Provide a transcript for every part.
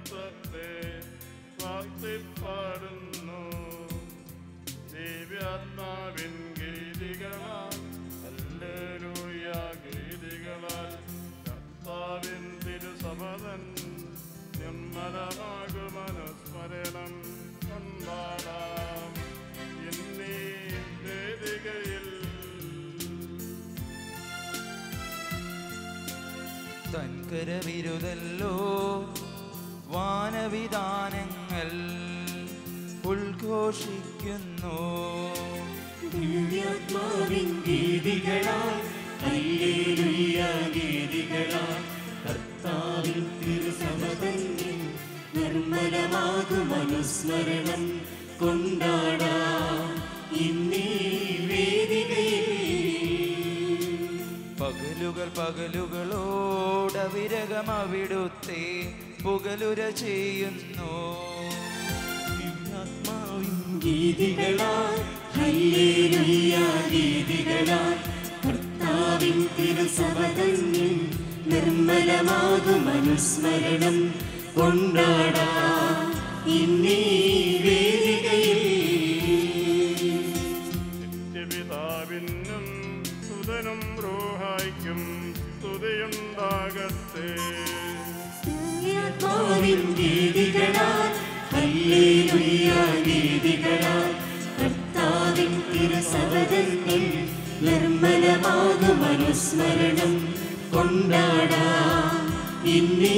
മഹത്വത്തെ വാഴ്ത്തിപ്പാടുന്നു ദിവ്യാത്മാവിൻ ഗീതികളാൽ ഹല്ലേലൂയ ഗീതികളാൽ കർത്താവിൻ തിരുസഭതൻ നിർമ്മലമാകുമനുസ്മരണം കൊണ്ടാടാം എന്നീ വേദികയിൽ തൻകരവിരുതല്ലോ വാനവിധാനങ്ങൾ ഉദ്ഘോഷിക്കുന്നു ദിവ്യാത്മാവിൻ ഗീതികളാൽ ഹല്ലേലൂയ ഗീതികളാൽ കർത്താവിൻ തിരുസമതന്നിൽ നിർമ്മലമാകും അനുസ്മരണം കൊണ്ടാടാം ഇന്നീ വേദികയിൽ പകലുകൾ പകലുകളോടവിരകമവിടുത്തെ പുകലുര ചെയ്യുന്നു ദിവ്യാത്മാവിൻ ഗീതികളാൽ ഹല്ലേലൂയ ഗീതികളാൽ കർത്താവിൻ തിരുസഭതന്നിൽ നിർമ്മലമാകും അനുസ്മരണം കൊണ്ടാടാം ഇന്നീ വേദികയിൽ നിത്യപിതാവിനും സുതനും റോഹായ്ക്കും സ്തുതിയുണ്ടാകട്ടെ ദിവ്യാത്മാവിൻ ഗീതികളാൽ ഹല്ലേലൂയ ഗീതികളാൽ കർത്താവിൻ തിരുസവതന്നിൽ നിർമ്മലമാകും അനുസ്മരണം കൊണ്ടാടാം ഇന്നീ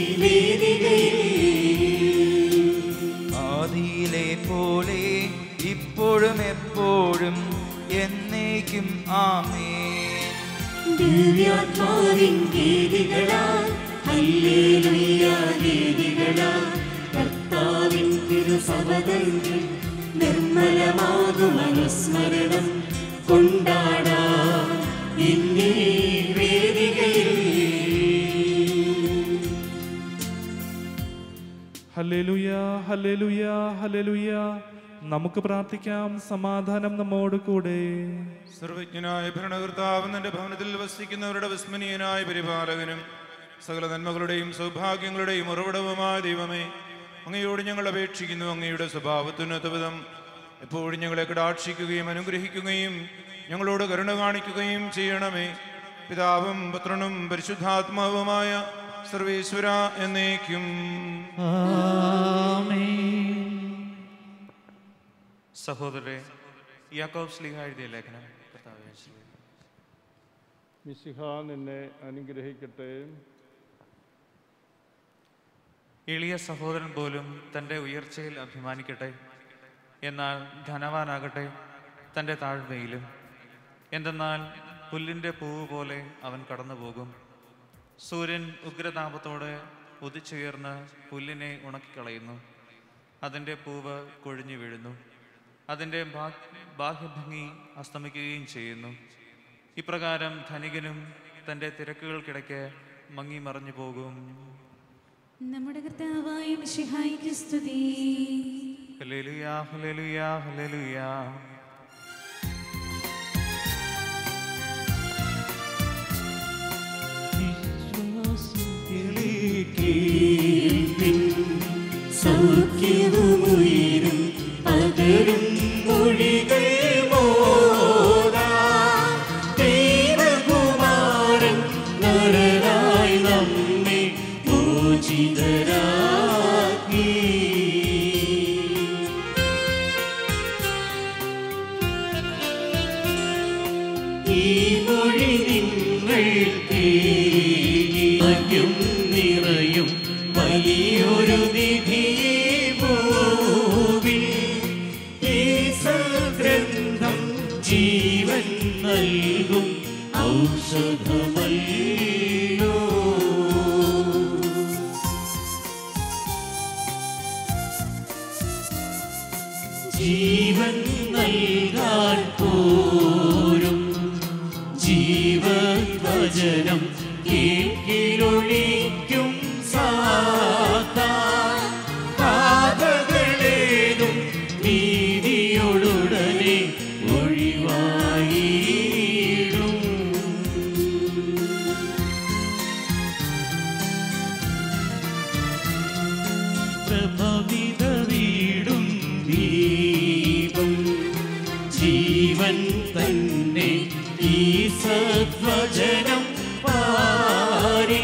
വേദികയിൽ ആദിയിലെ പോലെ ഇപ്പോഴും എപ്പോഴും എന്നേക്കും ആമേൻ ദിവ്യാത്മാവിൻ ഗീതികളാൽ ഹല്ലേലൂയ ഗീതികളാൽ കർത്താവിൻ തിരുസഭതന്നിൽ നിർമ്മലമാകും അനുസ്മരണം കൊണ്ടാടാം ഇന്നീ വേദികയിൽ ഹല്ലേലൂയ ഹല്ലേലൂയ ഹല്ലേലൂയ നമുക്ക് പ്രാർത്ഥിക്കാം സമാധാനം നമ്മോട് കൂടെ സർവജ്ഞനായ ഭരണകർത്താവ് നിന്റെ ഭവനത്തിൽ വസിക്കുന്നവരുടെ വിസ്മനീയനായ പരിപാലകനും സകല നന്മകളുടെയും സൗഭാഗ്യങ്ങളുടെയും ഉറവിടവുമായ ദൈവമേ അങ്ങയോട് ഞങ്ങൾ അപേക്ഷിക്കുന്നു അങ്ങയുടെ സ്വഭാവത്തിനൊത്ത വിധം എപ്പോഴും ഞങ്ങളെ കടാക്ഷിക്കുകയും അനുഗ്രഹിക്കുകയും ഞങ്ങളോട് കരുണ കാണിക്കുകയും ചെയ്യണമേ പിതാവും പുത്രനും പരിശുദ്ധാത്മാവുമായ സർവേശ്വര എന്നേക്കും സഹോദരരെ യാക്കോബ് സ്ലീഹ എഴുതിയ ലേഖനം കർത്താവേ ആശ്രയിക്കുന്നു. മിശിഹ നിന്നെ അനുഗ്രഹിക്കട്ടെ എളിയ സഹോദരൻ പോലും തൻ്റെ ഉയർച്ചയിൽ അഭിമാനിക്കട്ടെ എന്നാൽ ധനവാനാകട്ടെ തൻ്റെ താഴ്മയിലും എന്തെന്നാൽ പുല്ലിൻ്റെ പൂവ് പോലെ അവൻ കടന്നുപോകും സൂര്യൻ ഉഗ്രതാപത്തോടെ ഉദിച്ചുയർന്ന് പുല്ലിനെ ഉണക്കിക്കളയുന്നു അതിൻ്റെ പൂവ് കൊഴിഞ്ഞു വീഴുന്നു അതിൻ്റെ ബാ- ബാഹ്യഭംഗി അസ്തമിക്കുകയും ചെയ്യുന്നു ഇപ്രകാരം ധനികനും തൻ്റെ തിരക്കുകൾക്കിടയ്ക്ക് മങ്ങി മറഞ്ഞു പോകും നമ്മുടെ കർത്താവായ മിശിഹായിക്ക് സ്തുതി ഹല്ലേലൂയ ഹല്ലേലൂയ ഹല്ലേലൂയ സൗഖ്യവുമുയരും പകരും മൊഴികൾ മോദാ ദൈവകുമാരൻ നരരായി നമ്മെ മോചിതരാക്കി ഈ മൊഴി നിങ്ങൾ കേൾക്കും നിറയും വലിയൊരു നിധിയെ ഭൂവിൽ ഈ സഗ്രന്ഥം ജീവൻ നൽകും ഔഷധമല്ലോ ജീവൻ നൽകാൻ പോരും ജീവവചനം കേൾക്കിലൊളിക്കും സാത്താൻ പാതകളേതും നീതിയോടുടനെ ഒഴിവായിടും പ്രഭവിത വീടും ദീപം ജീവൻ തന്നെ ഈ സദ്വചനം പാരി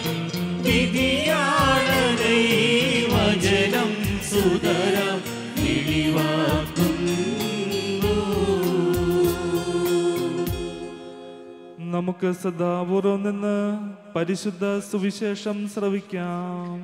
വിധിയാളനെ ഈ വചനം സുതര വെളിവാക്കുന്നു നമുക്ക് സദാപൂർവം നിന്ന് പരിശുദ്ധ സുവിശേഷം ശ്രവിക്കാം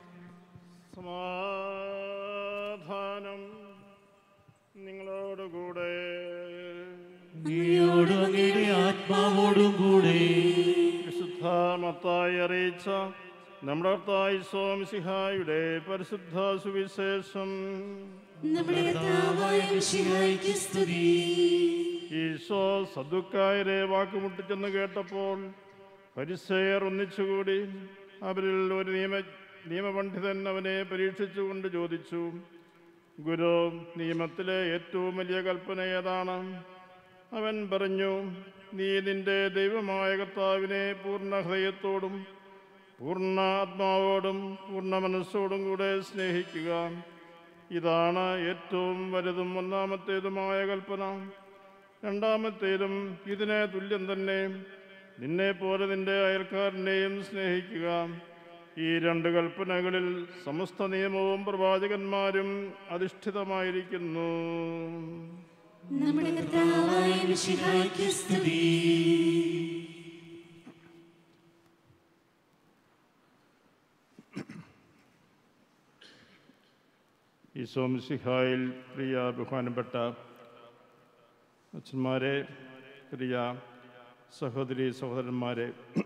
സമാധാനം നിങ്ങളോടുകൂടെ അങ്ങയോടും അങ്ങയുടെ ആത്മാവോടും കൂടെ വിശുദ്ധ മത്തായി അറിയിച്ച നമ്മുടെ കർത്തായി സോംസിഹായുടെ പരിശുദ്ധ സുവിശേഷം നമ്മുടെ കർത്താവായ മിശിഹായ്ക്ക് സ്തുതി ഈശോ സദുക്കായരെ വാക്കുമുട്ടിച്ചെന്ന് കേട്ടപ്പോൾ പരിസയർ ഒന്നിച്ചുകൂടി അവരിൽ ഒരു നിയമ നിയമപണ്ഡിതൻ അവനെ പരീക്ഷിച്ചുകൊണ്ട് ചോദിച്ചു ഗുരു നിയമത്തിലെ ഏറ്റവും വലിയ കൽപ്പന ഏതാണ് അവൻ പറഞ്ഞു നീ നിന്റെ ദൈവമായ കർത്താവിനെ പൂർണ്ണ ഹൃദയത്തോടും പൂർണ്ണ ആത്മാവോടും പൂർണ്ണ മനസ്സോടും കൂടെ സ്നേഹിക്കുക ഇതാണ് ഏറ്റവും വലുതും ഒന്നാമത്തേതുമായ കൽപ്പന രണ്ടാമത്തേതും ഇതിന് തുല്യം തന്നെ നിന്നെ പോലെ നിന്റെ അയൽക്കാരനെയും സ്നേഹിക്കുക ഈ രണ്ട് കൽപ്പനകളിൽ സമസ്ത നിയമവും പ്രവാചകന്മാരും അധിഷ്ഠിതമായിരിക്കുന്നു നമ്മുടെ കർത്താവായ മിശിഹായ്ക്ക് സ്തുതി ഈ സോംസിഹായിൽ പ്രിയ ബഹുമാനപ്പെട്ട അച്ഛന്മാരെ പ്രിയ സഹോദരി സഹോദരന്മാരെ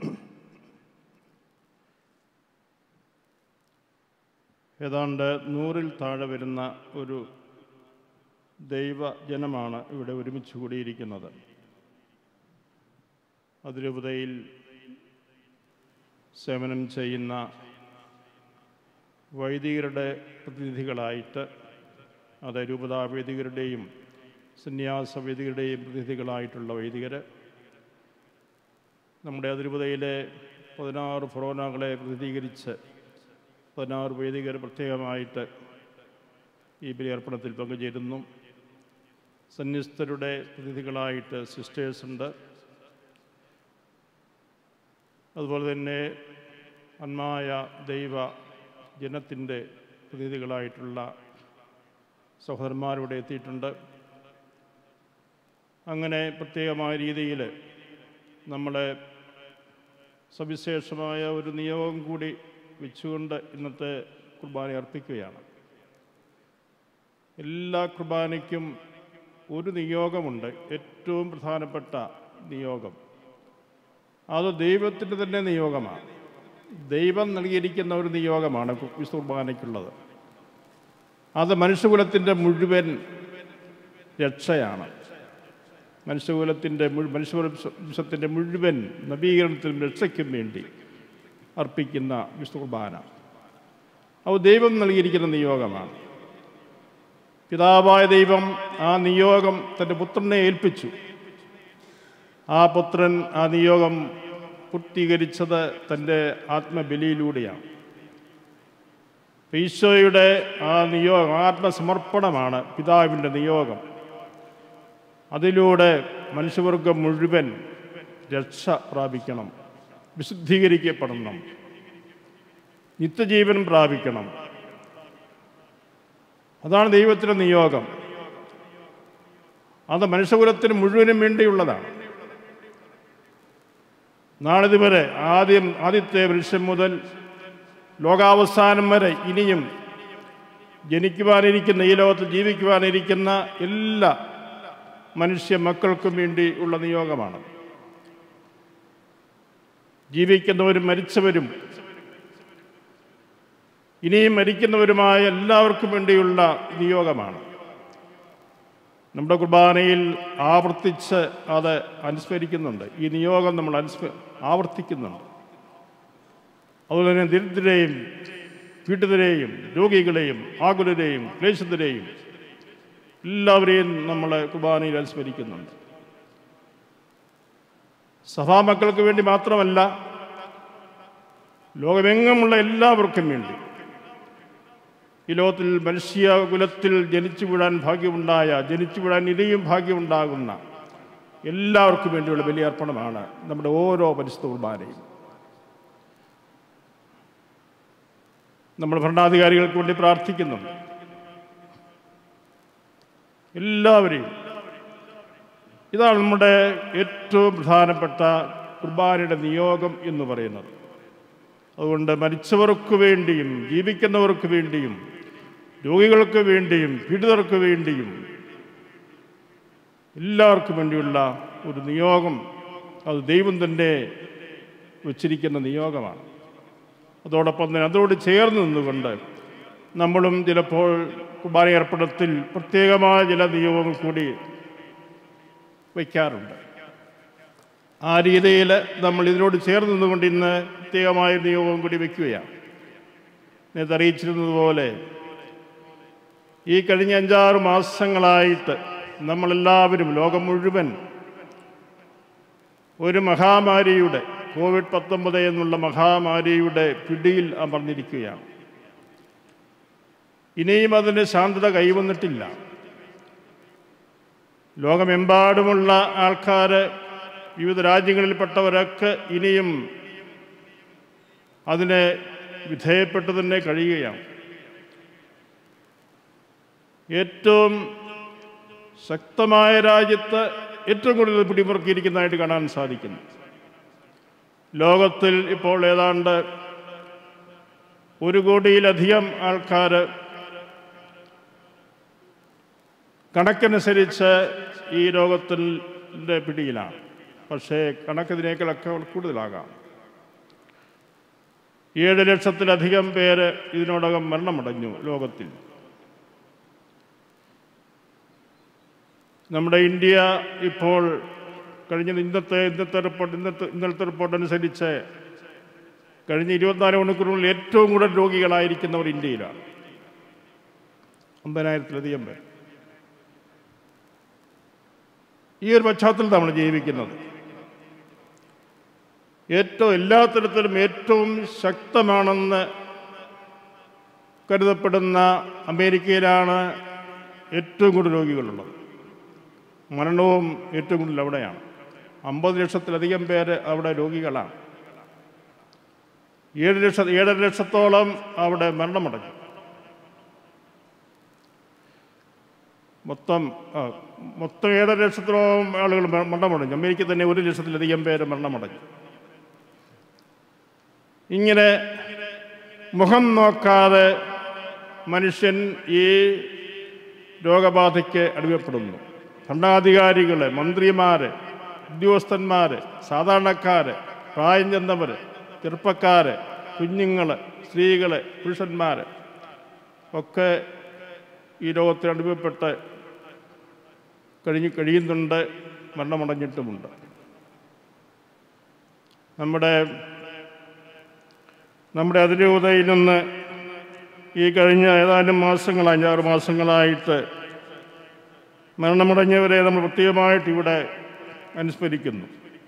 ഏതാണ്ട് നൂറിൽ താഴെ വരുന്ന ഒരു ദൈവജനമാണ് ഇവിടെ ഒരുമിച്ച് കൂടിയിരിക്കുന്നത് അതിരൂപതയിൽ സേവനം ചെയ്യുന്ന വൈദികരുടെ പ്രതിനിധികളായിട്ട് അത് രൂപതാ വൈദികരുടെയും സന്യാസ വൈദികരുടെയും പ്രതിനിധികളായിട്ടുള്ള വൈദികർ നമ്മുടെ അതിരൂപതയിലെ പതിനാറ് ഫൊറോനകളെ പ്രതിനിധീകരിച്ച് പതിനാറ് വൈദികർ പ്രത്യേകമായിട്ട് ഈ ബലിയർപ്പണത്തിൽ പങ്കുചേരുന്നു സന്യസ്തരുടെ പ്രതിനിധികളായിട്ട് സിസ്റ്റേഴ്സ് ഉണ്ട് അതുപോലെ തന്നെ അന്മായ ദൈവ ജനത്തിൻ്റെ പ്രതിനിധികളായിട്ടുള്ള സഹോദരന്മാരിവിടെ എത്തിയിട്ടുണ്ട് അങ്ങനെ പ്രത്യേകമായ രീതിയിൽ നമ്മളെ സവിശേഷമായ ഒരു നിയോഗം കൂടി വെച്ചുകൊണ്ട് ഇന്നത്തെ കുർബാന അർപ്പിക്കുകയാണ് എല്ലാ കുർബാനയ്ക്കും ഒരു നിയോഗമുണ്ട് ഏറ്റവും പ്രധാനപ്പെട്ട നിയോഗം അത് ദൈവത്തിൻ്റെ തന്നെ നിയോഗമാണ് ദൈവം നൽകിയിരിക്കുന്ന ഒരു നിയോഗമാണ് വിശുദ്ധ കുർബാനയ്ക്കുള്ളത് അത് മനുഷ്യകുലത്തിൻ്റെ മുഴുവൻ രക്ഷയാണ് മനുഷ്യകുലത്തിൻ്റെ മുഴു മനുഷ്യവംശത്തിൻ്റെ മുഴുവൻ നവീകരണത്തിനും രക്ഷയ്ക്കും വേണ്ടി അർപ്പിക്കുന്ന വിശുദ്ധ കുർബാന അത് ദൈവം നൽകിയിരിക്കുന്ന നിയോഗമാണ് പിതാവായ ദൈവം ആ നിയോഗം തൻ്റെ പുത്രനെ ഏൽപ്പിച്ചു ആ പുത്രൻ ആ നിയോഗം പൂർത്തീകരിച്ചത് തൻ്റെ ആത്മബലിയിലൂടെയാണ് ഈശോയുടെ ആ നിയോഗം ആത്മസമർപ്പണമാണ് പിതാവിൻ്റെ നിയോഗം അതിലൂടെ മനുഷ്യവർഗം മുഴുവൻ രക്ഷ പ്രാപിക്കണം വിശുദ്ധീകരിക്കപ്പെടണം നിത്യജീവൻ പ്രാപിക്കണം അതാണ് ദൈവത്തിൻ്റെ നിയോഗം അത് മനുഷ്യകുലത്തിന് മുഴുവനും വേണ്ടിയുള്ളതാണ് നാളിതുവരെ ആദ്യം ആദ്യത്തെ മനുഷ്യൻ മുതൽ ലോകാവസാനം വരെ ഇനിയും ജനിക്കുവാനിരിക്കുന്ന ഈ ലോകത്ത് ജീവിക്കുവാനിരിക്കുന്ന എല്ലാ മനുഷ്യ മക്കൾക്കും വേണ്ടി ഉള്ള നിയോഗമാണ് ജീവിക്കുന്നവരും മരിച്ചവരും ഇനിയും മരിക്കുന്നവരുമായ എല്ലാവർക്കും വേണ്ടിയുള്ള നിയോഗമാണ് നമ്മുടെ കുർബാനയിൽ ആവർത്തിച്ച് അത് അനുസ്മരിക്കുന്നുണ്ട് ഈ നിയോഗം നമ്മൾ അനുസ്മ ആവർത്തിക്കുന്നുണ്ട് അതുപോലെ തന്നെ ദരിദ്രരെയും പീഡിതരെയും രോഗികളെയും ആകുലരെയും ക്ലേശിതരെയും എല്ലാവരെയും നമ്മൾ കുർബാനയിൽ അനുസ്മരിക്കുന്നുണ്ട് സഭാമക്കൾക്ക് വേണ്ടി മാത്രമല്ല ലോകമെങ്ങുമുള്ള എല്ലാവർക്കും വേണ്ടി ഈ ലോകത്തിൽ മനുഷ്യകുലത്തിൽ ജനിച്ചു വീഴാൻ ഭാഗ്യമുണ്ടായ ജനിച്ചു വീഴാൻ ഇനിയും ഭാഗ്യമുണ്ടാകുന്ന എല്ലാവർക്കും വേണ്ടിയുള്ള ബലിയർപ്പണമാണ് നമ്മുടെ ഓരോ പരിശുദ്ധ കുർബാനയും നമ്മൾ ഭരണാധികാരികൾക്ക് വേണ്ടി പ്രാർത്ഥിക്കുന്നുണ്ട് എല്ലാവരെയും ഇതാണ് നമ്മുടെ ഏറ്റവും പ്രധാനപ്പെട്ട കുർബാനയുടെ നിയോഗം എന്ന് പറയുന്നത് അതുകൊണ്ട് മരിച്ചവർക്ക് വേണ്ടിയും ജീവിക്കുന്നവർക്ക് വേണ്ടിയും രോഗികൾക്ക് വേണ്ടിയും പീഡിതർക്ക് വേണ്ടിയും എല്ലാവർക്കും വേണ്ടിയുള്ള ഒരു നിയോഗം അത് ദൈവം തന്നെ വച്ചിരിക്കുന്ന നിയോഗമാണ് അതോടൊപ്പം തന്നെ അതോട് ചേർന്ന് നിന്നുകൊണ്ട് നമ്മളും ചിലപ്പോൾ കുർബാന ഏർപ്പെടത്തിൽ പ്രത്യേകമായ ചില നിയമങ്ങൾ കൂടി വയ്ക്കാറുണ്ട് ആ രീതിയിൽ നമ്മൾ ഇതിനോട് ചേർന്ന് നിന്നുകൊണ്ട് ഇന്ന് പ്രത്യേകമായ നിയോഗം കൂടി വയ്ക്കുകയാണ് നേരത്തെ അറിയിച്ചിരുന്നതുപോലെ ഈ കഴിഞ്ഞ അഞ്ചാറ് മാസങ്ങളായിട്ട് നമ്മളെല്ലാവരും ലോകം മുഴുവൻ ഒരു മഹാമാരിയുടെ കോവിഡ് പത്തൊമ്പത് എന്നുള്ള മഹാമാരിയുടെ പിടിയിൽ അമർന്നിരിക്കുകയാണ് ഇനിയും അതിന് ശാന്തത കൈവന്നിട്ടില്ല ലോകമെമ്പാടുമുള്ള ആൾക്കാർ വിവിധ രാജ്യങ്ങളിൽപ്പെട്ടവരൊക്കെ ഇനിയും അതിനെ വിധേയപ്പെട്ട് തന്നെ കഴിയുകയാണ് ഏറ്റവും ശക്തമായ രാജ്യത്ത് ഏറ്റവും കൂടുതൽ പിടിമുറുക്കിയിരിക്കുന്നതായിട്ട് കാണാൻ സാധിക്കുന്നു ലോകത്തിൽ ഇപ്പോൾ ഏതാണ്ട് ഒരു കോടിയിലധികം ആൾക്കാർ കണക്കനുസരിച്ച് ഈ രോഗത്തിൻ്റെ പിടിയിലാണ് പക്ഷേ കണക്കതിനേക്കാളൊക്കെ കൂടുതലാകാം ഏഴ് ലക്ഷത്തിലധികം പേര് ഇതിനോടകം മരണമടഞ്ഞു ലോകത്തിൽ നമ്മുടെ ഇന്ത്യ ഇപ്പോൾ കഴിഞ്ഞ ഇന്നത്തെ ഇന്നത്തെ റിപ്പോർട്ട് ഇന്നത്തെ ഇന്നലത്തെ റിപ്പോർട്ട് അനുസരിച്ച് കഴിഞ്ഞ ഇരുപത്തിനാല് മണിക്കൂറിനുള്ളിൽ ഏറ്റവും കൂടുതൽ രോഗികളായിരിക്കുന്നവർ ഇന്ത്യയിലാണ് അമ്പതിനായിരത്തിലധികം പേർ ഈ ഒരു പശ്ചാത്തലത്തിൽ നമ്മൾ ജീവിക്കുന്നത് ഏറ്റവും എല്ലാ തരത്തിലും ഏറ്റവും ശക്തമാണെന്ന് കരുതപ്പെടുന്ന അമേരിക്കയിലാണ് ഏറ്റവും കൂടുതൽ രോഗികളുള്ളത് മരണവും ഏറ്റവും കൂടുതൽ അവിടെയാണ് അമ്പത് ലക്ഷത്തിലധികം പേര് അവിടെ രോഗികളാണ് ഏഴ് ലക്ഷ ഏഴര ലക്ഷത്തോളം അവിടെ മരണമടഞ്ഞു മൊത്തം ആ, മൊത്തം ഏഴര ലക്ഷത്തോളം ആളുകൾ മര- മരണമടഞ്ഞു അമേരിക്ക തന്നെ ഒരു ലക്ഷത്തിലധികം പേര് മരണമടഞ്ഞു ഇങ്ങനെ മുഖം നോക്കാതെ മനുഷ്യൻ ഈ രോഗബാധയ്ക്ക് അടിമപ്പെടുന്നു ഭരണാധികാരികൾ മന്ത്രിമാർ ഉദ്യോഗസ്ഥന്മാർ സാധാരണക്കാർ പ്രായം ചെന്നവർ ചെറുപ്പക്കാർ കുഞ്ഞുങ്ങൾ സ്ത്രീകൾ പുരുഷന്മാർ ഒക്കെ ഈ രോഗത്തിന് അടിമപ്പെട്ട് കഴിഞ്ഞ് കഴിയുന്നുണ്ട് മരണമടഞ്ഞിട്ടുമുണ്ട് നമ്മുടെ നമ്മുടെ അതിരൂപതയിൽ നിന്ന് ഈ കഴിഞ്ഞ ഏതാനും മാസങ്ങൾ അഞ്ചാറ് മാസങ്ങളായിട്ട് മരണമടഞ്ഞവരെ നമ്മൾ പ്രത്യേകമായിട്ട് ഇവിടെ അനുസ്മരിക്കുന്നു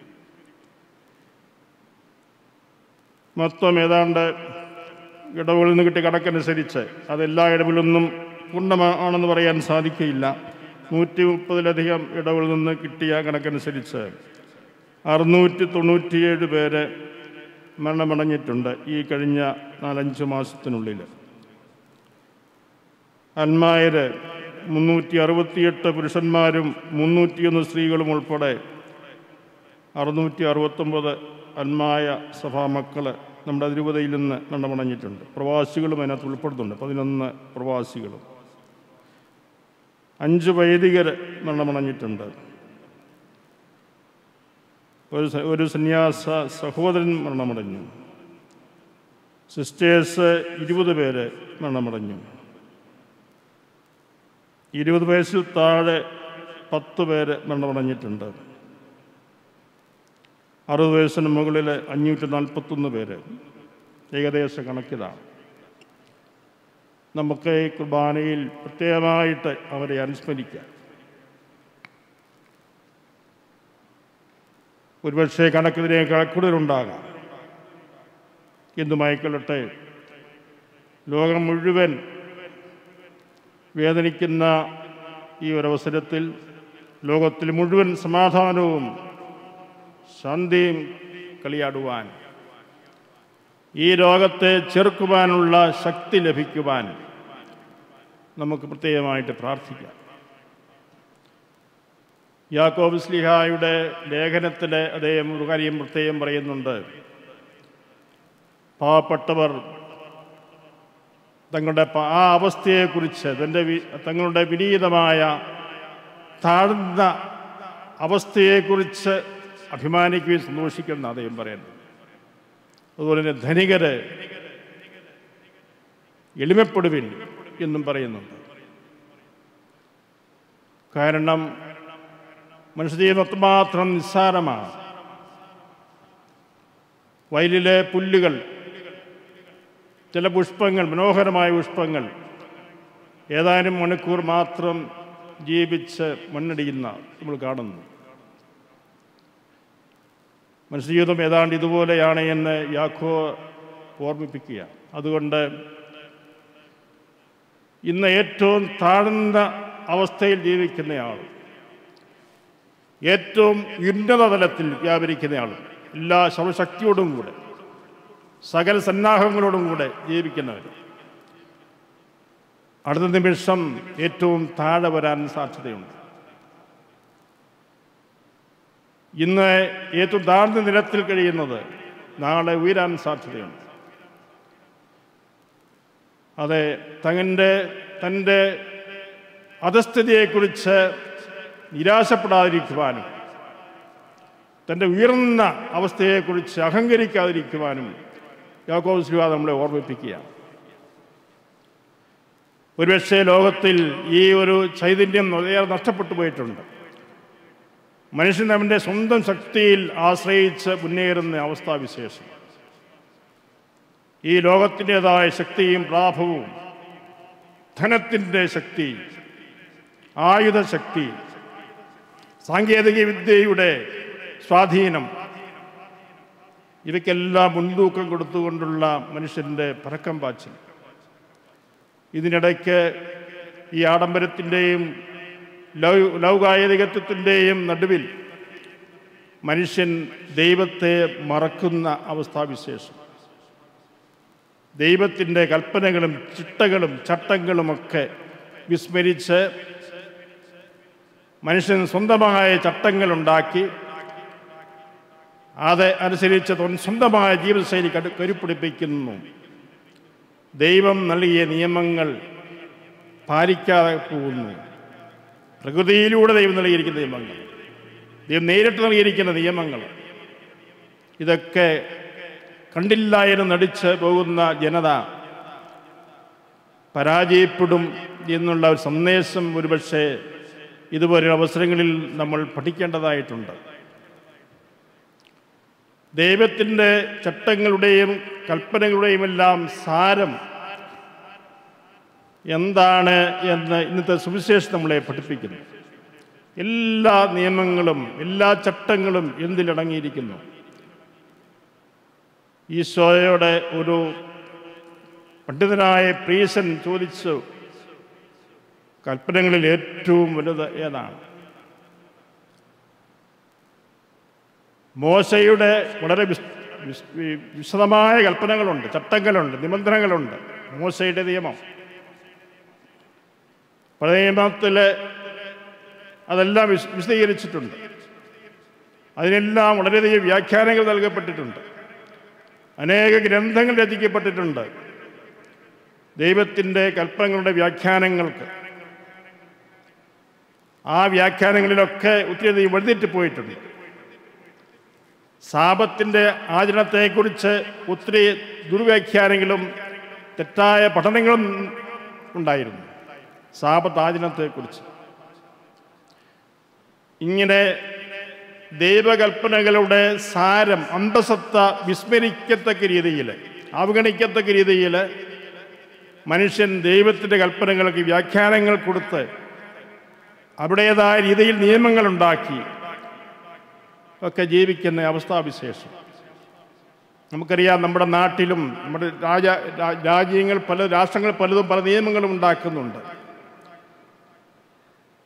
മൊത്തം ഏതാണ്ട് ഇടവുകളിൽ നിന്ന് കിട്ടിയ കണക്കനുസരിച്ച് അതെല്ലാ ഇടവിലൊന്നും പൂർണ്ണമാണെന്ന് പറയാൻ സാധിക്കുകയില്ല നൂറ്റി മുപ്പതിലധികം ഇടവുകളിൽ നിന്ന് കിട്ടിയ കണക്കനുസരിച്ച് അറുന്നൂറ്റി തൊണ്ണൂറ്റിയേഴ് പേര് മരണമടഞ്ഞിട്ടുണ്ട് ഈ കഴിഞ്ഞ നാലഞ്ച് മാസത്തിനുള്ളിൽ അന്മായർ മുന്നൂറ്റി അറുപത്തിയെട്ട് പുരുഷന്മാരും മുന്നൂറ്റിയൊന്ന് സ്ത്രീകളും ഉൾപ്പെടെ അറുന്നൂറ്റി അറുപത്തൊമ്പത് അന്മായ സഭാമക്കൾ നമ്മുടെ അതിരൂപതയിൽ നിന്ന് മരണമടഞ്ഞിട്ടുണ്ട് പ്രവാസികളും അതിനകത്ത് ഉൾപ്പെടുന്നുണ്ട് പതിനൊന്ന് പ്രവാസികളും അഞ്ച് വൈദികർ മരണമടഞ്ഞിട്ടുണ്ട് ഒരു സ- ഒരു സന്യാസ സഹോദരൻ മരണമടഞ്ഞു സിസ്റ്റേഴ്സ് ഇരുപത് പേര് മരണമടഞ്ഞു ഇരുപത് വയസ്സിൽ താഴെ പത്ത് പേര് മരണമടഞ്ഞിട്ടുണ്ട് അറുപത് വയസ്സിന് മുകളിൽ അഞ്ഞൂറ്റി നാൽപ്പത്തൊന്ന് പേര് ഏകദേശ കണക്കിലാണ് നമുക്ക് ഈ കുർബാനയിൽ പ്രത്യേകമായിട്ട് അവരെ അനുസ്മരിക്കാം ഒരുപക്ഷെ കണക്കിതിനേക്കാൾ കൂടുതലുണ്ടാകാം എന്തുമായിക്കൊള്ളട്ടെ ലോകം മുഴുവൻ വേദനിക്കുന്ന ഈ ഒരവസരത്തിൽ ലോകത്തിൽ മുഴുവൻ സമാധാനവും ശാന്തിയും കളിയാടുവാൻ ഈ രോഗത്തെ ചെറുക്കുവാനുള്ള ശക്തി ലഭിക്കുവാൻ നമുക്ക് പ്രത്യേകമായിട്ട് പ്രാർത്ഥിക്കാം യാക്കോബ് സ്ലിഹായുടെ ലേഖനത്തിലെ അദ്ദേഹം ഒരു കാര്യം പ്രത്യേകം പറയുന്നുണ്ട് പാവപ്പെട്ടവർ തങ്ങളുടെ പ- ആ അവസ്ഥയെക്കുറിച്ച് തൻ്റെ വി- തങ്ങളുടെ വിനീതമായ താഴ്ന്ന അവസ്ഥയെക്കുറിച്ച് അഭിമാനിക്കുകയും സന്തോഷിക്കുന്ന അദ്ദേഹം പറയുന്നു അതുപോലെ തന്നെ ധനികര് എളിമപ്പെടുവിൻ എന്നും പറയുന്നുണ്ട് കാരണം മനുഷ്യജീവൻ അത്രമാത്രം നിസ്സാരമാണ് വയലിലെ പുല്ലുകൾ ചില പുഷ്പങ്ങൾ മനോഹരമായ പുഷ്പങ്ങൾ ഏതാനും മണിക്കൂർ മാത്രം ജീവിച്ച് മണ്ണടിയുന്ന നമ്മൾ കാണുന്നു മനുഷ്യജീവിതം ഏതാണ്ട് ഇതുപോലെയാണ് എന്ന് യാക്കോ ഓർമ്മിപ്പിക്കുക അതുകൊണ്ട് ഇന്ന് ഏറ്റവും താഴ്ന്ന അവസ്ഥയിൽ ജീവിക്കുന്നയാൾ ഏറ്റവും ഉന്നത തലത്തിൽ വ്യാപരിക്കുന്നയാൾ എല്ലാ സർവശക്തിയോടും കൂടെ സകല സന്നാഹങ്ങളോടും കൂടെ ജീവിക്കുന്നവർ അടുത്ത നിമിഷം ഏറ്റവും താഴെ വരാൻ സാധ്യതയുണ്ട് ഇന്ന് ഏറ്റവും താഴ്ന്ന നിലത്തിൽ കഴിയുന്നത് നാളെ ഉയരാൻ സാധ്യതയുണ്ട് അതെ തങ്ങളുടെ തൻ്റെ അധസ്ഥിതിയെക്കുറിച്ച് നിരാശപ്പെടാതിരിക്കുവാനും തൻ്റെ ഉയർന്ന അവസ്ഥയെക്കുറിച്ച് അഹങ്കരിക്കാതിരിക്കുവാനും യാക്കോബ് ശ്രീവാ നമ്മളെ ഓർമ്മിപ്പിക്കുകയാണ് ഒരുപക്ഷെ ലോകത്തിൽ ഈ ഒരു ചൈതന്യം ഏറെ നഷ്ടപ്പെട്ടു പോയിട്ടുണ്ട് മനുഷ്യൻ അവൻ്റെ സ്വന്തം ശക്തിയിൽ ആശ്രയിച്ച് മുന്നേറുന്ന അവസ്ഥാവിശേഷം ഈ ലോകത്തിൻ്റെതായ ശക്തിയും പ്രാഭവും ധനത്തിൻ്റെ ശക്തി ആയുധശക്തി സാങ്കേതിക വിദ്യയുടെ സ്വാധീനം ഇവയ്ക്കെല്ലാം മുൻതൂക്കം കൊടുത്തുകൊണ്ടുള്ള മനുഷ്യൻ്റെ പരക്കം പാച്ചിൽ ഇതിനിടയ്ക്ക് ഈ ആഡംബരത്തിൻ്റെയും ലൗ ലൗകായതികത്വത്തിൻ്റെയും നടുവിൽ മനുഷ്യൻ ദൈവത്തെ മറക്കുന്ന അവസ്ഥാവിശേഷം ദൈവത്തിൻ്റെ കൽപ്പനകളും ചിട്ടകളും ചട്ടങ്ങളുമൊക്കെ വിസ്മരിച്ച് മനുഷ്യൻ സ്വന്തമായ ചട്ടങ്ങളുണ്ടാക്കി അത് അനുസരിച്ച് തൊൻ- സ്വന്തമായ ജീവിതശൈലി കടു കരുപ്പിടിപ്പിക്കുന്നു ദൈവം നൽകിയ നിയമങ്ങൾ പാലിക്കാതെ പോകുന്നു പ്രകൃതിയിലൂടെ ദൈവം നൽകിയിരിക്കുന്ന നിയമങ്ങൾ ദൈവം നേരിട്ട് നൽകിയിരിക്കുന്ന നിയമങ്ങൾ ഇതൊക്കെ കണ്ടില്ല എന്ന് നടിച്ച് പോകുന്ന ജനത പരാജയപ്പെടും എന്നുള്ള ഒരു സന്ദേശം ഒരുപക്ഷെ ഇതുപോലുള്ള അവസരങ്ങളിൽ നമ്മൾ പഠിക്കേണ്ടതായിട്ടുണ്ട് ദൈവത്തിൻ്റെ ചട്ടങ്ങളുടെയും കൽപ്പനകളുടെയും എല്ലാം സാരം എന്താണ് എന്ന് ഇന്നത്തെ സുവിശേഷം നമ്മളെ പഠിപ്പിക്കുന്നു എല്ലാ നിയമങ്ങളും എല്ലാ ചട്ടങ്ങളും എന്തിലടങ്ങിയിരിക്കുന്നു ഈശോയുടെ ഒരു പണ്ഡിതനായ പ്രീസൻ ചോദിച്ചു കൽപ്പനകളിൽ ഏറ്റവും വലുത് ഏതാണ് മോശയുടെ വളരെ വിസ്- വിസ്- വി- വിശദമായ കൽപ്പനകളുണ്ട് ചട്ടങ്ങളുണ്ട് നിബന്ധനകളുണ്ട് മോശയുടെ നിയമം പഴയ നിയമത്തിൽ അതെല്ലാം വിശ- വിശദീകരിച്ചിട്ടുണ്ട് അതിനെല്ലാം വളരെയധികം വ്യാഖ്യാനങ്ങൾ നൽകപ്പെട്ടിട്ടുണ്ട് അനേക ഗ്രന്ഥങ്ങൾ രചിക്കപ്പെട്ടിട്ടുണ്ട് ദൈവത്തിൻ്റെ കൽപ്പനകളുടെ വ്യാഖ്യാനങ്ങൾക്ക് ആ വ്യാഖ്യാനങ്ങളിലൊക്കെ ഒത്തിരിയധികം എഴുതിയിട്ട് പോയിട്ടുണ്ട് സാപത്തിൻ്റെ ആചരണത്തെക്കുറിച്ച് ഒത്തിരി ദുർവ്യാഖ്യാനങ്ങളും തെറ്റായ പഠനങ്ങളും ഉണ്ടായിരുന്നു സാപത്ത് ആചരണത്തെക്കുറിച്ച് ഇങ്ങനെ ദൈവകൽപ്പനകളുടെ സാരം അന്തസത്ത വിസ്മരിക്കത്തക്ക രീതിയിൽ അവഗണിക്കത്തക്ക രീതിയിൽ മനുഷ്യൻ ദൈവത്തിൻ്റെ കൽപ്പനകൾക്ക് വ്യാഖ്യാനങ്ങൾ കൊടുത്ത് അവിടേതായ രീതിയിൽ നിയമങ്ങളുണ്ടാക്കി ഒക്കെ ജീവിക്കുന്ന അവസ്ഥാവിശേഷം നമുക്കറിയാം നമ്മുടെ നാട്ടിലും നമ്മുടെ രാജ രാ- രാജ്യങ്ങൾ പല രാഷ്ട്രങ്ങൾ പലതും പല നിയമങ്ങളും ഉണ്ടാക്കുന്നുണ്ട്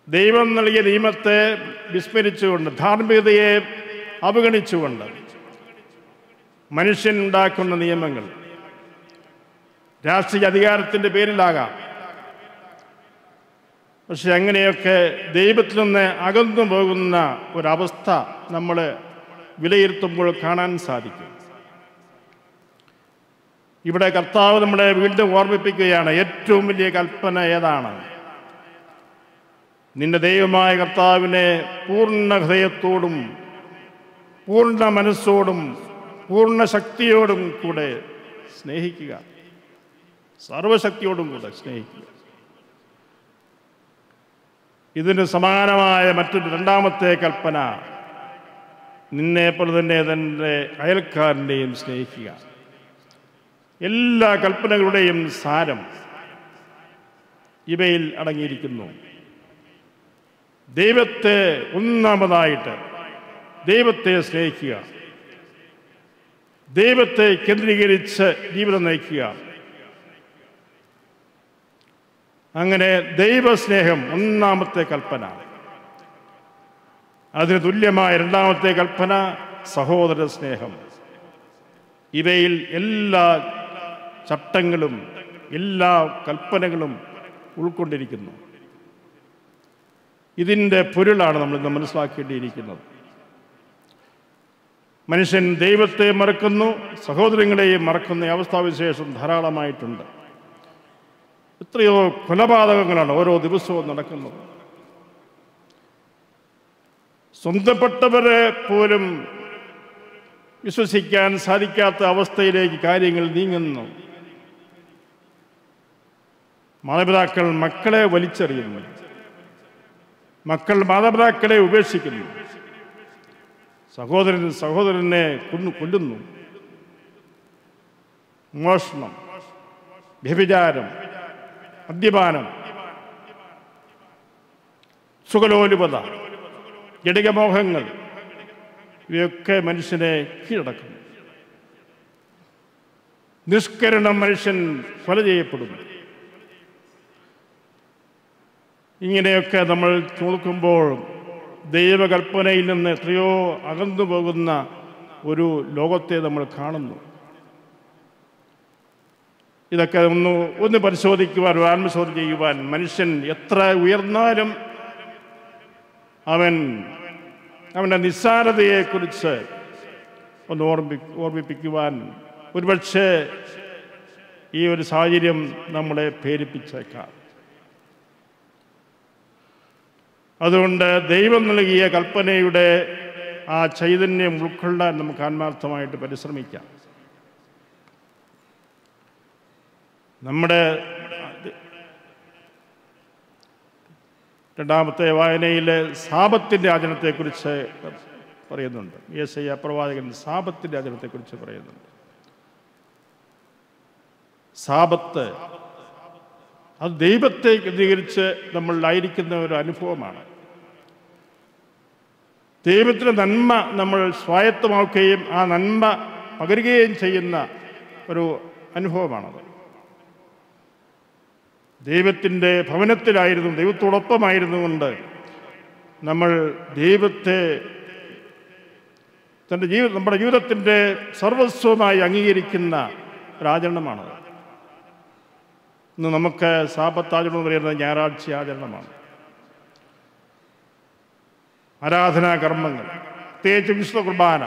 ദൈവം നൽകിയ നിയമത്തെ വിസ്മരിച്ചുകൊണ്ട് ധാർമ്മികതയെ അവഗണിച്ചുകൊണ്ട് മനുഷ്യൻ ഉണ്ടാക്കുന്ന നിയമങ്ങൾ രാഷ്ട്രീയ അധികാരത്തിൻ്റെ പേരിലാകാം പക്ഷെ അങ്ങനെയൊക്കെ ദൈവത്തിൽ നിന്ന് അകന്നു പോകുന്ന ഒരവസ്ഥ നമ്മൾ വിലയിരുത്തുമ്പോൾ കാണാൻ സാധിക്കും ഇവിടെ കർത്താവ് നമ്മളെ വീണ്ടും ഓർമ്മിപ്പിക്കുകയാണ് ഏറ്റവും വലിയ കൽപ്പന ഏതാണ് നിന്റെ ദൈവമായ കർത്താവിനെ പൂർണ്ണ ഹൃദയത്തോടും പൂർണ്ണ മനസ്സോടും പൂർണ്ണ ശക്തിയോടും കൂടെ സ്നേഹിക്കുക സർവശക്തിയോടും കൂടെ സ്നേഹിക്കുക ഇതിന് സമാനമായ മറ്റൊരു രണ്ടാമത്തെ കൽപ്പന നിന്നെപ്പോലെ തന്നെ തൻ്റെ അയൽക്കാരൻ്റെയും സ്നേഹിക്കുക എല്ലാ കൽപ്പനകളുടെയും സാരം ഇവയിൽ അടങ്ങിയിരിക്കുന്നു ദൈവത്തെ ഒന്നാമതായിട്ട് ദൈവത്തെ സ്നേഹിക്കുക ദൈവത്തെ കേന്ദ്രീകരിച്ച് ജീവിതം നയിക്കുക അങ്ങനെ ദൈവസ്നേഹം ഒന്നാമത്തെ കൽപ്പന അതിന് തുല്യമായ രണ്ടാമത്തെ കൽപ്പന സഹോദര സ്നേഹം ഇവയിൽ എല്ലാ ചട്ടങ്ങളും എല്ലാ കൽപ്പനകളും ഉൾക്കൊണ്ടിരിക്കുന്നു ഇതിൻ്റെ പൊരുളാണ് നമ്മൾ ഇന്ന് മനസ്സിലാക്കേണ്ടിയിരിക്കുന്നത് മനുഷ്യൻ ദൈവത്തെ മറക്കുന്നു സഹോദരങ്ങളെയും മറക്കുന്ന ഈ അവസ്ഥാവിശേഷം ധാരാളമായിട്ടുണ്ട് എത്രയോ കൊലപാതകങ്ങളാണ് ഓരോ ദിവസവും നടക്കുന്നത് സ്വന്തപ്പെട്ടവരെ പോലും വിശ്വസിക്കാൻ സാധിക്കാത്ത അവസ്ഥയിലേക്ക് കാര്യങ്ങൾ നീങ്ങുന്നു മാതാപിതാക്കൾ മക്കളെ വലിച്ചെറിയുന്നു മക്കൾ മാതാപിതാക്കളെ ഉപേക്ഷിക്കുന്നു സഹോദരൻ സഹോദരനെ കൊന്നു കൊല്ലുന്നു മോഷണം വ്യഭിചാരം മദ്യപാനം സുഖലോലുപത ജടികമോഹങ്ങൾ ഇവയൊക്കെ മനുഷ്യനെ കീഴടക്കുന്നു നിഷ്കരണം മനുഷ്യൻ കൊല ചെയ്യപ്പെടുന്നു ഇങ്ങനെയൊക്കെ നമ്മൾ നോക്കുമ്പോൾ ദൈവകൽപ്പനയിൽ നിന്ന് എത്രയോ അകന്നു പോകുന്ന ഒരു ലോകത്തെ നമ്മൾ കാണുന്നു ഇതൊക്കെ ഒന്ന് ഒന്ന് പരിശോധിക്കുവാൻ ഒരു ആത്മശോധന ചെയ്യുവാൻ മനുഷ്യൻ എത്ര ഉയർന്നാലും അവൻ അവൻ്റെ നിസ്സാരതയെക്കുറിച്ച് ഒന്ന് ഓർമ്മി ഓർമ്മിപ്പിക്കുവാൻ ഒരുപക്ഷെ ഈ ഒരു സാഹചര്യം നമ്മളെ പ്രേരിപ്പിച്ചേക്കാം അതുകൊണ്ട് ദൈവം നൽകിയ കൽപ്പനയുടെ ആ ചൈതന്യം ഉൾക്കൊള്ളാൻ നമുക്ക് ആത്മാർത്ഥമായിട്ട് പരിശ്രമിക്കാം നമ്മുടെ രണ്ടാമത്തെ വായനയിൽ സാപത്തിൻ്റെ ആചരണത്തെക്കുറിച്ച് പറയുന്നുണ്ട് യേശ പ്രവാചകൻ സാപത്തിൻ്റെ ആചരണത്തെക്കുറിച്ച് പറയുന്നുണ്ട് സാപത്ത് അത് ദൈവത്തെ കേന്ദ്രീകരിച്ച് നമ്മളിലായിരിക്കുന്ന ഒരു അനുഭവമാണ് ദൈവത്തിൻ്റെ നന്മ നമ്മൾ സ്വായത്തമാക്കുകയും ആ നന്മ പകരുകയും ചെയ്യുന്ന ഒരു അനുഭവമാണത് ദൈവത്തിൻ്റെ ഭവനത്തിലായിരുന്നു ദൈവത്തോടൊപ്പമായിരുന്നു കൊണ്ട് നമ്മൾ ദൈവത്തെ തൻ്റെ ജീവിത നമ്മുടെ ജീവിതത്തിൻ്റെ സർവസ്വമായി അംഗീകരിക്കുന്ന ഒരാചരണമാണത് ഇന്ന് നമുക്ക് സാപത്താചരണം എന്ന് പറയുന്നത് ഞായറാഴ്ച ആചരണമാണ് ആരാധനാ കർമ്മങ്ങൾ പ്രത്യേകിച്ച് വിശുദ്ധ കുർബാന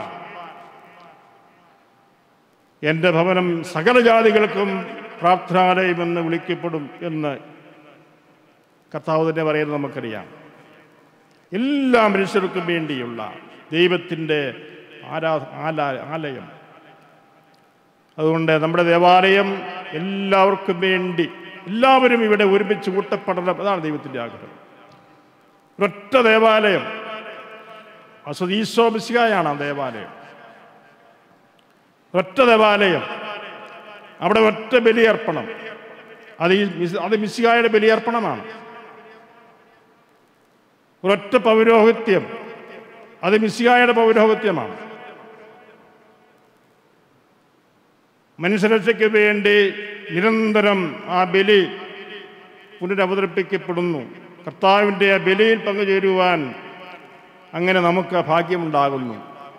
എൻ്റെ ഭവനം സകല ജാതികൾക്കും പ്രാർത്ഥനാലയമെന്ന് വിളിക്കപ്പെടും എന്ന് കർത്താവ് തന്നെ പറയുന്നത് നമുക്കറിയാം എല്ലാ മനുഷ്യർക്കും വേണ്ടിയുള്ള ദൈവത്തിൻ്റെ ആരാ ആലാ ആലയം അതുകൊണ്ട് നമ്മുടെ ദേവാലയം എല്ലാവർക്കും വേണ്ടി എല്ലാവരും ഇവിടെ ഒരുമിച്ച് കൂട്ടപ്പെടണം അതാണ് ദൈവത്തിൻ്റെ ആഗ്രഹം ഒരൊറ്റ ദേവാലയം അസത് ഈശോ മിശികായാണ് ആ ദേവാലയം ഒറ്റ ദേവാലയം അവിടെ ഒറ്റ ബലിയർപ്പണം അത് ഈ മിസ് അത് മിശികായുടെ ബലിയർപ്പണമാണ് ഒരൊറ്റ പൗരോഹിത്യം അത് മിശികായുടെ പൗരോഹിത്യമാണ് മനുഷ്യരക്ഷയ്ക്ക് വേണ്ടി നിരന്തരം ആ ബലി പുനരവതരിപ്പിക്കപ്പെടുന്നു കർത്താവിൻ്റെ ആ ബലിയിൽ പങ്കുചേരുവാൻ അങ്ങനെ നമുക്ക് ഭാഗ്യമുണ്ടാകുന്നു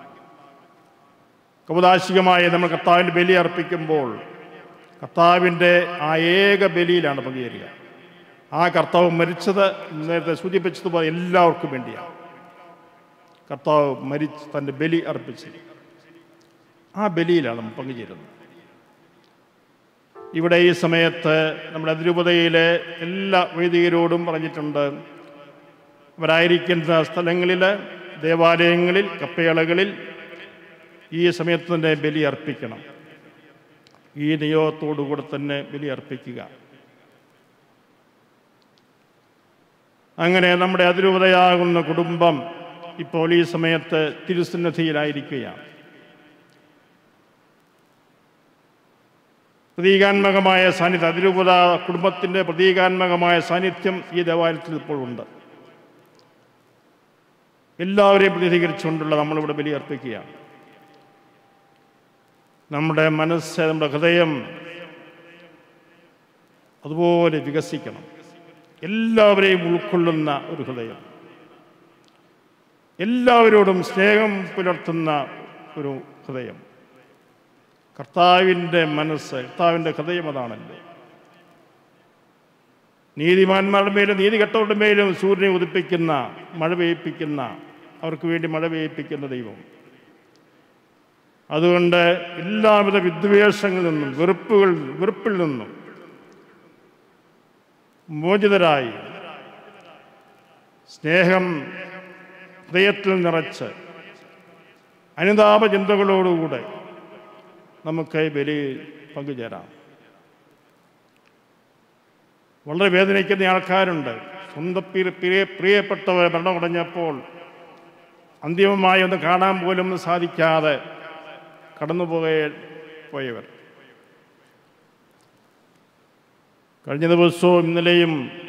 കൗതാശികമായി നമ്മൾ കർത്താവിൻ്റെ ബലി അർപ്പിക്കുമ്പോൾ കർത്താവിൻ്റെ ആ ഏക ബലിയിലാണ് പങ്കുചേരുക ആ കർത്താവ് മരിച്ചത് നേരത്തെ സൂചിപ്പിച്ചതുപോലെ എല്ലാവർക്കും വേണ്ടിയാണ് കർത്താവ് മരിച്ച് തൻ്റെ ബലി അർപ്പിച്ച് ആ ബലിയിലാണ് നമ്മൾ പങ്കുചേരുന്നത് ഇവിടെ ഈ സമയത്ത് നമ്മുടെ അതിരൂപതയിലെ എല്ലാ വൈദികരോടും പറഞ്ഞിട്ടുണ്ട് അവരായിരിക്കുന്ന സ്ഥലങ്ങളിൽ ദേവാലയങ്ങളിൽ കപ്പേളകളിൽ ഈ സമയത്ത് തന്നെ ബലി അർപ്പിക്കണം ഈ നിയോഗത്തോടുകൂടെ തന്നെ ബലി അർപ്പിക്കുക അങ്ങനെ നമ്മുടെ അതിരൂപതയാകുന്ന കുടുംബം ഇപ്പോൾ ഈ സമയത്ത് തിരുസന്നിധിയിലായിരിക്കുകയാണ് പ്രതീകാത്മകമായ സാന്നിധ്യം അതിരൂപത കുടുംബത്തിൻ്റെ പ്രതീകാത്മകമായ സാന്നിധ്യം ഈ ദേവാലയത്തിൽ ഇപ്പോൾ ഉണ്ട് എല്ലാവരെയും പ്രതിനിധീകരിച്ചുകൊണ്ടുള്ള നമ്മളിവിടെ ബലിയർപ്പിക്കുകയാണ് നമ്മുടെ മനസ്സ് നമ്മുടെ ഹൃദയം അതുപോലെ വികസിക്കണം എല്ലാവരെയും ഉൾക്കൊള്ളുന്ന ഒരു ഹൃദയം എല്ലാവരോടും സ്നേഹം പുലർത്തുന്ന ഒരു ഹൃദയം കർത്താവിൻ്റെ മനസ്സ് കർത്താവിൻ്റെ ഹൃദയം അതാണല്ലോ നീതിമാന്മാരുടെ മേലും നീതി കെട്ടവരുടെ മേലും സൂര്യനെ ഉദിപ്പിക്കുന്ന മഴ പെയ്യിപ്പിക്കുന്ന അവർക്ക് വേണ്ടി മഴ പെയ്യിപ്പിക്കുന്ന ദൈവം അതുകൊണ്ട് എല്ലാവിധ വിദ്വേഷങ്ങളിൽ നിന്നും വെറുപ്പുകൾ വെറുപ്പിൽ നിന്നും മോചിതരായി സ്നേഹം ഹൃദയത്തിൽ നിറച്ച് അനുതാപ ചിന്തകളോടുകൂടെ നമുക്ക് ഈ ബലി പങ്കുചേരാം വളരെ വേദനിക്കുന്ന ആൾക്കാരുണ്ട് സ്വന്തം പ്രിയ പ്രിയ പ്രിയപ്പെട്ടവർ മരണമടഞ്ഞപ്പോൾ അന്തിമമായി ഒന്ന് കാണാൻ പോലും സാധിക്കാതെ കടന്നുപോയ പോയവർ കഴിഞ്ഞ ദിവസവും ഇന്നലെയും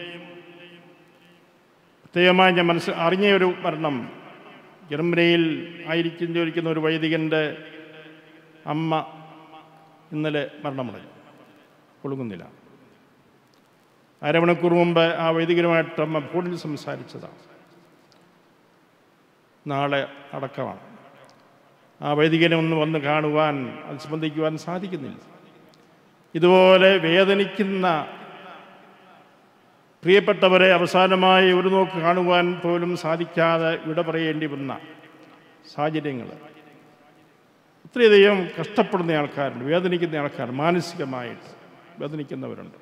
പ്രത്യേകമായി ഞാൻ മനസ്സിൽ അറിഞ്ഞ ഒരു മരണം ജർമ്മനിയിൽ ആയിരിക്കും ജോലിക്കുന്ന ഒരു വൈദികൻ്റെ അമ്മ ഇന്നലെ മരണമടഞ്ഞു കൊളുങ്ങുന്നില്ല അരമണിക്കൂർ മുമ്പ് ആ വൈദികരുമായിട്ട് അമ്മ ഫോണിൽ സംസാരിച്ചതാണ് നാളെ അടക്കമാണ് ആ വൈദികനെ ഒന്ന് വന്ന് കാണുവാൻ അത് സംബന്ധിക്കുവാൻ സാധിക്കുന്നില്ല ഇതുപോലെ വേദനിക്കുന്ന പ്രിയപ്പെട്ടവരെ അവസാനമായി ഒരു നോക്ക് കാണുവാൻ പോലും സാധിക്കാതെ വിട പറയേണ്ടി വന്ന സാഹചര്യങ്ങൾ ഇത്രയധികം കഷ്ടപ്പെടുന്ന ആൾക്കാരുണ്ട് വേദനിക്കുന്ന ആൾക്കാർ മാനസികമായിട്ട് വേദനിക്കുന്നവരുണ്ട്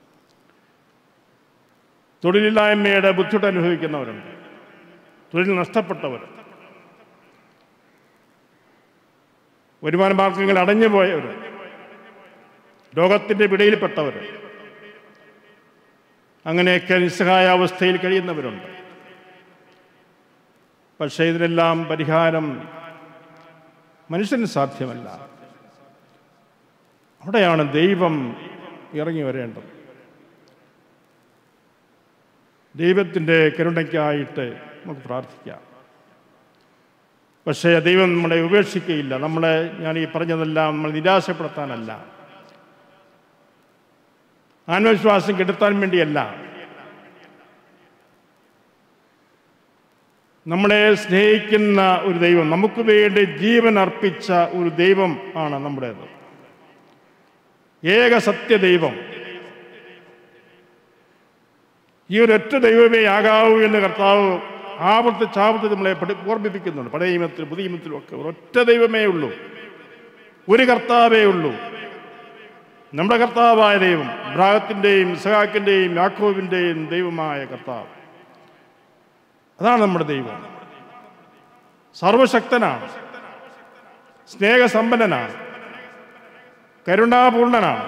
തൊഴിലില്ലായ്മയുടെ ബുദ്ധിമുട്ട് അനുഭവിക്കുന്നവരുണ്ട് തൊഴിൽ നഷ്ടപ്പെട്ടവർ വരുമാന മാർഗങ്ങൾ അടഞ്ഞു പോയവർ രോഗത്തിൻ്റെ പിടിയിൽപ്പെട്ടവർ അങ്ങനെയൊക്കെ നിസ്സഹായാവസ്ഥയിൽ കഴിയുന്നവരുണ്ട് പക്ഷേ ഇതിനെല്ലാം പരിഹാരം മനുഷ്യന് സാധ്യമല്ല അവിടെയാണ് ദൈവം ഇറങ്ങി വരേണ്ടത് ദൈവത്തിൻ്റെ കരുണയ്ക്കായിട്ട് നമുക്ക് പ്രാർത്ഥിക്കാം പക്ഷേ ദൈവം നമ്മളെ ഉപേക്ഷിക്കുകയില്ല നമ്മളെ ഞാൻ ഈ പറഞ്ഞതെല്ലാം നമ്മൾ നിരാശപ്പെടുത്താനല്ല ആത്മവിശ്വാസം കെടുത്താൻ വേണ്ടിയല്ല നമ്മളെ സ്നേഹിക്കുന്ന ഒരു ദൈവം നമുക്ക് വേണ്ടി ജീവൻ അർപ്പിച്ച ഒരു ദൈവം ആണ് നമ്മുടേത് ഏക സത്യദൈവം ഈ ഒരൊറ്റ ദൈവമേ ആകാവൂ എന്ന് കർത്താവ് ആവർത്തിച്ച് ആവർത്തിച്ച് നമ്മളെ പഠി ഓർമ്മിപ്പിക്കുന്നുണ്ട് പഴയ നിയമത്തിലും പുതിയ നിയമത്തിലും ഒക്കെ ഒരൊറ്റ ദൈവമേ ഉള്ളൂ ഒരു കർത്താവേ ഉള്ളൂ നമ്മുടെ കർത്താവായ ദൈവം ഇബ്രാഹത്തിൻ്റെയും ഇസഹാക്കിൻ്റെയും യാക്കോവിൻ്റെയും ദൈവമായ കർത്താവ് അതാണ് നമ്മുടെ ദൈവം സർവശക്തനാണ് സ്നേഹസമ്പന്നനാണ് കരുണാപൂർണനാണ്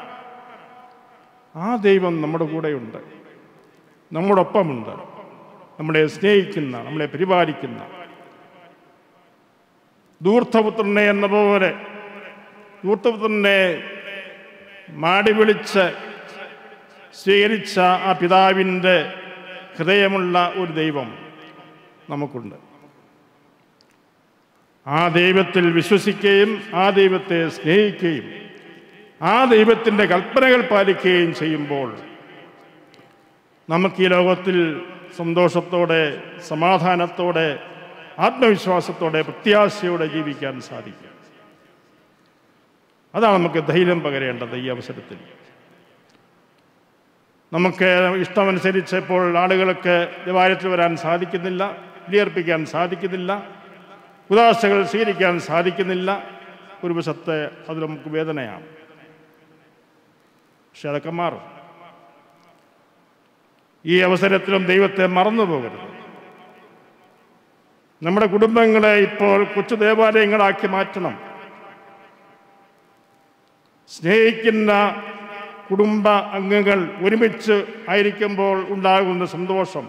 ആ ദൈവം നമ്മുടെ കൂടെയുണ്ട് നമ്മോടൊപ്പമുണ്ട് നമ്മളെ സ്നേഹിക്കുന്ന നമ്മളെ പരിപാലിക്കുന്ന ദൂർത്തപുത്രനെ എന്ന പോലെ ദൂർത്തപുത്രനെ മാടി വിളിച്ച് സ്വീകരിച്ച ആ പിതാവിൻ്റെ ഹൃദയമുള്ള ഒരു ദൈവം നമുക്കുണ്ട് ആ ദൈവത്തിൽ വിശ്വസിക്കുകയും ആ ദൈവത്തെ സ്നേഹിക്കുകയും ആ ദൈവത്തിൻ്റെ കൽപ്പനകൾ പാലിക്കുകയും ചെയ്യുമ്പോൾ നമുക്ക് ഈ ലോകത്തിൽ സന്തോഷത്തോടെ സമാധാനത്തോടെ ആത്മവിശ്വാസത്തോടെ പ്രത്യാശയോടെ ജീവിക്കാൻ സാധിക്കും അതാണ് നമുക്ക് ധൈര്യം പകരേണ്ടത് ഈ അവസരത്തിൽ നമുക്ക് ഇഷ്ടമനുസരിച്ച് ഇപ്പോൾ ആളുകൾക്ക് ദേവാലയത്തിൽ വരാൻ സാധിക്കുന്നില്ല ബലിയർപ്പിക്കാൻ സാധിക്കുന്നില്ല ഉദാശകൾ സ്വീകരിക്കാൻ സാധിക്കുന്നില്ല ഒരു വശത്തെ അത് നമുക്ക് വേദനയാണ് പക്ഷെ അതൊക്കെ മാറും ഈ അവസരത്തിലും ദൈവത്തെ മറന്നു പോകരുത് നമ്മുടെ കുടുംബങ്ങളെ ഇപ്പോൾ കൊച്ചു ദേവാലയങ്ങളാക്കി മാറ്റണം സ്നേഹിക്കുന്ന കുടുംബ അംഗങ്ങൾ ഒരുമിച്ച് ആയിരിക്കുമ്പോൾ ഉണ്ടാകുന്ന സന്തോഷം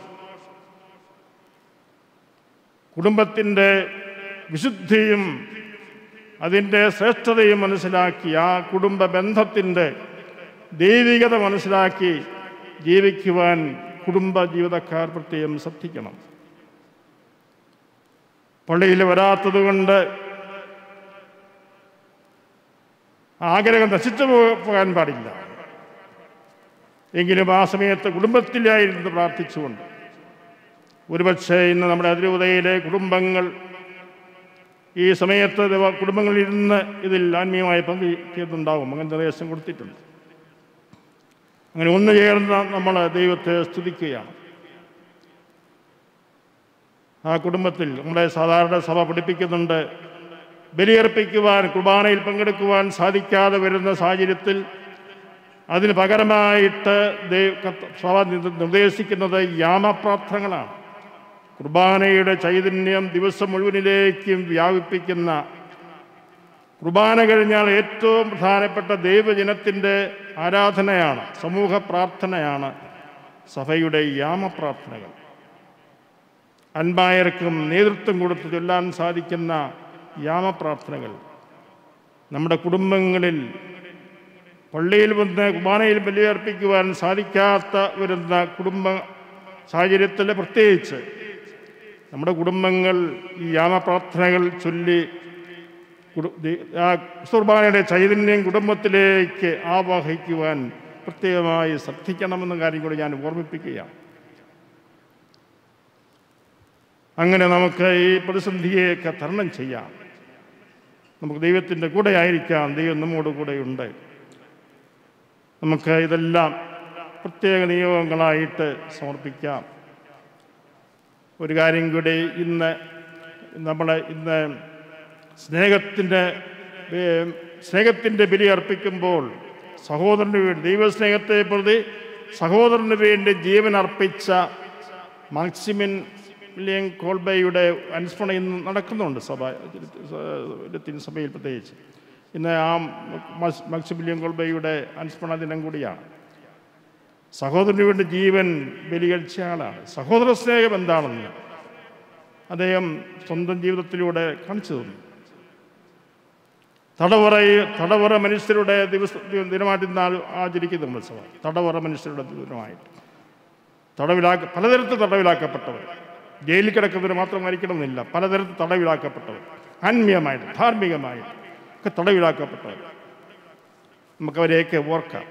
കുടുംബത്തിൻ്റെ വിശുദ്ധിയും അതിൻ്റെ ശ്രേഷ്ഠതയും മനസ്സിലാക്കി ആ കുടുംബ ബന്ധത്തിൻ്റെ ദൈവികത മനസ്സിലാക്കി ജീവിക്കുവാൻ കുടുംബ ജീവിതക്കാർ പ്രത്യേകം ശ്രദ്ധിക്കണം പള്ളിയിൽ വരാത്തതുകൊണ്ട് ആഗ്രഹം നശിച്ചു പോ- പോകാൻ പാടില്ല എങ്കിലും ആ സമയത്ത് കുടുംബത്തിലായിരുന്നു പ്രാർത്ഥിച്ചുകൊണ്ട് ഒരുപക്ഷെ ഇന്ന് നമ്മുടെ അതിരൂപതയിലെ കുടുംബങ്ങൾ ഈ സമയത്ത് ദൈവ- കുടുംബങ്ങളിൽ ഇരുന്ന് ഇതിൽ ആത്മീയമായി പങ്കുചേർന്നുണ്ടാവും അങ്ങനെ നിർദ്ദേശം കൊടുത്തിട്ടുണ്ട് അങ്ങനെ ഒന്ന് ചേർന്ന് നമ്മൾ ദൈവത്തെ സ്തുതിക്കുകയാണ് ആ കുടുംബത്തിൽ നമ്മുടെ സാധാരണ സഭ പഠിപ്പിക്കുന്നുണ്ട് ബലിയർപ്പിക്കുവാൻ കുർബാനയിൽ പങ്കെടുക്കുവാൻ സാധിക്കാതെ വരുന്ന സാഹചര്യത്തിൽ അതിന് പകരമായിട്ട് ദൈവ കർത്ത- സഭ നിർ- നിർദ്ദേശിക്കുന്നത് യാമപ്രാർത്ഥനകളാണ് കുർബാനയുടെ ചൈതന്യം ദിവസം മുഴുവനിലേക്കും വ്യാപിപ്പിക്കുന്ന കുർബാന കഴിഞ്ഞാൽ ഏറ്റവും പ്രധാനപ്പെട്ട ദൈവജനത്തിൻ്റെ ആരാധനയാണ് സമൂഹ പ്രാർത്ഥനയാണ് സഭയുടെ യാമപ്രാർത്ഥനകൾ അൻപായർക്കും നേതൃത്വം കൊടുത്ത് ചൊല്ലാൻ സാധിക്കുന്ന യാമപ്രാർത്ഥനകൾ നമ്മുടെ കുടുംബങ്ങളിൽ പള്ളിയിൽ വന്ന് കുർബാനയിൽ ബലിയർപ്പിക്കുവാൻ സാധിക്കാത്ത വരുന്ന കുടുംബ സാഹചര്യത്തിൽ പ്രത്യേകിച്ച് നമ്മുടെ കുടുംബങ്ങൾ ഈ യാമപ്രാർത്ഥനകൾ ചൊല്ലി കുടു- ദി- ആ കുർബാനയുടെ ചൈതന്യം കുടുംബത്തിലേക്ക് ആവാഹിക്കുവാൻ പ്രത്യേകമായി ശ്രദ്ധിക്കണമെന്ന കാര്യം കൂടി ഞാൻ ഓർമ്മിപ്പിക്കുകയാണ് അങ്ങനെ നമുക്ക് ഈ പ്രതിസന്ധിയെയൊക്കെ തരണം ചെയ്യാം നമുക്ക് ദൈവത്തിൻ്റെ കൂടെ ആയിരിക്കാം ദൈവം നമ്മോട് കൂടെയുണ്ട് നമുക്ക് ഇതെല്ലാം പ്രത്യേക നിയോഗങ്ങളായിട്ട് സമർപ്പിക്കാം ഒരു കാര്യം കൂടി ഇന്ന് നമ്മൾ ഇന്ന് സ്നേഹത്തിൻ്റെ ഏ, സ്നേഹത്തിൻ്റെ ബലി അർപ്പിക്കുമ്പോൾ സഹോദരന് വേണ്ടി ദൈവസ്നേഹത്തെ പ്രതി സഹോദരന് വേണ്ടി ജീവൻ അർപ്പിച്ച മാക്സിമിൻ വില്യം കോൾബയുടെ അനുസ്മരണം ഇന്ന് നടക്കുന്നുണ്ട് സഭ ലത്തീൻ സഭയിൽ പ്രത്യേകിച്ച് ഇന്ന് ആ മസ്- മാക്സിമിലിയൻ കോൾബയുടെ അനുസ്മരണ ദിനം കൂടിയാണ് സഹോദരന് വേണ്ടി ജീവൻ ബലികഴിച്ച ആളാണ് സഹോദര സ്നേഹം എന്താണെന്ന് അദ്ദേഹം സ്വന്തം ജീവിതത്തിലൂടെ കാണിച്ചു തന്നു തടവറ തടവറ മനുഷ്യരുടെ ദിവസ ദിനമായിട്ട് ഇന്ന് ആ- ആചരിക്കുന്നു നമ്മൾ സഭ തടവറ മനുഷ്യരുടെ ദിനമായിട്ട് തടവിലാക്ക പലതരത്തിൽ തടവിലാക്കപ്പെട്ടവർ ജയിലിൽ കിടക്കുന്നവർ മാത്രം മരിക്കണമെന്നില്ല പലതരത്തിൽ തടവിലാക്കപ്പെട്ടവർ ആത്മീയമായിട്ട് ധാർമ്മികമായിട്ട് ഒക്കെ തടവിലാക്കപ്പെട്ടവർ നമുക്കവരെയൊക്കെ ഓർക്കാം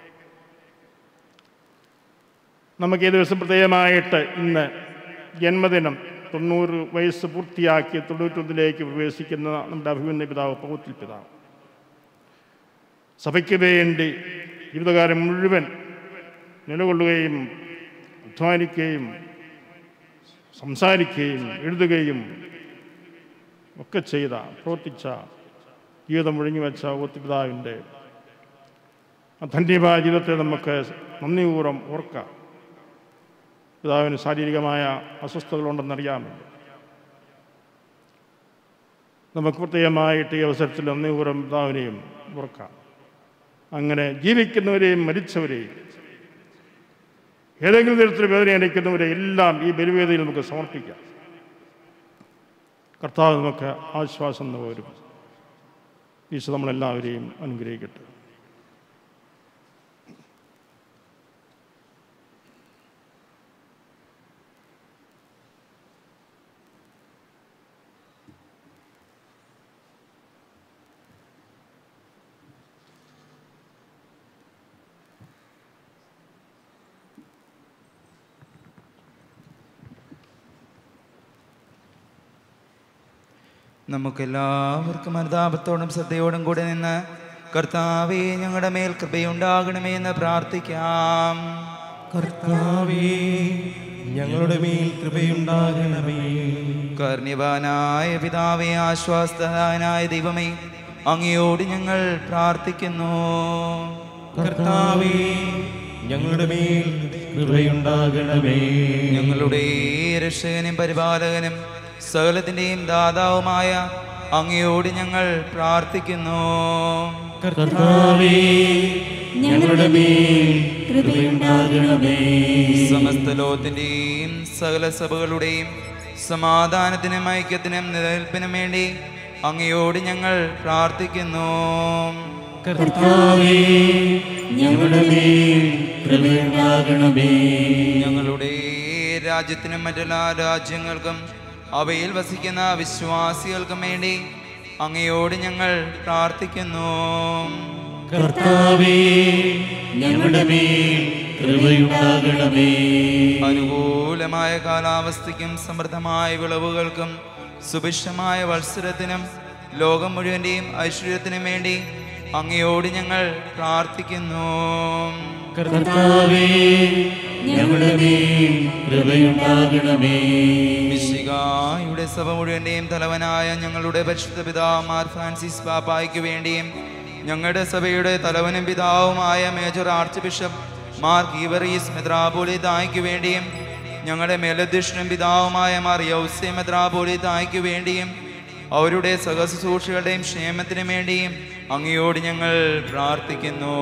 നമുക്ക് ഈ ദിവസം പ്രത്യേകമായിട്ട് ഇന്ന് ജന്മദിനം തൊണ്ണൂറ് വയസ്സ് പൂർത്തിയാക്കി തൊണ്ണൂറ്റൊന്നിലേക്ക് പ്രവേശിക്കുന്ന നമ്മുടെ അഭിമന്യ പിതാവ് പൗത്തിൽ പിതാവ് സഭയ്ക്ക് വേണ്ടി ജീവിതകാലം മുഴുവൻ നിലകൊള്ളുകയും അധ്വാനിക്കുകയും സംസാരിക്കുകയും എഴുതുകയും ഒക്കെ ചെയ്ത പ്രവർത്തിച്ച ജീവിതം ഒഴിഞ്ഞു വെച്ച ഓത്തിപിതാവിൻ്റെ ധന്യമായ ജീവിതത്തെ നമുക്ക് നന്ദിപൂർവ്വം ഓർക്കാം പിതാവിന് ശാരീരികമായ അസ്വസ്ഥതകളുണ്ടെന്നറിയാമല്ലോ നമുക്ക് പ്രത്യേകമായിട്ട് ഈ അവസരത്തിൽ നന്ദിപൂർവ്വം പിതാവിനെയും ഓർക്കാം അങ്ങനെ ജീവിക്കുന്നവരെയും മരിച്ചവരെയും ഏതെങ്കിലും തരത്തിൽ വേദന അനയ്ക്കുന്നവരെ എല്ലാം ഈ ബലിവേദിയിൽ നമുക്ക് സമർപ്പിക്കാം കർത്താവ് നമുക്ക് ആശ്വാസം വരും ഈശോ നമ്മളെല്ലാവരെയും അനുഗ്രഹിക്കട്ടെ നമുക്കെല്ലാവർക്കും അനുതാപത്തോടും ശ്രദ്ധയോടും കൂടെ നിന്ന് കർത്താവെ ഞങ്ങളുടെ മേൽ കൃപയുണ്ടാകണമേ എന്ന് പ്രാർത്ഥിക്കാം കർത്താവേ ഞങ്ങളുടെ മേൽ കൃപയുണ്ടാകണമേ കർണിവാനായ പിതാവേ ആശ്വാസനായ ദൈവമേ അങ്ങയോട് ഞങ്ങൾ പ്രാർത്ഥിക്കുന്നു കർത്താവേ ഞങ്ങളുടെ മേൽ കൃപയുണ്ടാകണമേ ഞങ്ങളുടെ രക്ഷകനും പരിപാലകനും സകലത്തിൻ്റെയും ദാതാവുമായ അങ്ങയോട് ഞങ്ങൾ പ്രാർത്ഥിക്കുന്നു കർത്താവേ ഞങ്ങളുടെ മേൽ കൃപയുണ്ടാകണമേ സമസ്ത ലോകത്തിൻ്റെയും സകല സഭകളുടെയും സമാധാനത്തിനും ഐക്യത്തിനും നിലനിൽപ്പിനും വേണ്ടി അങ്ങയോട് ഞങ്ങൾ പ്രാർത്ഥിക്കുന്നു കർത്താവേ ഞങ്ങളുടെ മേൽ കൃപയുണ്ടാകണമേ ഞങ്ങളുടെ രാജ്യത്തിനും മറ്റെല്ലാ രാജ്യങ്ങൾക്കും അവയിൽ വസിക്കുന്ന വിശ്വാസികൾക്കും വേണ്ടി അങ്ങയോട് ഞങ്ങൾ പ്രാർത്ഥിക്കുന്നു കർത്താവേ ഞങ്ങളുടെ മേൽ കൃപയുണ്ടാകണമേ അനുകൂലമായ കാലാവസ്ഥയ്ക്കും സമൃദ്ധമായ വിളവുകൾക്കും സുഭിക്ഷമായ വത്സരത്തിനും ലോകം മുഴുവൻ്റെയും ഐശ്വര്യത്തിനും വേണ്ടി അങ്ങയോട് ഞങ്ങൾ പ്രാർത്ഥിക്കുന്നു കർത്താവേ ഞങ്ങളുടെ മേൽ കൃപയുണ്ടാകണമേ മിശികായുടെ സഭ മുഴുവൻ്റെയും തലവനായ ഞങ്ങളുടെ പരിശുദ്ധ പിതാവ് മാർ ഫ്രാൻസിസ് പാപ്പായ്ക്ക് വേണ്ടിയും ഞങ്ങളുടെ സഭയുടെ തലവനും പിതാവുമായ major archbishop Mar Geevarghese മെത്രാപോലിതായ്ക്ക് വേണ്ടിയും ഞങ്ങളുടെ മേലധ്യക്ഷനും പിതാവുമായ മാർ യൗസെ മെത്രാപോലിതായ്ക്ക് വേണ്ടിയും അവരുടെ സഹശുശ്രൂഷകളുടെയും ക്ഷേമത്തിനും വേണ്ടിയും അങ്ങയോട് ഞങ്ങൾ പ്രാർത്ഥിക്കുന്നു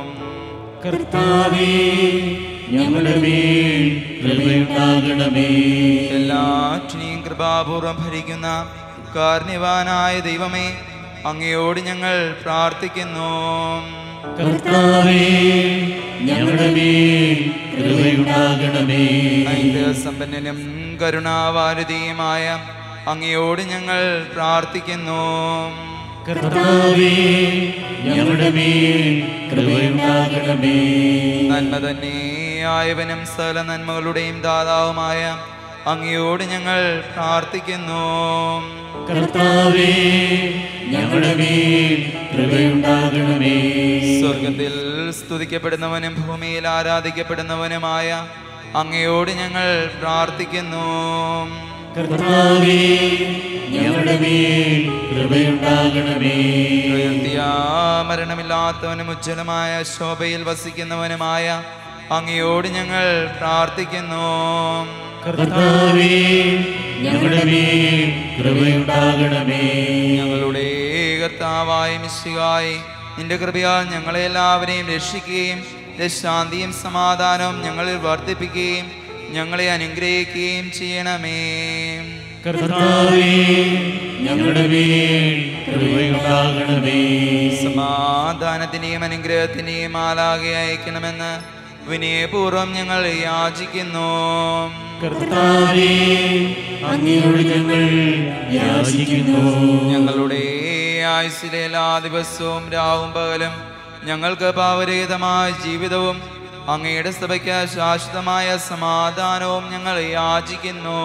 കർത്താവേ ഞങ്ങളുടെ മേൽ കൃപയുണ്ടാകണമേ എല്ലാറ്റിനെയും കൃപാപൂർവം ഭരിക്കുന്ന കാർണിവാനായ ദൈവമേ അങ്ങയോട് ഞങ്ങൾ പ്രാർത്ഥിക്കുന്നു കർത്താവേ ഞങ്ങളുടെ മേൽ കൃപയുണ്ടാകണമേ സമ്പന്നനും കരുണാവാരുതിയുമായ അങ്ങയോട് ഞങ്ങൾ പ്രാർത്ഥിക്കുന്നു കർത്താവേ ഞങ്ങളുടെ മേൽ കൃപയുണ്ടാകണമേ നന്മ തന്നെയായവനും സകല നന്മകളുടെയും ദാതാവുമായ അങ്ങയോട് ഞങ്ങൾ പ്രാർത്ഥിക്കുന്നു കർത്താവേ ഞങ്ങളുടെ മേൽ കൃപയുണ്ടാകണമേ സ്വർഗത്തിൽ സ്തുതിക്കപ്പെടുന്നവനും ഭൂമിയിൽ ആരാധിക്കപ്പെടുന്നവനുമായ അങ്ങയോട് ഞങ്ങൾ പ്രാർത്ഥിക്കുന്നു കർത്താവേ ഞങ്ങളുടെ മേൽ കൃപയുണ്ടാകണമേ ഉയർത്തിയ മരണമില്ലാത്തവനും ഉജ്ജ്വലമായ ശോഭയിൽ വസിക്കുന്നവനുമായ അങ്ങയോട് ഞങ്ങൾ പ്രാർത്ഥിക്കുന്നു കർത്താവേ ഞങ്ങളുടെ മേൽ കൃപയുണ്ടാകണമേ ഞങ്ങളുടെ കർത്താവായ മിശികായി നിന്റെ കൃപയാൽ ഞങ്ങളെ എല്ലാവരെയും രക്ഷിക്കുകയും നിന്റെ ശാന്തിയും സമാധാനവും ഞങ്ങളിൽ വർദ്ധിപ്പിക്കുകയും ഞങ്ങളെ അനുഗ്രഹിക്കുകയും ചെയ്യണമേ കർത്താവേ ഞങ്ങളുടെ മേൽ കൃപയുണ്ടാകണമേ സമാധാനത്തിന്റെയും അനുഗ്രഹത്തിന്റെയും ആലാകെ അയക്കണമെന്ന് വിനയപൂർവ്വം ഞങ്ങൾ യാചിക്കുന്നു കർത്താവേ അങ്ങയോട് ഞങ്ങൾ യാചിക്കുന്നു ഞങ്ങളുടെ ആയുസ്സിലെ എല്ലാ ദിവസവും രാവും പകലും ഞങ്ങൾക്ക് പാവരഹിതമായ ജീവിതവും അങ്ങയുടെ സഭയ്ക്ക് ശാശ്വതമായ സമാധാനവും ഞങ്ങൾ യാചിക്കുന്നു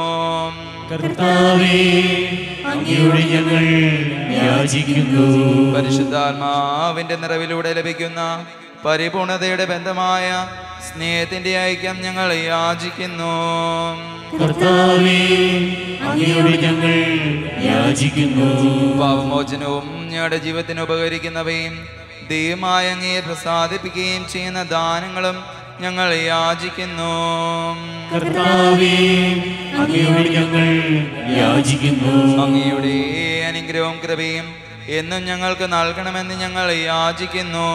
കർത്താവേ അങ്ങയോട് ഞങ്ങൾ യാചിക്കുന്നു പരിശുദ്ധാത്മാവിന്റെ നിറവിലൂടെ ലഭിക്കുന്ന പരിപൂർണതയുടെ ബന്ധമായ സ്നേഹത്തിന്റെ ഐക്യം ഞങ്ങൾ യാചിക്കുന്നു കർത്താവേ അങ്ങയോട് ഞങ്ങൾ യാചിക്കുന്നു പാപമോചനവും ഞങ്ങളുടെ ജീവിതത്തിന് ഉപകരിക്കുന്നവയും ദൈവമായ അങ്ങയെ പ്രസാദിപ്പിക്കുകയും ചെയ്യുന്ന ദാനങ്ങളും ഞങ്ങൾ യാചിക്കുന്നു കർത്താവേ അങ്ങയോട് ഞങ്ങൾ യാചിക്കുന്നു അങ്ങയുടെ അനുഗ്രഹവും കൃപയും എന്നും ഞങ്ങൾക്ക് നൽകണമെന്ന് ഞങ്ങൾ യാചിക്കുന്നു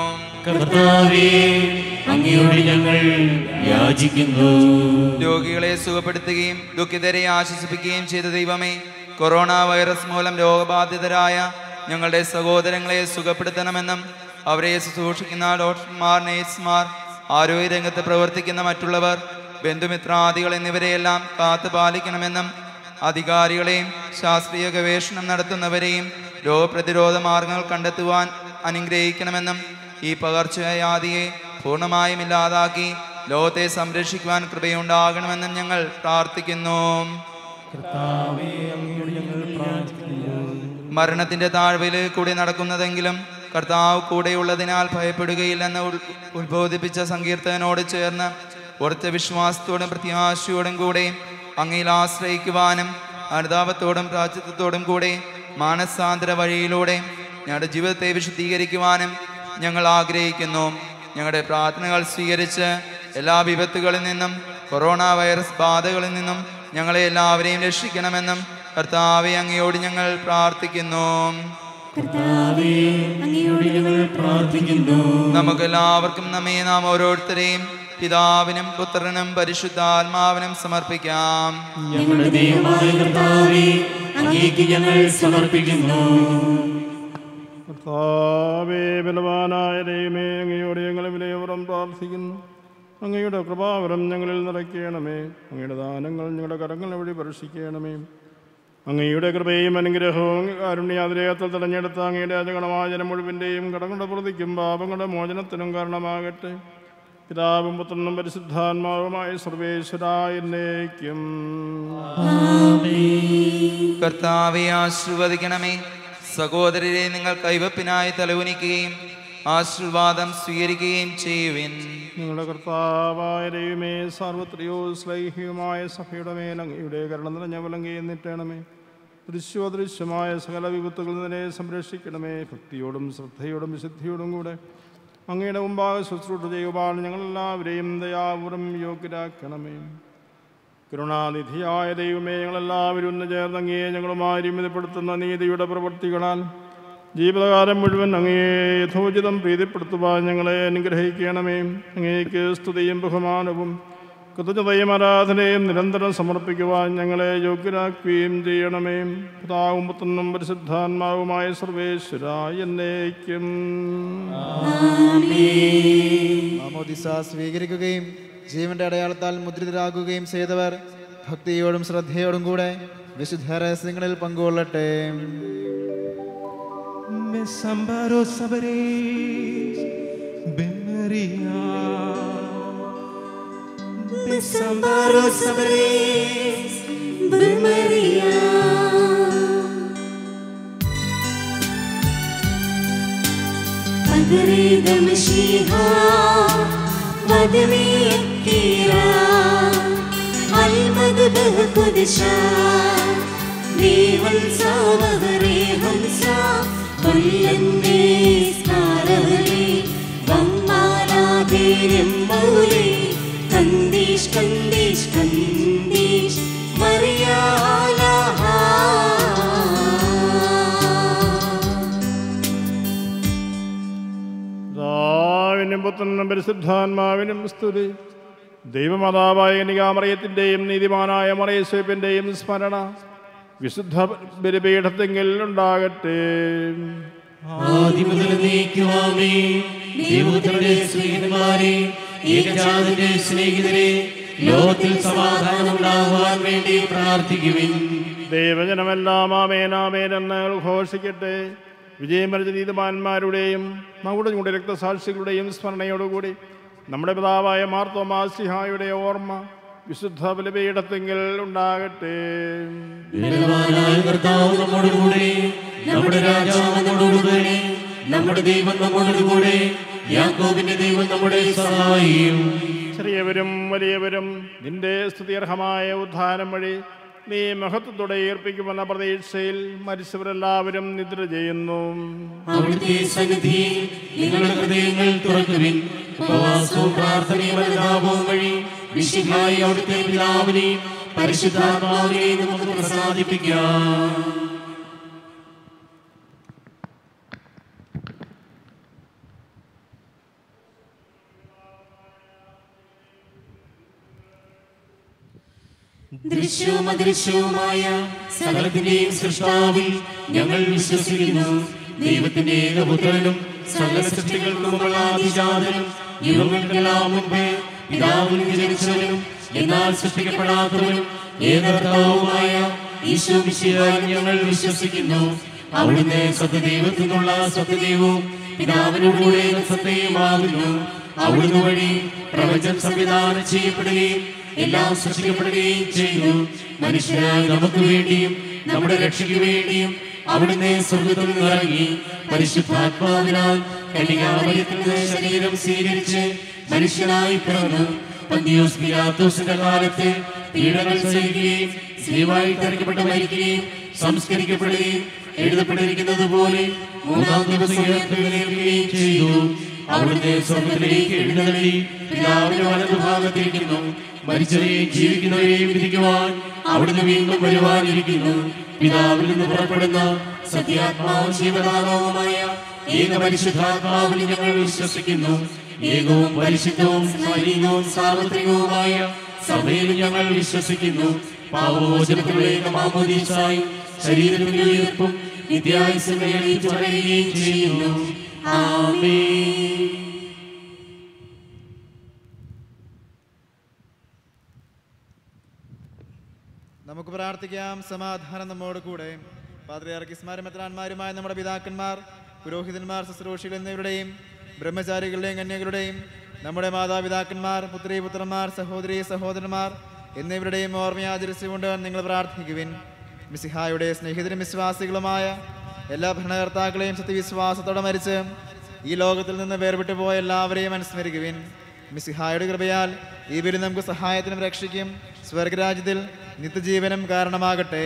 കർത്താവേ അങ്ങയോട് ഞങ്ങൾ യാചിക്കുന്നു രോഗികളെ സുഖപ്പെടുത്തുകയും ദുഃഖിതരെ ആശ്വസിപ്പിക്കുകയും ചെയ്ത ദൈവമേ കൊറോണ വൈറസ് മൂലം രോഗബാധിതരായ ഞങ്ങളുടെ സഹോദരങ്ങളെ സുഖപ്പെടുത്തണമെന്നും അവരെ ശുശ്രൂഷിക്കുന്ന ഡോക്ടർമാർ നേഴ്സുമാർ ആരോഗ്യരംഗത്ത് പ്രവർത്തിക്കുന്ന മറ്റുള്ളവർ ബന്ധുമിത്രാദികൾ എന്നിവരെയെല്ലാം കാത്തു പാലിക്കണമെന്നും അധികാരികളെയും ശാസ്ത്രീയ ഗവേഷണം നടത്തുന്നവരെയും രോഗപ്രതിരോധ മാർഗങ്ങൾ കണ്ടെത്തുവാൻ അനുഗ്രഹിക്കണമെന്നും ഈ പകർച്ചവ്യാധിയെ പൂർണ്ണമായും ഇല്ലാതാക്കി ലോകത്തെ സംരക്ഷിക്കുവാൻ കൃപയുണ്ടാകണമെന്നും ഞങ്ങൾ പ്രാർത്ഥിക്കുന്നു കർത്താവേ അങ്ങയോട് ഞങ്ങൾ പ്രാർത്ഥിക്കുന്നു മരണത്തിന്റെ താഴ്വയിൽ കൂടി നടക്കുന്നതെങ്കിലും കർത്താവ് കൂടെയുള്ളതിനാൽ ഭയപ്പെടുകയില്ലെന്ന് ഉൾ- ഉത്ബോധിപ്പിച്ച സങ്കീർത്തനോട് ചേർന്ന് ഉറച്ച വിശ്വാസത്തോടും പ്രത്യാശയോടും കൂടെ അങ്ങയിൽ ആശ്രയിക്കുവാനും അനുതാപത്തോടും പ്രാചിത്വത്തോടും കൂടെ മാനസാന്തര വഴിയിലൂടെ ഞങ്ങളുടെ ജീവിതത്തെ വിശുദ്ധീകരിക്കുവാനും ഞങ്ങൾ ആഗ്രഹിക്കുന്നു ഞങ്ങളുടെ പ്രാർത്ഥനകൾ സ്വീകരിച്ച് എല്ലാ വിപത്തുകളിൽ നിന്നും കൊറോണ വൈറസ് ബാധകളിൽ നിന്നും ഞങ്ങളെ എല്ലാവരെയും രക്ഷിക്കണമെന്നും കർത്താവെ അങ്ങയോട് ഞങ്ങൾ പ്രാർത്ഥിക്കുന്നു കർത്താവേ അങ്ങയോട് ഞങ്ങൾ പ്രാർത്ഥിക്കുന്നു നമുക്കെല്ലാവർക്കും നമ്മെ നാം ഓരോരുത്തരെയും പിതാവിനും പുത്രനും പരിശുദ്ധാത്മാവിനും സമർപ്പിക്കാം ഞങ്ങളുടെ ദൈവമായ കർത്താവേ അങ്ങേക്ക് ഞങ്ങൾ സമർപ്പിക്കുന്നു കർത്താവേ ബലവാനായ ദൈവമേ അങ്ങയോട് ഞങ്ങൾ വിലയവറം പ്രാർത്ഥിക്കുന്നു അങ്ങയുടെ കൃപാവരം ഞങ്ങളിൽ നിറയ്ക്കണമേ അങ്ങയുടെ ദാനങ്ങൾ ഞങ്ങളുടെ കരങ്ങൾ വഴി പരീക്ഷിക്കണമേ അങ്ങയുടെ കൃപയും അനുഗ്രഹവും കാരുണ്യാതിരേയത്തിൽ തിരഞ്ഞെടുത്ത അങ്ങയുടെ അജഗണമായ ജനം മുഴുവൻ്റെയും കടങ്ങളുടെ പ്രതിക്കും പാപങ്ങളുടെ മോചനത്തിനും കാരണമാകട്ടെ പിതാവും പുത്രനും പരിശുദ്ധാത്മാവുമായ സർവേശ്വരായനേക്കും കർത്താവെ ആശീർവദിക്കണമേ സഹോദരരെ നിങ്ങൾ കൈവപ്പിനായി തലകുനിക്കുകയും ആശീർവാദം സ്വീകരിക്കുകയും ചെയ്യുവിൻ നിങ്ങളുടെ കർത്താവായ ദൈവമേ സാർവത്രിയോ ശ്ലൈഹികമായ സഭയുടെ മേൽ അങ്ങയുടെ കരുണ നിറഞ്ഞ വിലങ്ങയും നിട്ടണമേ ദൃശ്യോദൃശ്യമായ സകല വിപത്തുകളിൽ നിന്നെ സംരക്ഷിക്കണമേ ഭക്തിയോടും ശ്രദ്ധയോടും വിശുദ്ധിയോടും കൂടെ അങ്ങയുടെ മുമ്പാകെ ശുശ്രൂഷ ചെയ്യുവാൻ ഞങ്ങളെല്ലാവരെയും ദയാപൂർവം യോഗ്യരാക്കണമേ കരുണാനിധിയായ ദൈവമേ ഞങ്ങളെല്ലാവരും ഒന്ന് ചേർന്ന് അങ്ങയെ ഞങ്ങളുമായി രമ്യതപ്പെടുത്തുന്ന നീതിയുടെ പ്രവൃത്തികളാൽ ജീവിതകാലം മുഴുവൻ അങ്ങയെ യഥോചിതം പ്രീതിപ്പെടുത്തുവാൻ ഞങ്ങളെ അനുഗ്രഹിക്കണമേ അങ്ങേക്ക് സ്തുതിയും ബഹുമാനവും കൃതജ്ഞതയും ആരാധനയും നിരന്തരം സമർപ്പിക്കുവാൻ ഞങ്ങളെ യോഗ്യരാക്കുകയും ചെയ്യണമേ പിതാവും പുത്രനും പരിശുദ്ധാത്മാവുമായ സർവേശ്വര എന്നേക്കും മാമോദിസ സ്വീകരിക്കുകയും ജീവന്റെ അടയാളത്താൽ മുദ്രിതരാകുകയും ചെയ്തവർ ഭക്തിയോടും ശ്രദ്ധയോടും കൂടെ വിശുദ്ധ രഹസ്യങ്ങളിൽ പങ്കുകൊള്ളട്ടെ Me sambaro sabareis Bemeria Besambaro sabres Bemeria Padre Mashiha Vadmi Akira Al-Mad Kudisha Deval Savahare Hamsa Kullande Snaravale Vammalabhirim Maule Kandish Kandish Kandish Marialaha പിതാവിനും പുത്രനും പരിശുദ്ധാത്മാവിനും സ്തുതി ദൈവമാതാവായ നികാമറയത്തിൻ്റെയും നീതിമാനായ മറയസേപ്പിൻ്റെയും സ്മരണ വിശുദ്ധ ബലിപീഠത്തെങ്കിൽ ഉണ്ടാകട്ടെ ആദ്യം മുതൽ നീക്കുവാമേ ദൈവത്തിന്റെ സ്നേഹിതന്മാരെ ഏകജാതന്റെ സ്നേഹിതരെ ലോകത്തിൽ സമാധാനം ഉണ്ടാകുവാൻ വേണ്ടി പ്രാർത്ഥിക്കുവിൻ ദൈവജനമെല്ലാം ആമേനാമേൻ എന്ന് ഘോഷിക്കട്ടെ വിജയം വരച്ച നീതിമാന്മാരുടെയും നമ്മുടെ കൂടെ രക്തസാക്ഷികളുടെയും സ്മരണയോടുകൂടി നമ്മുടെ പിതാവായ മാർത്തോമാസിഹായുടെ ഓർമ്മ വിശുദ്ധ ബലിപീഠത്തെങ്കിൽ ഉണ്ടാകട്ടെ ബലവാനായ കർത്താവ് നമ്മോടുകൂടെ നമ്മുടെ രാജാവ് നമ്മോടുകൂടെ നമ്മുടെ ദൈവം നമ്മോടുകൂടെ യാക്കോബിന്റെ ദൈവം നമ്മുടെ സഹായിയും ചെറിയവരും വലിയവരും നിന്റെ സ്തുതിയർഹമായ ഉദ്ധാനം വഴി നീ മഹത്വത്തോടെ ഏർപ്പിക്കുമെന്ന പ്രതീക്ഷയിൽ മരിച്ചവരെല്ലാവരും നിദ്ര ചെയ്യുന്നു അവിടുത്തെ സന്നിധിയിൽ നിങ്ങളുടെ ഹൃദയങ്ങൾ തുറക്കുവിൻ ഉപവാസവും പ്രാർത്ഥനയും അനുതാപവും വഴി വിശുദ്ധായി അവിടുത്തെ പിതാവിനെയും പരിശുദ്ധാത്മാവിനെയും നമുക്ക് പ്രസാദിപ്പിക്കാം ദൃശ്യവും അദൃശ്യവുമായ സകലത്തിന്റെയും സൃഷ്ടാവിൽ ഞങ്ങൾ വിശ്വസിക്കുന്നു ദൈവത്തിന്റെ ഏകപുത്രനും സകല സൃഷ്ടികൾക്കും ആദിജാതനും യുഗങ്ങൾക്കെല്ലാം മുമ്പേ പിതാവിൽ ജനിച്ചവനും എന്നാൽ സൃഷ്ടിക്കപ്പെടാത്തവനും ഏകർത്താവുമായ ഈശോ മിശിഹായിൽ ഞങ്ങൾ വിശ്വസിക്കുന്നു അവിടുന്ന് സത്യദൈവത്തിൽ നിന്നുള്ള സത്യദൈവവും പിതാവിനോടുകൂടെ സത്യവുമാകുന്നു അവിടുന്ന് വഴി പ്രപഞ്ചം സംവിധാനം ചെയ്യപ്പെടുകയും എല്ലാം സൃഷ്ടിക്കപ്പെടുകയും ചെയ്തു മനുഷ്യരായ നമുക്ക് വേണ്ടിയും നമ്മുടെ രക്ഷയ്ക്ക് വേണ്ടിയും അവിടുന്ന് സ്വർഗത്തിൽ നിന്നിറങ്ങി പരിശുദ്ധാത്മാവിനാൽ കന്യകാമയത്തിൽ നിന്ന് ശരീരം സ്വീകരിച്ച് മനുഷ്യനായി പിറന്നു പന്തിയോസ് പിലാത്തോസിന്റെ കാലത്ത് പീഡകൾ സഹിക്കുകയും സ്ത്രീവായി തെരഞ്ഞപ്പെട്ട് മരിക്കുകയും സംസ്കരിക്കപ്പെടുകയും എഴുതപ്പെട്ടിരിക്കുന്നത് പോലെ മൂന്നാം ദിവസം ഉയർത്തെഴുന്നേൽക്കുകയും ചെയ്തു അവിടുന്ന് സ്വർഗത്തിലേക്ക് എഴുന്നള്ളി പിതാവിന്റെ വലതുഭാഗത്തിരിക്കുന്നു മരിച്ചവരെയും ജീവിക്കുന്നവരെയും വിധിക്കുവാൻ അവിടുന്ന് വീണ്ടും വരുവാനിരിക്കുന്നു പിതാവിൽ നിന്ന് പുറപ്പെടുന്ന സത്യാത്മാവും ജീവദാതാവുമായ ഏക പരിശുദ്ധാത്മാവിൽ ഞങ്ങൾ വിശ്വസിക്കുന്നു ഏകവും പരിശുദ്ധവും സൈനികവും സാർവത്രികവുമായ സഭയിൽ ഞങ്ങൾ വിശ്വസിക്കുന്നു പാവമോചനത്തിലുള്ള ഏകമാമോദീസായി ശരീരത്തിന്റെ ഉയർപ്പും നിത്യായുസിന്റെ എഴുതി പറയുകയും ചെയ്യുന്നു ആമേൻ നമുക്ക് പ്രാർത്ഥിക്കാം സമാധാനം നമ്മോട് കൂടെ പാത്രിയാർക്കിസ്മാരും മെത്രാന്മാരുമായ നമ്മുടെ പിതാക്കന്മാർ പുരോഹിതന്മാർ ശുശ്രൂഷികൾ എന്നിവരുടെയും ബ്രഹ്മചാരികളുടെയും കന്യകളുടെയും നമ്മുടെ മാതാപിതാക്കന്മാർ പുത്രി പുത്രന്മാർ സഹോദരി സഹോദരന്മാർ എന്നിവരുടെയും ഓർമ്മയാചരിച്ചുകൊണ്ട് നിങ്ങൾ പ്രാർത്ഥിക്കുവിൻ മിസിഹായുടെ സ്നേഹിതരും വിശ്വാസികളുമായ എല്ലാ ഭരണകർത്താക്കളെയും സത്യവിശ്വാസത്തോടെ മരിച്ച് ഈ ലോകത്തിൽ നിന്ന് വേർപെട്ടു പോയ എല്ലാവരെയും അനുസ്മരിക്കുവിൻ മിസിഹായുടെ കൃപയാൽ ഈ ബലി നമുക്ക് സഹായത്തിനും രക്ഷിക്കും സ്വർഗരാജ്യത്തിൽ നിത്യജീവനം കാരണമാകട്ടെ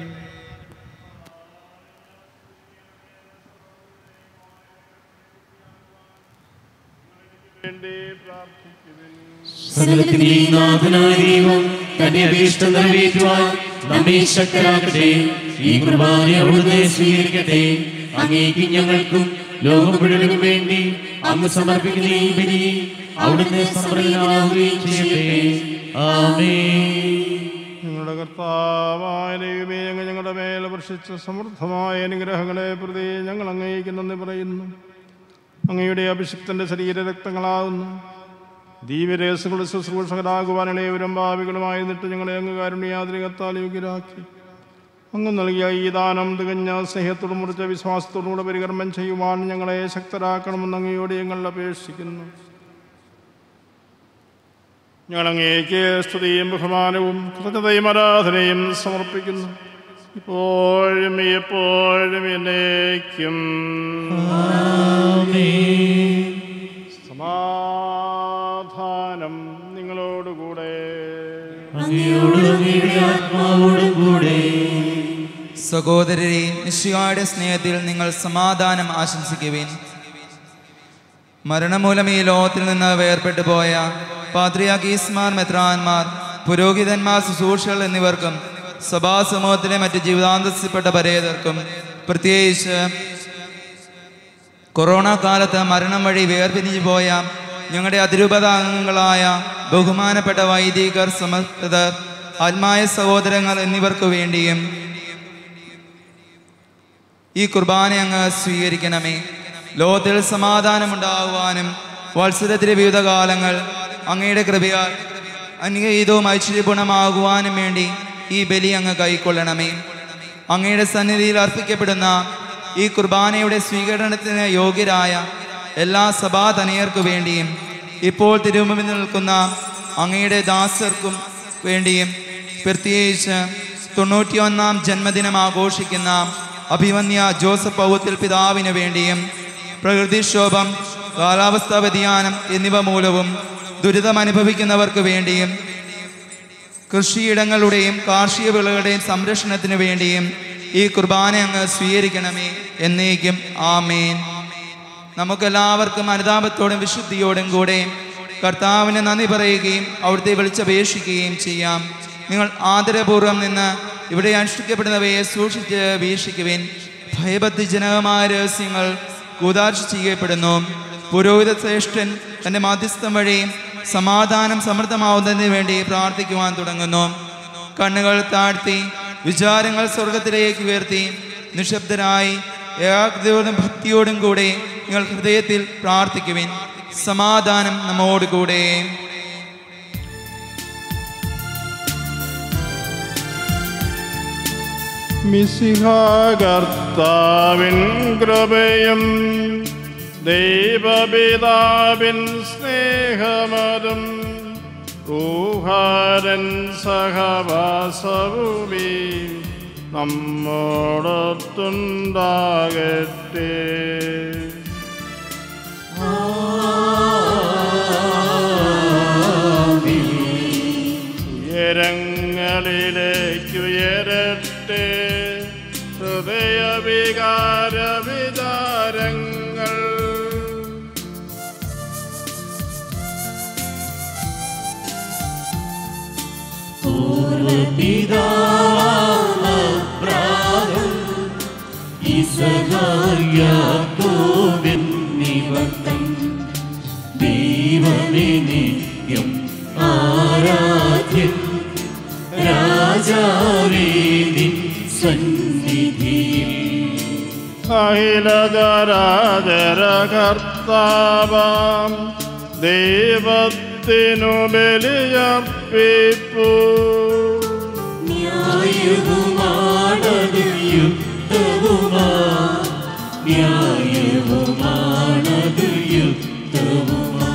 വേണ്ടി പ്രാർത്ഥിക്കുവിൻ സകലത്തിന്റെയും നാഥനായ ദൈവം തന്റെ അഭീഷ്ടം നിറവേറ്റുവാൻ നമ്മെ ശക്തരാക്കട്ടെ ഈ കുർബാന അവിടുന്ന് സ്വീകരിക്കട്ടെ അങ്ങേക്ക് ഞങ്ങൾക്കും ലോകം മുഴുവനും വേണ്ടി അങ്ങ് സമർപ്പിക്കുന്ന ഈ ബലി അവിടുന്ന് സമൃദ്ധനാവുകയും ചെയ്യട്ടെ ആമേൻ ഞങ്ങളുടെ കർത്താവായ ദൈവമേ അങ്ങ് ഞങ്ങളുടെ മേൽ വർഷിച്ച സമൃദ്ധമായ അനുഗ്രഹങ്ങളെ പ്രതി ഞങ്ങൾ അങ്ങേക്ക് നന്ദി പറയുന്നു അങ്ങയുടെ അഭിഷിക്തന്റെ ശരീരരക്തങ്ങളാകുന്നു ദീപരേസുകളുടെ ശുശ്രൂഷകരാകുവാൻ ഇളയവരും ഭാവികളുമായി നിന്നിട്ട് ഞങ്ങളെ അങ്ങ് കാരുണ്യാതിരികത്താൽ യോഗ്യരാക്കി അങ്ങ് നൽകിയ ഈ ദാനം തികഞ്ഞ സ്നേഹത്തോടും മുറിച്ച വിശ്വാസത്തോടും കൂടെ പരികർമ്മം ചെയ്യുവാൻ ഞങ്ങളെ ശക്തരാക്കണമെന്ന് അങ്ങയോട് ഞങ്ങൾ അപേക്ഷിക്കുന്നു ഞങ്ങൾ അങ്ങേക്ക് സ്തുതിയും ബഹുമാനവും കൃതജ്ഞതയും ആരാധനയും സമർപ്പിക്കുന്നു ഇപ്പോഴും എപ്പോഴും എന്നേക്കും സമാധാനം നിങ്ങളോടുകൂടെ അങ്ങയോടും അങ്ങയുടെ ആത്മാവോടും കൂടെ സഹോദരരെ നിശ്ചയയുടെ സ്നേഹത്തിൽ നിങ്ങൾ സമാധാനം ആശംസിക്കുവിൻ മരണമൂലം ഈ ലോകത്തിൽ നിന്ന് വേർപെട്ടു പോയ പാത്രിയാഗീസ്മാർ മെത്രാന്മാർ പുരോഹിതന്മാർ ശുശ്രൂഷകൾ എന്നിവർക്കും സഭാസമൂഹത്തിലെ മറ്റ് ജീവിതാന്തസ്യപ്പെട്ട പരേതർക്കും പ്രത്യേകിച്ച് കൊറോണ കാലത്ത് മരണം വഴി വേർപിരിഞ്ഞു പോയ ഞങ്ങളുടെ അതിരൂപതാംഗങ്ങളായ ബഹുമാനപ്പെട്ട വൈദികർ സമർപ്പിതർ ആത്മായ സഹോദരങ്ങൾ എന്നിവർക്കു വേണ്ടിയും ഈ കുർബാന അങ്ങ് സ്വീകരിക്കണമേ ലോകത്തിൽ സമാധാനമുണ്ടാകുവാനും വത്സരത്തിലെ വിവിധ കാലങ്ങൾ അങ്ങയുടെ കൃപയാൽ അനുഗീതവും ഐശ്വര്യപൂർണമാകുവാനും വേണ്ടി ഈ ബലി അങ്ങ് കൈക്കൊള്ളണമേ അങ്ങയുടെ സന്നിധിയിൽ അർപ്പിക്കപ്പെടുന്ന ഈ കുർബാനയുടെ സ്വീകരണത്തിന് യോഗ്യരായ എല്ലാ സഭാതനയർക്കു വേണ്ടിയും ഇപ്പോൾ തിരുമുമ്പിൽ നിൽക്കുന്ന അങ്ങയുടെ ദാസർക്കും വേണ്ടിയും പ്രത്യേകിച്ച് തൊണ്ണൂറ്റിയൊന്നാം ജന്മദിനം ആഘോഷിക്കുന്ന അഭിമന്യ ജോസഫ് പൗത്തിൽ പിതാവിന് വേണ്ടിയും പ്രകൃതിക്ഷോഭം കാലാവസ്ഥാ വ്യതിയാനം എന്നിവ മൂലവും ദുരിതം അനുഭവിക്കുന്നവർക്ക് വേണ്ടിയും കൃഷിയിടങ്ങളുടെയും കാർഷിക വിളകളുടെയും സംരക്ഷണത്തിന് വേണ്ടിയും ഈ കുർബാന അങ്ങ് സ്വീകരിക്കണമേ എന്നേക്കും ആമേൻ നമുക്കെല്ലാവർക്കും അനുതാപത്തോടും വിശുദ്ധിയോടും കൂടെ കർത്താവിന് നന്ദി പറയുകയും അവിടുത്തെ വിളിച്ചപേക്ഷിക്കുകയും ചെയ്യാം നിങ്ങൾ ആദരപൂർവ്വം നിന്ന് ഇവിടെ അനുഷ്ഠിക്കപ്പെടുന്നവയെ സൂക്ഷിച്ച് വീക്ഷിക്കുവിൻ ഭയഭക്തിജനകമായ രഹസ്യങ്ങൾ കൂതാർച്ച ചെയ്യപ്പെടുന്നു പുരോഹിത ശ്രേഷ്ഠൻ തന്റെ മാധ്യസ്ഥം വഴി സമാധാനം സമൃദ്ധമാവുന്നതിന് വേണ്ടി പ്രാർത്ഥിക്കുവാൻ തുടങ്ങുന്നു കണ്ണുകൾ താഴ്ത്തി വിചാരങ്ങൾ സ്വർഗത്തിലേക്ക് ഉയർത്തി നിശബ്ദരായി ഏകാഗ്രതയോടും ഭക്തിയോടും കൂടെ നിങ്ങൾ ഹൃദയത്തിൽ പ്രാർത്ഥിക്കുവിൻ സമാധാനം നമ്മോടുകൂടെ മിസിഹാകർത്താവിൻ കൃപയും ദൈവപിതാവിൻ സ്നേഹമതും ഊഹാരൻ സഹവാസവുമേ നമ്മോടൊത്തുണ്ടാകട്ടെ ഉയരങ്ങളിലേക്ക് ഉയരട്ടെ ഹൃദയവികാര വിചാരങ്ങൾ പൂർവപിതാവാബ്രാഹം ഇസഹായാക്കോബെന്നിവർത്തൻ ദൈവമേ നിത്യം ആരാധ്യൻ രാജാവേ നിൻ സന്നിധിയിൽ അഖിലചരാചര കർത്താവാം ദൈവത്തിനു ബലിയർപ്പിപ്പൂ ന്യായവുമാണത് യുക്തവുമാ ന്യായവുമാണത് യുക്തവുമാ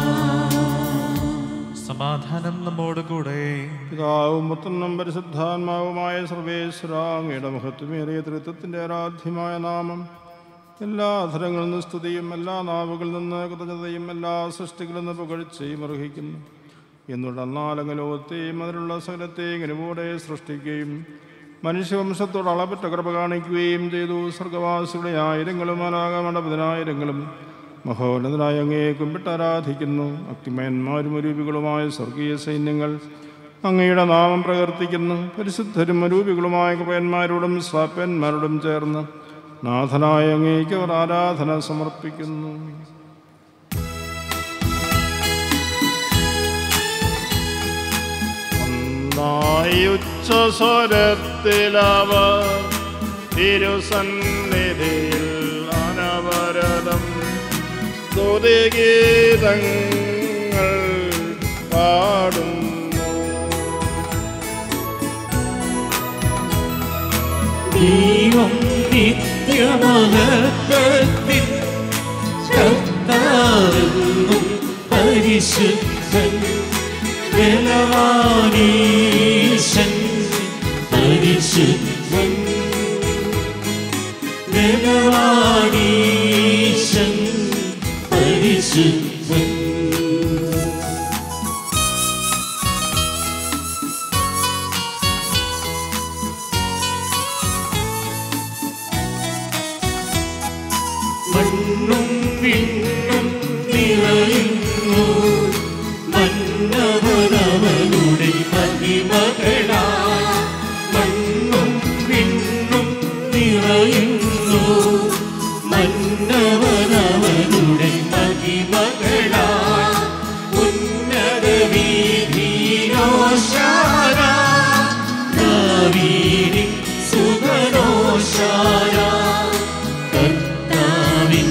സമാധാനം നമ്മോട് കൂടെ പിതാവും പുത്രനും പരിശുദ്ധാത്മാവുമായ സർവേശ്വര അങ്ങയുടെ മഹത്വമേറിയ തൃത്വത്തിൻ്റെ ആരാധ്യമായ നാമം എല്ലാ അധരങ്ങളിൽ നിന്ന് സ്തുതിയും എല്ലാ നാവുകളിൽ നിന്ന് കൃതജ്ഞതയും എല്ലാ സൃഷ്ടികളിൽ നിന്ന് പുകഴ്ചയും അർഹിക്കുന്നു എന്നുടന്നാലങ്ങ് ലോകത്തെയും അതിലുള്ള സകലത്തെയും അനുകൂടെ സൃഷ്ടിക്കുകയും മനുഷ്യവംശത്തോട് അളപ്പറ്റ കൃപ കാണിക്കുകയും ചെയ്തു സ്വർഗവാസികളുടെ ആയിരങ്ങളും അനാഗമണ്ട പതിനായിരങ്ങളും മഹോന്നതനായ അങ്ങയെ കുമ്പിട്ട് ആരാധിക്കുന്നു അക്തിമയന്മാരും അരൂപികളുമായ സ്വർഗീയ സൈന്യങ്ങൾ അങ്ങയുടെ നാമം പ്രകീർത്തിക്കുന്നു പരിശുദ്ധരും അരൂപികളുമായ കൃപയന്മാരോടും സ്വാപ്പന്മാരോടും ചേർന്ന് നാഥനായ അങ്ങേക്ക് അവർ ആരാധന സമർപ്പിക്കുന്നു ഒന്നായി ഉച്ചസ്വരത്തിലവർ തിരുസന്നിധിയിൽ അനവരതം സ്തുതിഗീതങ്ങൾ പാടുന്നു ദൈവം നിത്യമഹത്വത്തിൽ കർത്താവെന്നും പരിശുദ്ധൻ ബലവാനീശൻ പരിശുദ്ധൻ ബലവാനീശൻ പരിശുദ്ധൻ മണ്ണും വിണ്ണും നിറയുന്നു മന്നവനവനുടെ മഹിമകളാ മണ്ണും വിണ്ണും നിറയുന്നു മന്നവനവനുടെ മഹിമകളാ ഉന്നത വീതിയോശാര ദാവീദിൻ സുഖനോശാര കർത്താവിൻ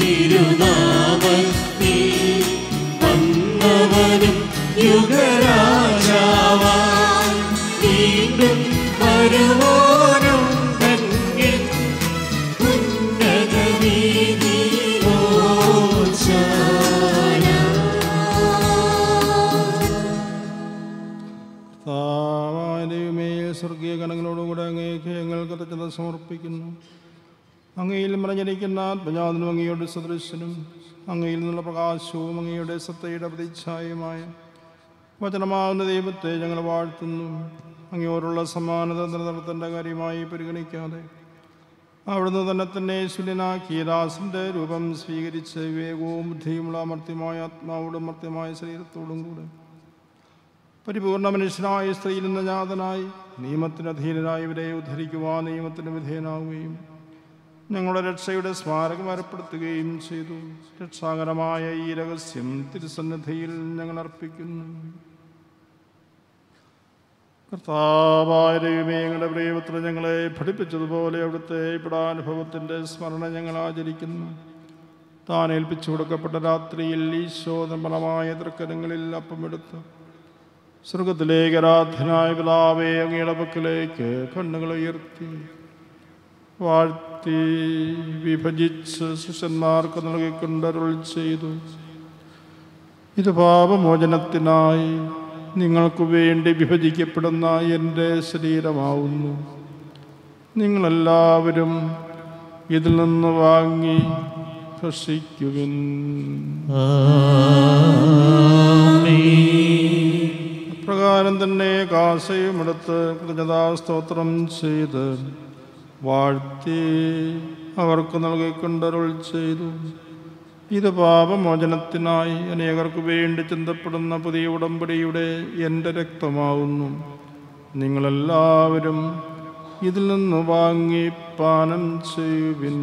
തിരുനാമത്തിൽ വന്നവനും യുഗരാജാവായി വീണ്ടും വരുവോനും തന്നെ ഉന്നത താവാനയുമേ സ്വർഗീയ ഗണങ്ങളോടുകൂടെ അങ്ങേക്ക് ഞങ്ങൾ കൃതജ്ഞത സമർപ്പിക്കുന്നു അങ്ങയിൽ മറഞ്ഞിരിക്കുന്ന ആത്മജാതനും അങ്ങയുടെ സദൃശനും അങ്ങയിൽ നിന്നുള്ള പ്രകാശവും അങ്ങയുടെ സത്തയുടെ പ്രതിച്ഛായമായ വചനമാകുന്ന ദൈവത്തെ ഞങ്ങൾ വാഴ്ത്തുന്നു അങ്ങയോടുള്ള സമാനത നിലനിർത്തേണ്ട കാര്യമായി പരിഗണിക്കാതെ അവിടുന്ന് തന്നെ തന്നെ ശൂന്യനാക്കിയ ദാസന്റെ രൂപം സ്വീകരിച്ച് വിവേകവും ബുദ്ധിയുമുള്ള അമർത്യമായ ആത്മാവോടും മർത്യമായ ശരീരത്തോടും കൂടെ പരിപൂർണ മനുഷ്യനായ സ്ത്രീയിൽ നിന്ന് ജാതനായി നിയമത്തിന് അധീനരായി ഇവരെ ഉദ്ധരിക്കുവാൻ നിയമത്തിന് വിധേയനാവുകയും ഞങ്ങളുടെ രക്ഷയുടെ സ്മാരകം ഏർപ്പെടുത്തുകയും ചെയ്തു രക്ഷാകരമായ ഈ രഹസ്യം തിരുസന്നിധിയിൽ ഞങ്ങൾ അർപ്പിക്കുന്നു കർത്താവായ ദൈവമേ ഞങ്ങളുടെ പ്രിയപുത്രൻ ഞങ്ങളെ പഠിപ്പിച്ചതുപോലെ അവിടുത്തെ ഇവിടാനുഭവത്തിൻ്റെ സ്മരണ ഞങ്ങൾ ആചരിക്കുന്നു താൻ ഏൽപ്പിച്ചു കൊടുക്കപ്പെട്ട രാത്രിയിൽ ഈശോ നിർമ്മലമായ തൃക്കരങ്ങളിൽ അപ്പമെടുത്ത് സ്വർഗത്തിലേക്ക് ആരാധനായ പിതാവേ അങ്ങയുടെ പക്കലേക്ക് കണ്ണുകൾ ഉയർത്തി വാഴ്ത്തി വിഭജിച്ച് ശിഷ്യന്മാർക്ക് നൽകിക്കൊണ്ടരുൾ ചെയ്തു ഇത് പാപമോചനത്തിനായി നിങ്ങൾക്ക് വേണ്ടി വിഭജിക്കപ്പെടുന്ന എൻ്റെ ശരീരമാവുന്നു നിങ്ങളെല്ലാവരും ഇതിൽ നിന്ന് വാങ്ങി ഭക്ഷിക്കുവിൻ പ്രകാരം തന്നെ കാസയും എടുത്ത് കൃതജ്ഞതാസ്തോത്രം ചെയ്ത് വാഴ്ത്തി അവർക്ക് നൽകിക്കൊണ്ടരുൾ ചെയ്തു ഇത് പാപമോചനത്തിനായി അനേകർക്ക് വേണ്ടി ചിന്തപ്പെടുന്ന പുതിയ ഉടമ്പടിയുടെ എൻ്റെ രക്തമാവുന്നു നിങ്ങളെല്ലാവരും ഇതിൽ നിന്ന് വാങ്ങി പാനം ചെയ്യുവിൻ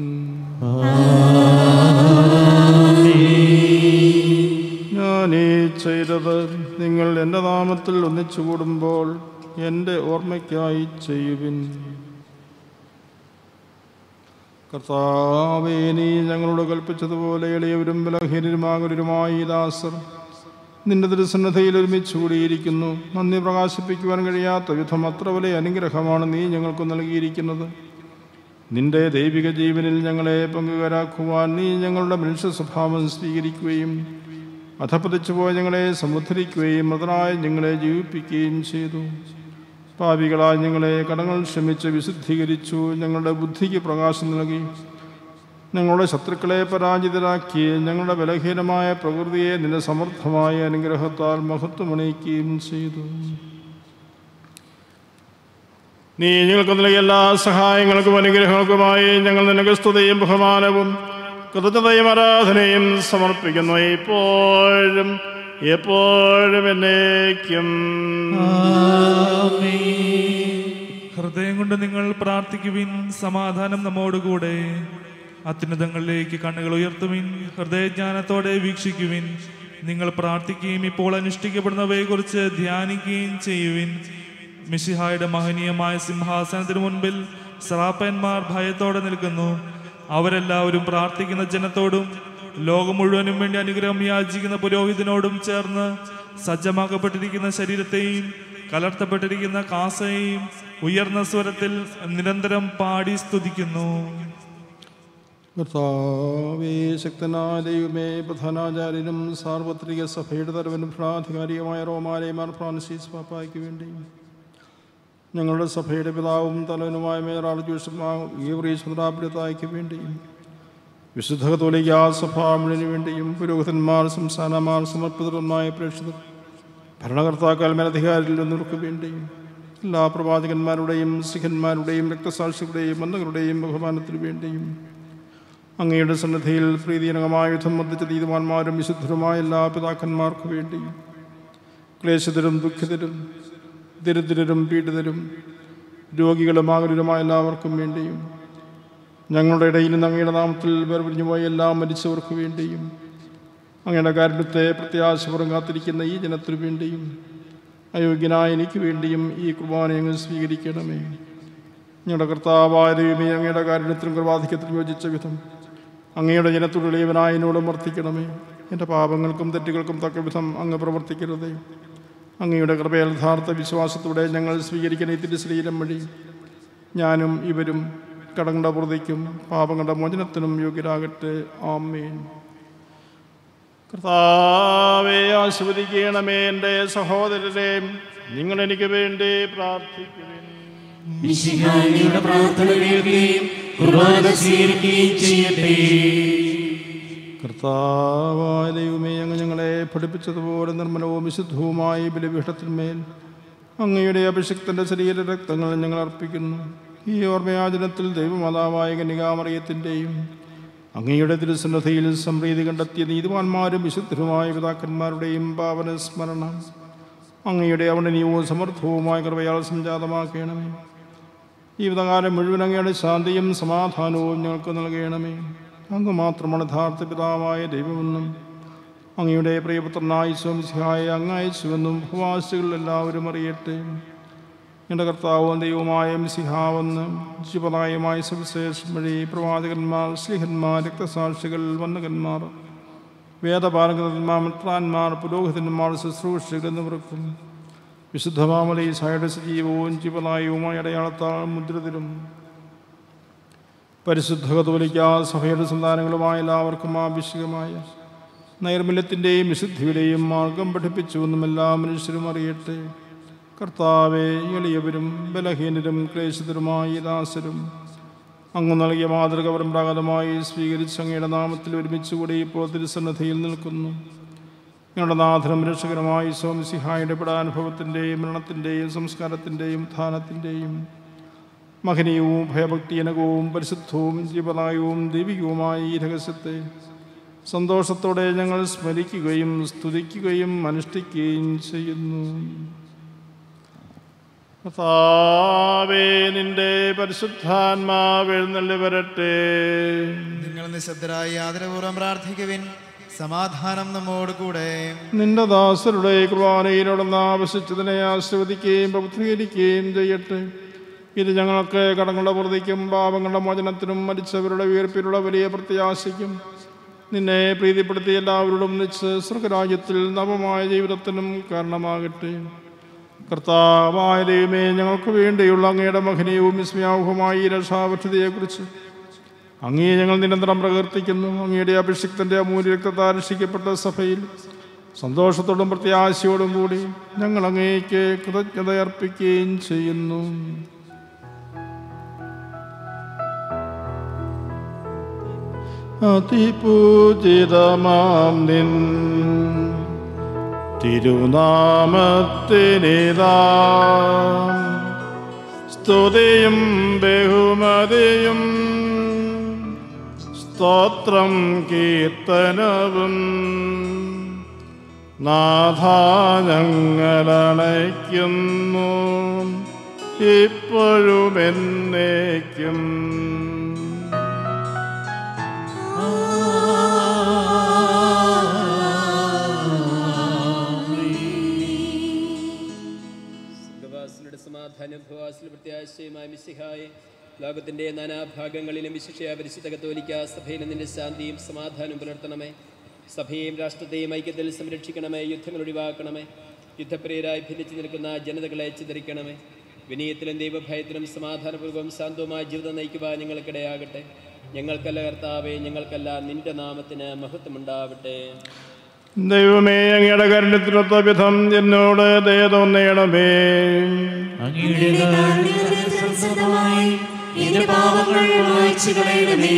ഞാൻ ഈ ചെയ്തത് നിങ്ങൾ എൻ്റെ നാമത്തിൽ ഒന്നിച്ചു കൂടുമ്പോൾ എൻ്റെ ഓർമ്മയ്ക്കായി ചെയ്യുവിൻ കർത്താവേ നീ ഞങ്ങളോട് കൽപ്പിച്ചതുപോലെ എളിയവരും ബലഹീനരുമാകരുമായി ദാസർ നിന്റെ തിരുസന്നതയിൽ ഒരുമിച്ച് കൂടിയിരിക്കുന്നു നന്ദി പ്രകാശിപ്പിക്കുവാൻ കഴിയാത്ത വിധം അത്ര വലിയ അനുഗ്രഹമാണ് നീ ഞങ്ങൾക്ക് നൽകിയിരിക്കുന്നത് നിന്റെ ദൈവിക ജീവനിൽ ഞങ്ങളെ പങ്കുകാരാക്കുവാൻ നീ ഞങ്ങളുടെ മനുഷ്യ സ്വഭാവം സ്വീകരിക്കുകയും അധപ്പതിച്ചു പോയ ഞങ്ങളെ സമുദ്ധരിക്കുകയും മൃതനായി ഞങ്ങളെ ജീവിപ്പിക്കുകയും ചെയ്തു പാപികളായി ഞങ്ങളെ കടങ്ങൾ ക്ഷമിച്ച് വിശുദ്ധീകരിച്ചു ഞങ്ങളുടെ ബുദ്ധിക്ക് പ്രകാശം നൽകി ഞങ്ങളുടെ ശത്രുക്കളെ പരാജിതരാക്കി ഞങ്ങളുടെ ബലഹീനമായ പ്രകൃതിയെ നിന്റെ സമർത്ഥമായ അനുഗ്രഹത്താൽ മഹത്വമണിയിക്കുകയും ചെയ്തു നീ ഞങ്ങൾക്ക് നൽകിയ എല്ലാ സഹായങ്ങൾക്കും അനുഗ്രഹങ്ങൾക്കുമായി ഞങ്ങൾ നിനക്ക് സ്തുതിയും ബഹുമാനവും കൃതജ്ഞതയും ആരാധനയും സമർപ്പിക്കുന്നു ഇപ്പോഴും എപ്പോഴും എന്നേക്കും ഹൃദയം കൊണ്ട് നിങ്ങൾ പ്രാർത്ഥിക്കുവിൻ സമാധാനം നമ്മോടുകൂടെ അത്യുന്നതങ്ങളിലേക്ക് കണ്ണുകൾ ഉയർത്തുവിൻ ഹൃദയജ്ഞാനത്തോടെ വീക്ഷിക്കുവിൻ നിങ്ങൾ പ്രാർത്ഥിക്കുകയും ഇപ്പോൾ അനുഷ്ഠിക്കപ്പെടുന്നവയെ കുറിച്ച് ധ്യാനിക്കുകയും ചെയ്യുവിൻ മിഷിഹായുടെ മഹനീയമായ സിംഹാസനത്തിന് മുൻപിൽ സറാപ്പന്മാർ ഭയത്തോടെ നിൽക്കുന്നു അവരെല്ലാവരും പ്രാർത്ഥിക്കുന്ന ജനത്തോടും ലോകം മുഴുവനും വേണ്ടി അനുഗ്രഹം യാചിക്കുന്ന പുരോഹിതനോടും ചേർന്ന് സജ്ജമാക്കപ്പെട്ടിരിക്കുന്ന ശരീരത്തെയും കലർത്തപ്പെട്ടിരിക്കുന്ന കാസയെയും ഉയർന്ന സ്വരത്തിൽ നിരന്തരം പാടി സ്തുതിക്കുന്നു കർത്താവേ ശക്തനായ ദൈവമേ പ്രധാനാചാര്യനും സാർവത്രിക സഭയുടെ തലവനും ഭരണാധികാരിയുമായ റോമാലയ മാർ ഫ്രാൻസിസ് പാപ്പായ്ക്ക് വേണ്ടി ഞങ്ങളുടെ സഭയുടെ പിതാവും തലവനുമായ മേറാൾ ജോഷമാക്ക് വേണ്ടിയും വിശുദ്ധ കത്തോലിക്ക സഭാമിന് വേണ്ടിയും പുരോഹിതന്മാർ സംസ്ഥാനമാർ സമർപ്പിതരമായ പ്രേക്ഷിതർ ഭരണകർത്താക്കൾ മേലധികാരിൽ എന്നിവർക്ക് വേണ്ടിയും എല്ലാ പ്രവാചകന്മാരുടെയും സിഖന്മാരുടെയും രക്തസാക്ഷികളുടെയും മന്ദകളുടെയും ബഹുമാനത്തിനു വേണ്ടിയും അങ്ങയുടെ സന്നദ്ധിയിൽ പ്രീതിജനകമായ യുദ്ധം വർദ്ധിച്ച നീതിമാന്മാരും വിശുദ്ധരുമായ എല്ലാ പിതാക്കന്മാർക്കു വേണ്ടി ക്ലേശിതരും ദുഃഖിതരും ദരിദ്രരും പീഡിതരും രോഗികളും ആകുലരുമായ എല്ലാവർക്കും വേണ്ടിയും ഞങ്ങളുടെ ഇടയിൽ നിന്ന് അങ്ങയുടെ നാമത്തിൽ വേർപിരിഞ്ഞു പോയ എല്ലാ മരിച്ചവർക്ക് വേണ്ടിയും അങ്ങയുടെ കാരുണ്യത്തെ പ്രത്യാശപുറം കാത്തിരിക്കുന്ന ഈ ജനത്തിനു വേണ്ടിയും അയോഗ്യനായ എനിക്ക് വേണ്ടിയും ഈ കുർബാന അങ്ങ് സ്വീകരിക്കണമേ ഞങ്ങളുടെ കർത്താവായ ദൈവമേ അങ്ങയുടെ കാരുണ്യത്തിനും കൃപാധിക്യത്തിനും യോജിച്ച വിധം അങ്ങയുടെ ജനത്തോട് ഇളയവനായ എന്നോടും വർത്തിക്കണമേ എൻ്റെ പാപങ്ങൾക്കും തെറ്റുകൾക്കും തക്ക വിധം അങ്ങ് പ്രവർത്തിക്കരുതേ അങ്ങയുടെ കൃപയിൽ യഥാർത്ഥ വിശ്വാസത്തോടെ ഞങ്ങൾ സ്വീകരിക്കുന്ന ഈ തിരുശരീരം വഴി ഞാനും ഇവരും കടങ്ങളുടെ പ്രതിക്കും പാപങ്ങളുടെ മോചനത്തിനും യോഗ്യരാകട്ടെ ആമേൻ കർത്താവെ ആസ്വദിക്കണമേ എൻ്റെ സഹോദരരെ നിങ്ങൾ എനിക്ക് വേണ്ടി പ്രാർത്ഥിക്കുവിൻ മിശിഹായുടെ പ്രാർത്ഥന കേൾക്കുകയും കുർബാന സ്വീകരിക്കുകയും ചെയ്യട്ടെ കർത്താവായ ദൈവമേ അങ്ങ് ഞങ്ങളെ പഠിപ്പിച്ചതുപോലെ നിർമ്മലവും വിശുദ്ധവുമായ ബലിപീഠത്തിന്മേൽ അങ്ങയുടെ അഭിഷിക്തന്റെ ശരീര രക്തങ്ങൾ ഞങ്ങൾ അർപ്പിക്കുന്നു ഈ ഓർമ്മയാചനത്തിൽ ദൈവമാതാവായ കന്യകാമറിയത്തിൻ്റെയും അങ്ങയുടെ തിരുസന്നതയിൽ സംപ്രീതി കണ്ടെത്തിയ നീതിമാന്മാരും വിശുദ്ധരുമായ പിതാക്കന്മാരുടെയും പാവന സ്മരണം അങ്ങയുടെ അവർണനീയവും സമർത്ഥവുമായ കൃപയാൽ സംജാതമാക്കണമേ ജീവിതകാലം മുഴുവൻ അങ്ങയുടെ ശാന്തിയും സമാധാനവും ഞങ്ങൾക്ക് നൽകണമേ അങ്ങ് മാത്രമാണ് യഥാർത്ഥ പിതാവായ ദൈവമെന്നും അങ്ങയുടെ പ്രിയപുത്രനായ സ്വംസിഹായ അങ്ങ് അയച്ചുവെന്നും ഭൂവാസികൾ എല്ലാവരും അറിയട്ടെ എൻ്റെ കർത്താവും ദൈവമായ മിസിഹാവെന്ന് ജീവനായമായ സവിശേഷം വഴി പ്രവാചകന്മാർ സ്ലിഹന്മാർ രക്തസാക്ഷികൾ വന്നകന്മാർ വേദപാലകന്മാർ മിത്രാന്മാർ പുരോഹിതന്മാർ ശുശ്രൂഷകൾ എന്നിവർക്കും വിശുദ്ധമാമലി സായുടെ സജീവവും ജീവനായവുമായ അടയാളത്താൽ മുദ്രിതരും പരിശുദ്ധ കത്തോലിക്ക സഭയുടെ സന്താനങ്ങളുമായ എല്ലാവർക്കും ആവശ്യകമായ നൈർമല്യത്തിൻ്റെയും വിശുദ്ധിയുടെയും മാർഗം പഠിപ്പിച്ചുവെന്നും എല്ലാ മനുഷ്യരും അറിയട്ടെ കർത്താവെ എളിയവരും ബലഹീനരും ക്ലേശിതരുമായ ഈ ദാസരും അങ്ങ് നൽകിയ മാതൃക പരമ്പരാഗതമായി സ്വീകരിച്ച് അങ്ങയുടെ നാമത്തിൽ ഒരുമിച്ച് കൂടി ഇപ്പോൾ തിരുസന്നധിയിൽ നിൽക്കുന്നു ഞങ്ങളുടെ നാഥനും രക്ഷകരമായി സോമസിഹായുടെ പിടാനുഭവത്തിൻ്റെയും മരണത്തിൻ്റെയും സംസ്കാരത്തിൻ്റെയും ധാനത്തിൻ്റെയും മഹനീയവും ഭയഭക്തിജനകവും പരിശുദ്ധവും ജീവനായവും ദൈവികവുമായ ഈ രഹസ്യത്തെ സന്തോഷത്തോടെ ഞങ്ങൾ സ്മരിക്കുകയും സ്തുതിക്കുകയും അനുഷ്ഠിക്കുകയും ചെയ്യുന്നു കർത്താവേ നിന്റെ പരിശുദ്ധാത്മാവ് എഴുന്നള്ളി വരട്ടെ നിങ്ങൾ നിശബ്ദരായി ആദരപൂർവ്വം പ്രാർത്ഥിക്കുവിൻ സമാധാനം നമ്മോട് കൂടെ നിന്റെ ദാസരുടെ കുർബാനയിലോടുന്ന ആവശ്യിച്ചതിനെ ആശീർവദിക്കുകയും പ്രവർത്തീകരിക്കുകയും ചെയ്യട്ടെ ഇത് ഞങ്ങൾക്ക് കടങ്ങളുടെ പ്രതിക്കും പാപങ്ങളുടെ മോചനത്തിനും മരിച്ചവരുടെ ഉയർപ്പിലുള്ള വലിയ പ്രത്യാശയ്ക്കും നിന്നെ പ്രീതിപ്പെടുത്തി എല്ലാവരോടും നിച്ച് സ്വർഗരാജ്യത്തിൽ നവമായ ജീവിതത്തിനും കാരണമാകട്ടെ കർത്താവായ ദൈവമേ ഞങ്ങൾക്ക് വേണ്ടിയുള്ള അങ്ങയുടെ മഹനീയവും വിസ്മയാവുഹമായ ഈ രക്ഷാപദ്ധതിയെക്കുറിച്ച് അങ്ങേ ഞങ്ങൾ നിരന്തരം പ്രകീർത്തിക്കുന്നു അങ്ങയുടെ അഭിഷിക്തന്റെ അമൂല്യ രക്തത്താൽ രക്ഷിക്കപ്പെട്ട സഭയിൽ സന്തോഷത്തോടും പ്രത്യാശയോടും കൂടി ഞങ്ങൾ അങ്ങേക്ക് കൃതജ്ഞത അർപ്പിക്കുകയും ചെയ്യുന്നു അതിപൂജിതമാം നിൻ തിരുനാമത്തിനിതാ സ്തുതിയും ബഹുമതിയും സ്തോത്രം കീർത്തനവും നാഥ ഞങ്ങളണയ്ക്കുന്നു ഇപ്പോഴും എന്നേക്കും സ്വർഗവാസിനുടെ സമാധാനം ഭവാസിൽ പ്രത്യാശയുമായ മിശിഹായെ ലോകത്തിന്റെ നാനാഭാഗങ്ങളിലും വിശിഷ്യ പരിശുദ്ധ കത്തോലിക്ക സഭയിൽ നിന്റെ ശാന്തിയും സമാധാനവും പുലർത്തണമേ സഭയെയും രാഷ്ട്രത്തെയും ഐക്യത്തിൽ സംരക്ഷിക്കണമേ യുദ്ധങ്ങൾ ഒഴിവാക്കണമേ യുദ്ധപ്രിയരായി ഭിന്നിച്ചു നിൽക്കുന്ന ജനതകളെ ചിതറിക്കണമേ വിനയത്തിലും ദൈവഭയത്തിലും സമാധാനപൂർവ്വം ശാന്തവുമായ ജീവിതം നയിക്കുവാൻ ഞങ്ങൾക്കിടയാകട്ടെ ഞങ്ങൾക്കല്ല കർത്താവേ ഞങ്ങൾക്കല്ല നിന്റെ നാമത്തിന് മഹത്വമുണ്ടാവട്ടെ ദൈവമേ അങ്ങയുടെ കരുണത്തിനൊത്ത വിധം എന്നോട് ദയ തോന്നണമേ അങ്ങയുടെ കാരുണ്യത്തിന് സദമായി എന്റെ പാപങ്ങൾ മായ്ച്ചു കളയണമേ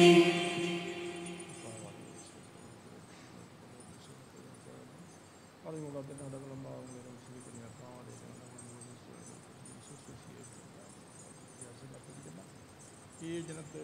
ഈ ജനത്തെ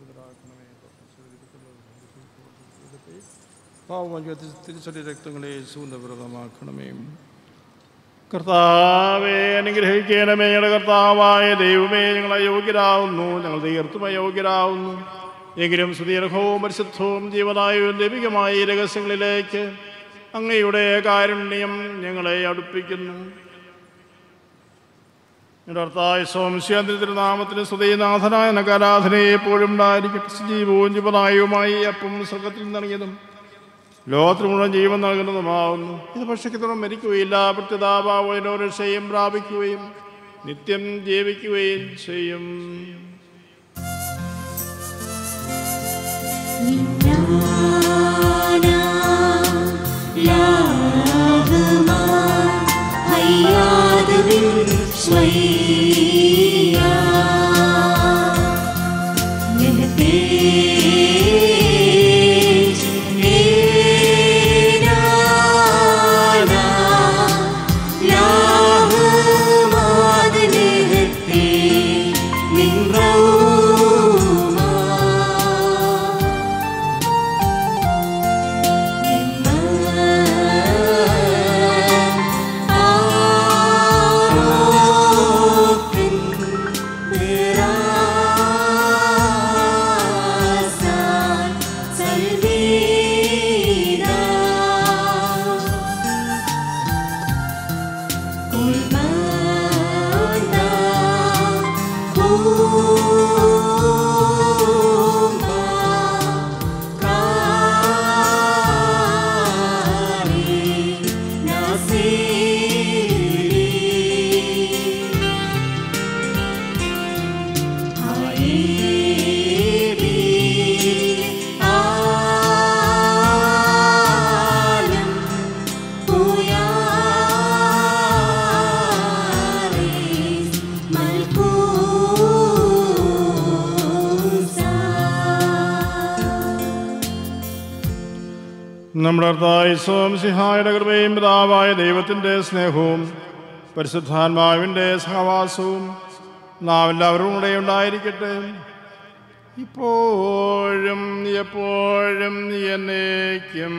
പാവമഞ്ച തിരിച്ചടി രക്തങ്ങളെ സൂന്നവ്രതമാക്കണമേ കർത്താവെ അനുഗ്രഹിക്കണമേ ഞങ്ങളുടെ കർത്താവായ ദൈവമേ ഞങ്ങൾ അയോഗ്യരാവുന്നു ഞങ്ങൾ തീർത്തും അയോഗ്യരാവുന്നു എങ്കിലും സുദീർഘവും പരിശുദ്ധവും ജീവനായവും ലഭികമായ ഈ രഹസ്യങ്ങളിലേക്ക് അങ്ങയുടെ കാരുണ്യം ഞങ്ങളെ അടുപ്പിക്കുന്നു ഞങ്ങളുടെ കർത്തായ സോംശ്യാന്തി തിരുനാമത്തിന് സ്തുതിനാഥനായ നഗരാധനയെ എപ്പോഴും ഉണ്ടായിരിക്കട്ടെ സജീവവും ജീവനായവുമായി അപ്പം സ്വർഗത്തിൽ നിന്നിറങ്ങിയതും ലോകത്തിന് മുഴുവൻ ജീവൻ നൽകുന്നതുമാവുന്നു ഇത് ഭക്ഷിക്കുന്നതും മരിക്കുകയില്ല പ്രത്യതാപാവനോ രക്ഷയും പ്രാപിക്കുകയും നിത്യം ജീവിക്കുകയും ചെയ്യും Ah നമ്മുടെ കർത്തായ സോംസിഹായുടെ കൃപയും പിതാവായ ദൈവത്തിൻ്റെ സ്നേഹവും പരിശുദ്ധാത്മാവിൻ്റെ സഹവാസവും നാം എല്ലാവരും കൂടെ ഉണ്ടായിരിക്കട്ടെ ഇപ്പോഴും എപ്പോഴും എന്നേക്കും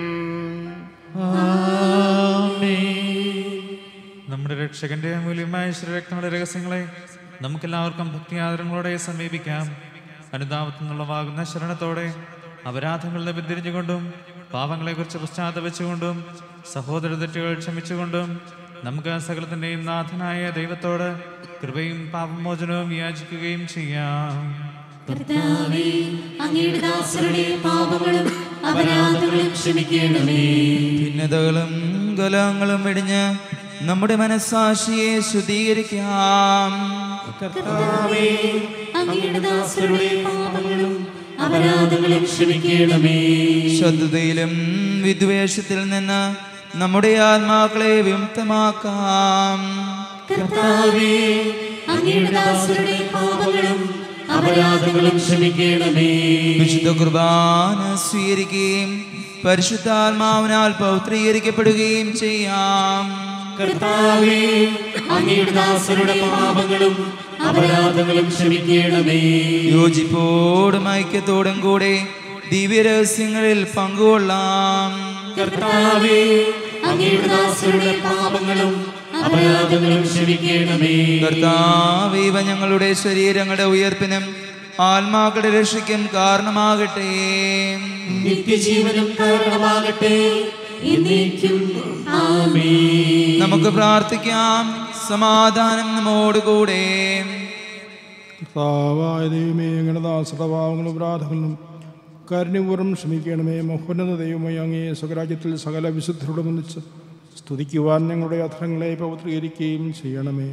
നമ്മുടെ രക്ഷകന്റെ അമൂല്യമായ ശരീരങ്ങളുടെ രഹസ്യങ്ങളെ നമുക്കെല്ലാവർക്കും ഭക്തിയാദരങ്ങളോടെ സമീപിക്കാം അനുതാപത്തിനുള്ളവാകുന്ന ശരണത്തോടെ അപരാധങ്ങളുടെ പിന്തിരിഞ്ഞുകൊണ്ടും പാപങ്ങളെക്കുറിച്ച് പശ്ചാത്തപിച്ചുകൊണ്ടും സഹോദര തെറ്റുകൾ ക്ഷമിച്ചുകൊണ്ടും നമുക്ക് സകലത്തിൻ്റെയും നാഥനായ ദൈവത്തോട് കൃപയും പാപമോചനവും യാചിക്കുകയും ചെയ്യാം കർത്താവേ അങ്ങയുടെ ദാസരുടെ പാപങ്ങളും അപരാധങ്ങളും ക്ഷമിക്കണമേ ഭിന്നതകളും കലങ്ങളും വെടിഞ്ഞ് നമ്മുടെ മനസ്സാക്ഷിയെ ശുദ്ധീകരിക്കാം കർത്താവേ അങ്ങയുടെ ദാസരുടെ പാപങ്ങളും അപരാധങ്ങളും ക്ഷമിക്കണമേ ശത്രുതയിലും വിദ്വേഷത്തിൽ നിന്ന് നമ്മുടെ ആത്മാക്കളെ വിമുക്തമാക്കാം കർത്താവേ അങ്ങയുടെ ദാസരുടെ പാപങ്ങളും അപരാധങ്ങളും ക്ഷമിക്കണമേ വിശുദ്ധ കുർബാന സ്വീകരിക്കുകയും പരിശുദ്ധാത്മാവിനാൽ പൗത്രീകരിക്കപ്പെടുകയും ചെയ്യാം കർത്താവേ അങ്ങയുടെ ദാസരുടെ പാപങ്ങളും അപരാധങ്ങളും ക്ഷമിക്കണമേ യോജിപ്പോടും ഐക്യത്തോടും കൂടെ ദിവ്യരഹസ്യങ്ങളിൽ പങ്കുകൊള്ളാം കർത്താവേ അങ്ങയുടെ ദാസരുടെ പാപങ്ങളും അപരാധങ്ങളും ക്ഷമിക്കണമേ കർത്താവ് ഇവ ഞങ്ങളുടെ ശരീരങ്ങളുടെ ഉയർപ്പിനും ആത്മാക്കളുടെ രക്ഷയ്ക്കും കാരണമാകട്ടെ നിത്യജീവനും കാരണമാകട്ടെ എന്നേക്കും ആമേൻ നമുക്ക് പ്രാർത്ഥിക്കാം സമാധാനം നമ്മോടുകൂടെ കർത്താവായ ദൈവമേ ഞങ്ങളുടെ ദാസയുടെ പാവങ്ങളും അപരാധങ്ങളും കാരുണ്യപൂർവ്വം ക്ഷമിക്കണമേ മഹോന്നത ദൈവമേ അങ്ങേ സ്വരാജ്യത്തിൽ സകല വിശുദ്ധരോട് ഒന്നിച്ച് സ്തുതിക്കുവാൻ ഞങ്ങളുടെ അധരങ്ങളെ പവിത്രീകരിക്കുകയും ചെയ്യണമേ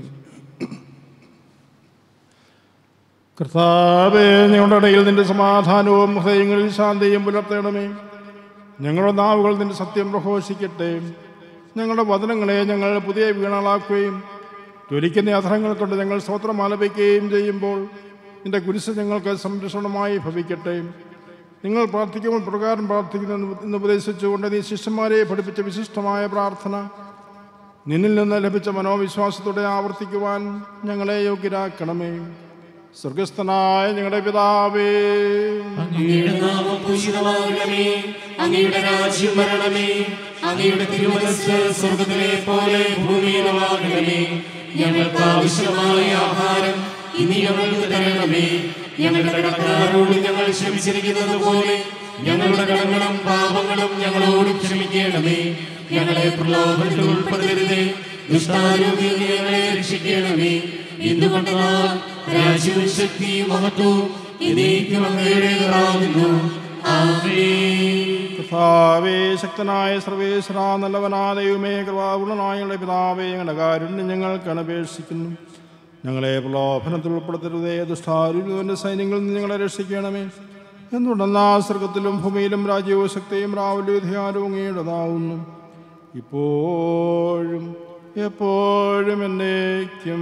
കർത്താവേ ഞങ്ങളുടെ ഇടയിൽ നിന്റെ സമാധാനവും ഹൃദയങ്ങളിൽ ശാന്തിയും പുലർത്തണമേ ഞങ്ങളുടെ നാവുകൾ നിന്റെ സത്യം പ്രഘോഷിക്കട്ടെ ഞങ്ങളുടെ വചനങ്ങളെ ഞങ്ങൾ പുതിയ വീണകളാക്കുകയും ജ്വലിക്കുന്ന അധരങ്ങൾ കൊണ്ട് ഞങ്ങൾ സ്തോത്രം ആലപിക്കുകയും ചെയ്യുമ്പോൾ നിന്റെ കുരിശ് ഞങ്ങൾക്ക് സംരക്ഷണമായി ഭവിക്കട്ടെ നിങ്ങൾ പ്രാർത്ഥിക്കുമ്പോൾ പ്രകാരം പ്രാർത്ഥിക്കുന്നു എന്ന് ഉപദേശിച്ചുകൊണ്ട് നീ ശിഷ്യന്മാരെ പഠിപ്പിച്ച വിശിഷ്ടമായ പ്രാർത്ഥന നിന്നിൽ നിന്ന് ലഭിച്ച മനോവിശ്വാസത്തോടെ ആവർത്തിക്കുവാൻ ഞങ്ങളെ യോഗ്യരാക്കണമേ സ്വർഗസ്ഥനായ ഞങ്ങളുടെ പിതാവേ അങ്ങയുടെ നാമം പൂജിതമാകണമേ അങ്ങയുടെ രാജ്യം വരണമേ അങ്ങയുടെ തിരുമനസ് സ്വർഗത്തിലെ പോലെ ഭൂമിയിലുമാകണമേ ഞങ്ങൾക്ക് ആവശ്യമായ ആഹാരം ഇനി ഞങ്ങൾക്ക് തരണമേ ഞങ്ങളുടെ കടക്കാരോട് ഞങ്ങൾ ക്ഷമിച്ചിരിക്കുന്നത് പോലെ ഞങ്ങളുടെ കടങ്ങളും പാപങ്ങളും ഞങ്ങളോട് ക്ഷമിക്കണമേ ഞങ്ങളെ പ്രലോഭനത്തിൽ ഉൾപ്പെടുത്തരുതേ ദുഷ്ടാരൂപിയിൽ നിന്ന് ഞങ്ങളെ രക്ഷിക്കണമേ എന്തുകൊണ്ടെന്നാൽ രാജ്യവും ശക്തിയും മഹത്വവും എന്നേക്കും അങ്ങയുടേതാകുന്നു ആമേൻ കർത്താവേ ശക്തനായ സർവേശ്വര നല്ലവനാ ദൈവമേ കൃപാപൂർണനായ ഞങ്ങളുടെ പിതാവേ ഞങ്ങളുടെ കാരുണ്യം ഞങ്ങൾക്ക് അനപേക്ഷിക്കുന്നു ഞങ്ങളെ പ്രലോഭനത്തിൽ ഉൾപ്പെടുത്തരുതേ ദുഷ്ടാരുവിന്റെ സൈന്യങ്ങളിൽ നിന്ന് ഞങ്ങളെ രക്ഷിക്കണമേ എന്തുണ്ടെന്നാ സ്വർഗത്തിലും ഭൂമിയിലും രാജ്യവും ശക്തിയും രാവിലെ അധികാരവും അങ്ങയുടേതാവുന്നു ഇപ്പോഴും എപ്പോഴും എന്നേക്കും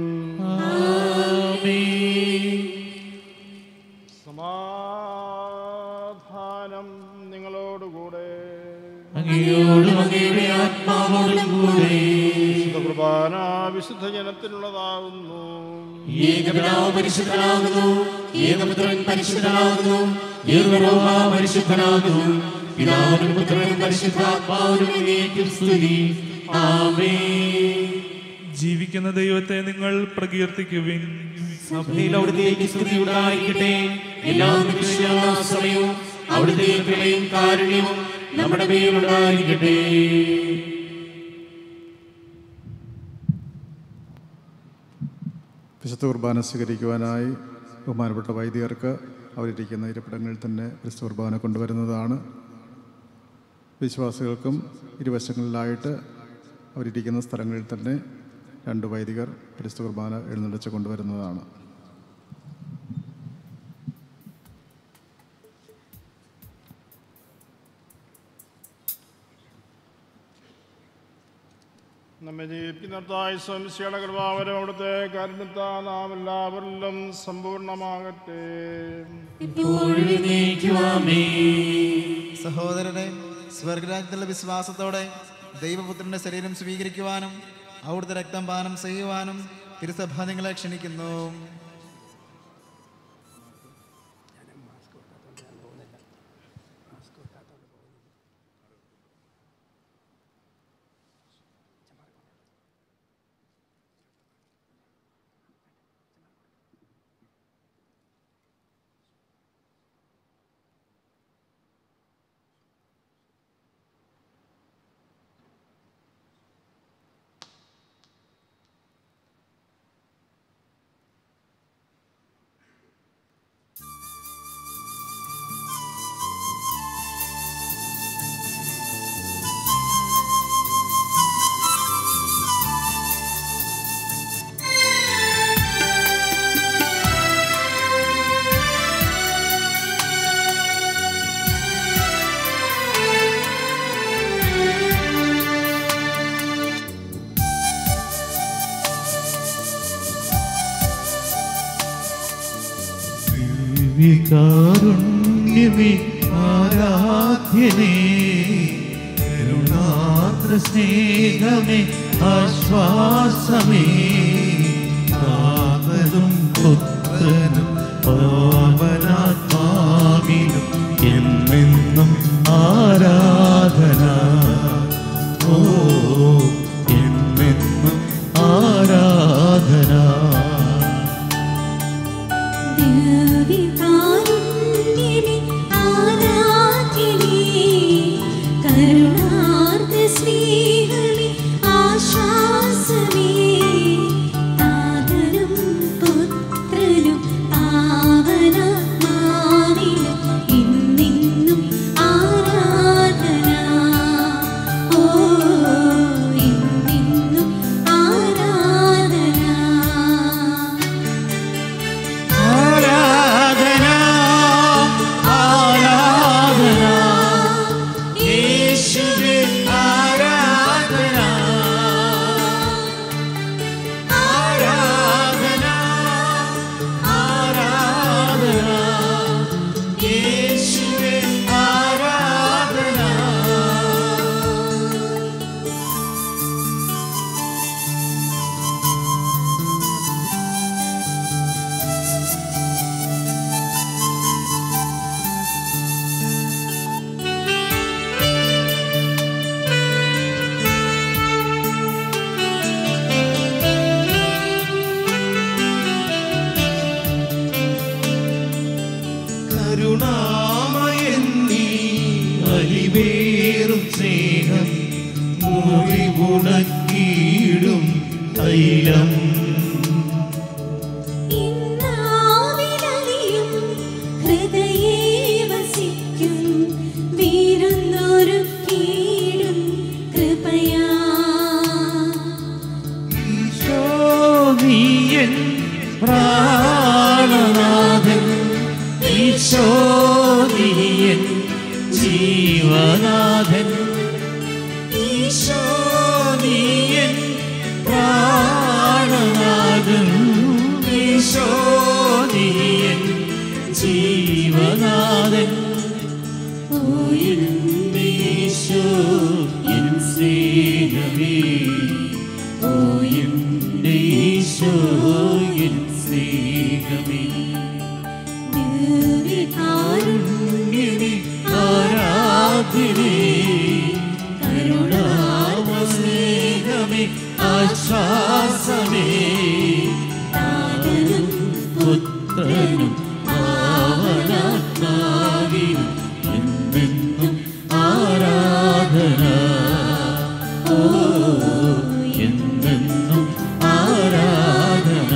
സമാധാനം നിങ്ങളോടുകൂടെ അങ്ങയോടും അങ്ങയുടെ ആത്മാവോടും കൂടെ വിശുദ്ധ കുർബാന വിശുദ്ധ ജനത്തിനുള്ളതാകുന്നു ഏകപിതാവ് പരിശുദ്ധനാകുന്നു ഏകപുത്രൻ പരിശുദ്ധനാകുന്നു ഏകരോഹ പരിശുദ്ധനാകുന്നു പിതാവിനും പുത്രനും പരിശുദ്ധാത്മാവിനും എന്നേക്കും സ്തുതി ആമേൻ ജീവിക്കുന്ന ദൈവത്തെ നിങ്ങൾ പ്രകീർത്തിക്കുവിൻ സഭയിൽ അവിടുത്തേക്ക് സ്തുതി ഉണ്ടായിരിക്കട്ടെ എല്ലാ നിമിഷവും എല്ലാ സമയവും അവിടുത്തെ കൃപയും കാരുണ്യവും നമ്മുടെ മേലുണ്ടായിരിക്കട്ടെ വിശുദ്ധ കുർബാന സ്വീകരിക്കുവാനായി ബഹുമാനപ്പെട്ട വൈദികർക്ക് അവരിരിക്കുന്ന ഇരിപ്പിടങ്ങളിൽ തന്നെ വിശുദ്ധ കുർബാന കൊണ്ടുവരുന്നതാണ് വിശ്വാസികൾക്കും ഇരുവശങ്ങളിലായിട്ട് അവരിരിക്കുന്ന സ്ഥലങ്ങളിൽ തന്നെ രണ്ട് വൈദികർ വിശുദ്ധ കുർബാന എഴുന്നള്ളിച്ച് കൊണ്ടുവരുന്നതാണ് നമ്മെ ജീവിക്കുന്നതായ സംശയുടെ കൃപാവരം അവിടുത്തെ കാരണത്താ നാം എല്ലാവരിലും സമ്പൂർണ്ണമാകട്ടെ ഇപ്പോഴും എന്നേക്കും ആമേൻ സഹോദരനെ സ്വർഗരാജ്യത്തിലുള്ള വിശ്വാസത്തോടെ ദൈവപുത്രന്റെ ശരീരം സ്വീകരിക്കുവാനും അവിടുത്തെ രക്തം പാനം ചെയ്യുവാനും തിരുസഭ നിങ്ങളെ ക്ഷണിക്കുന്നു കാരുണ്യമേ ആരാധ്യനേ കരുണാർദ്ര സ്നേഹമേ ആശ്വാസമേ കാതലും പുത്രനും പാവനാത്മാവിനും എന്നെന്നും ആരാധന ഓ എന്നെന്നും ആരാധന ദിവ്യകാരുണ്യമേ ആരാധ്യനേ കരുണാർദ്ര സ്നേഹമേ ആശ്വാസമേ താതനും പുത്രനും പാവനാത്മാവിനും എന്നെന്നും ആരാധന ഓ എന്നെന്നും ആരാധന ആരാധന ആരാധന യേശുവേ ആരാധന ആരാധന ആരാധന യേശുവേ ആരാധന കരുണാമയൻ നീ അലിവേറും സ്നേഹം മുറിവുണക്കിയിടും തൈലം ഇന്നാവിലലിയും ഹൃദയേ വസിക്കും വീരുന്നൊരുക്കീടും കൃപയാ ഈശോനിയൻ പ്രാണനാഥൻ ഈശോനിയൻ ജീവനാഥൻ ഈശോനിയൻ പ്രാണനാഥൻ ഈശോനിയൻ ജീവനാഥൻ ഓ എൻ്റെ ഈശോ എൻ സ്നേഹമേ ഓ എൻ്റെ ഈശോ എൻ സ്നേഹമേ ദിവ്യകാരുണ്യമേ ആരാധ്യമേ കരുണാമസ്നേഹമേ ആശ്വാസമേ താതനും പുത്രനും പാവനാത്മാവിനും എന്നെന്നും ആരാധന ഓ എന്നെന്നും ആരാധന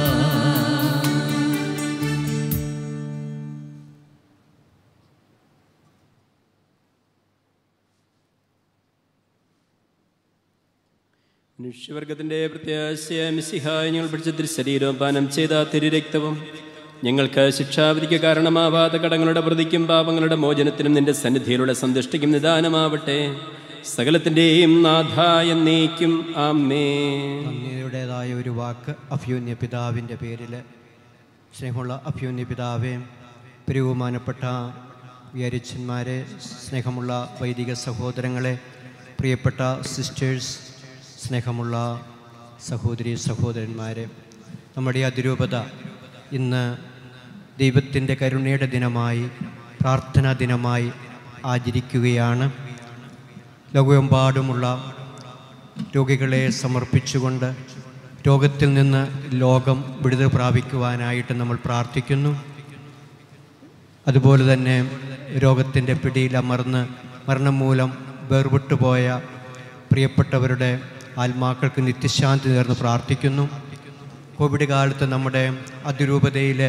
മനുഷ്യവർഗത്തിന്റെ പ്രത്യാശയ മിസിഹായ ഞങ്ങൾ പിടിച്ച തിരുശരീരവും പാനം ചെയ്ത തിരുരക്തവും ഞങ്ങൾക്ക് ശിക്ഷാവിധിക്ക് കാരണമാവാത്ത കടങ്ങളുടെ പ്രതിക്കും പാപങ്ങളുടെ മോചനത്തിനും നിന്റെ സന്നിധിയിലുള്ള സന്തുഷ്ടിക്കും നിദാനമാവട്ടെ സകലത്തിൻ്റെയും നാഥായ നീക്കും ആമേ അങ്ങയുടേതായ ഒരു വാക്ക് അഭ്യൂന്യ പിതാവിൻ്റെ പേരിൽ സ്നേഹമുള്ള അഭ്യൂന്യ പിതാവേ പ്രിയവുമാനപ്പെട്ട വിചാരിച്ചന്മാരെ സ്നേഹമുള്ള വൈദിക സഹോദരങ്ങളെ പ്രിയപ്പെട്ട സിസ്റ്റേഴ്സ് സ്നേഹമുള്ള സഹോദരി സഹോദരന്മാരെ നമ്മുടെ ഈ അതിരൂപത ഇന്ന് ദൈവത്തിൻ്റെ കരുണയുടെ ദിനമായി പ്രാർത്ഥനാ ദിനമായി ആചരിക്കുകയാണ് ലോകമെമ്പാടുമുള്ള രോഗികളെ സമർപ്പിച്ചുകൊണ്ട് രോഗത്തിൽ നിന്ന് ലോകം വിടുതൽ പ്രാപിക്കുവാനായിട്ട് നമ്മൾ പ്രാർത്ഥിക്കുന്നു അതുപോലെ തന്നെ രോഗത്തിൻ്റെ പിടിയിൽ അമർന്ന് മരണം മൂലം വേർവിട്ടു പോയ പ്രിയപ്പെട്ടവരുടെ ആത്മാക്കൾക്ക് നിത്യശാന്തി നേർന്ന് പ്രാർത്ഥിക്കുന്നു കോവിഡ് കാലത്ത് നമ്മുടെ അതിരൂപതയിലെ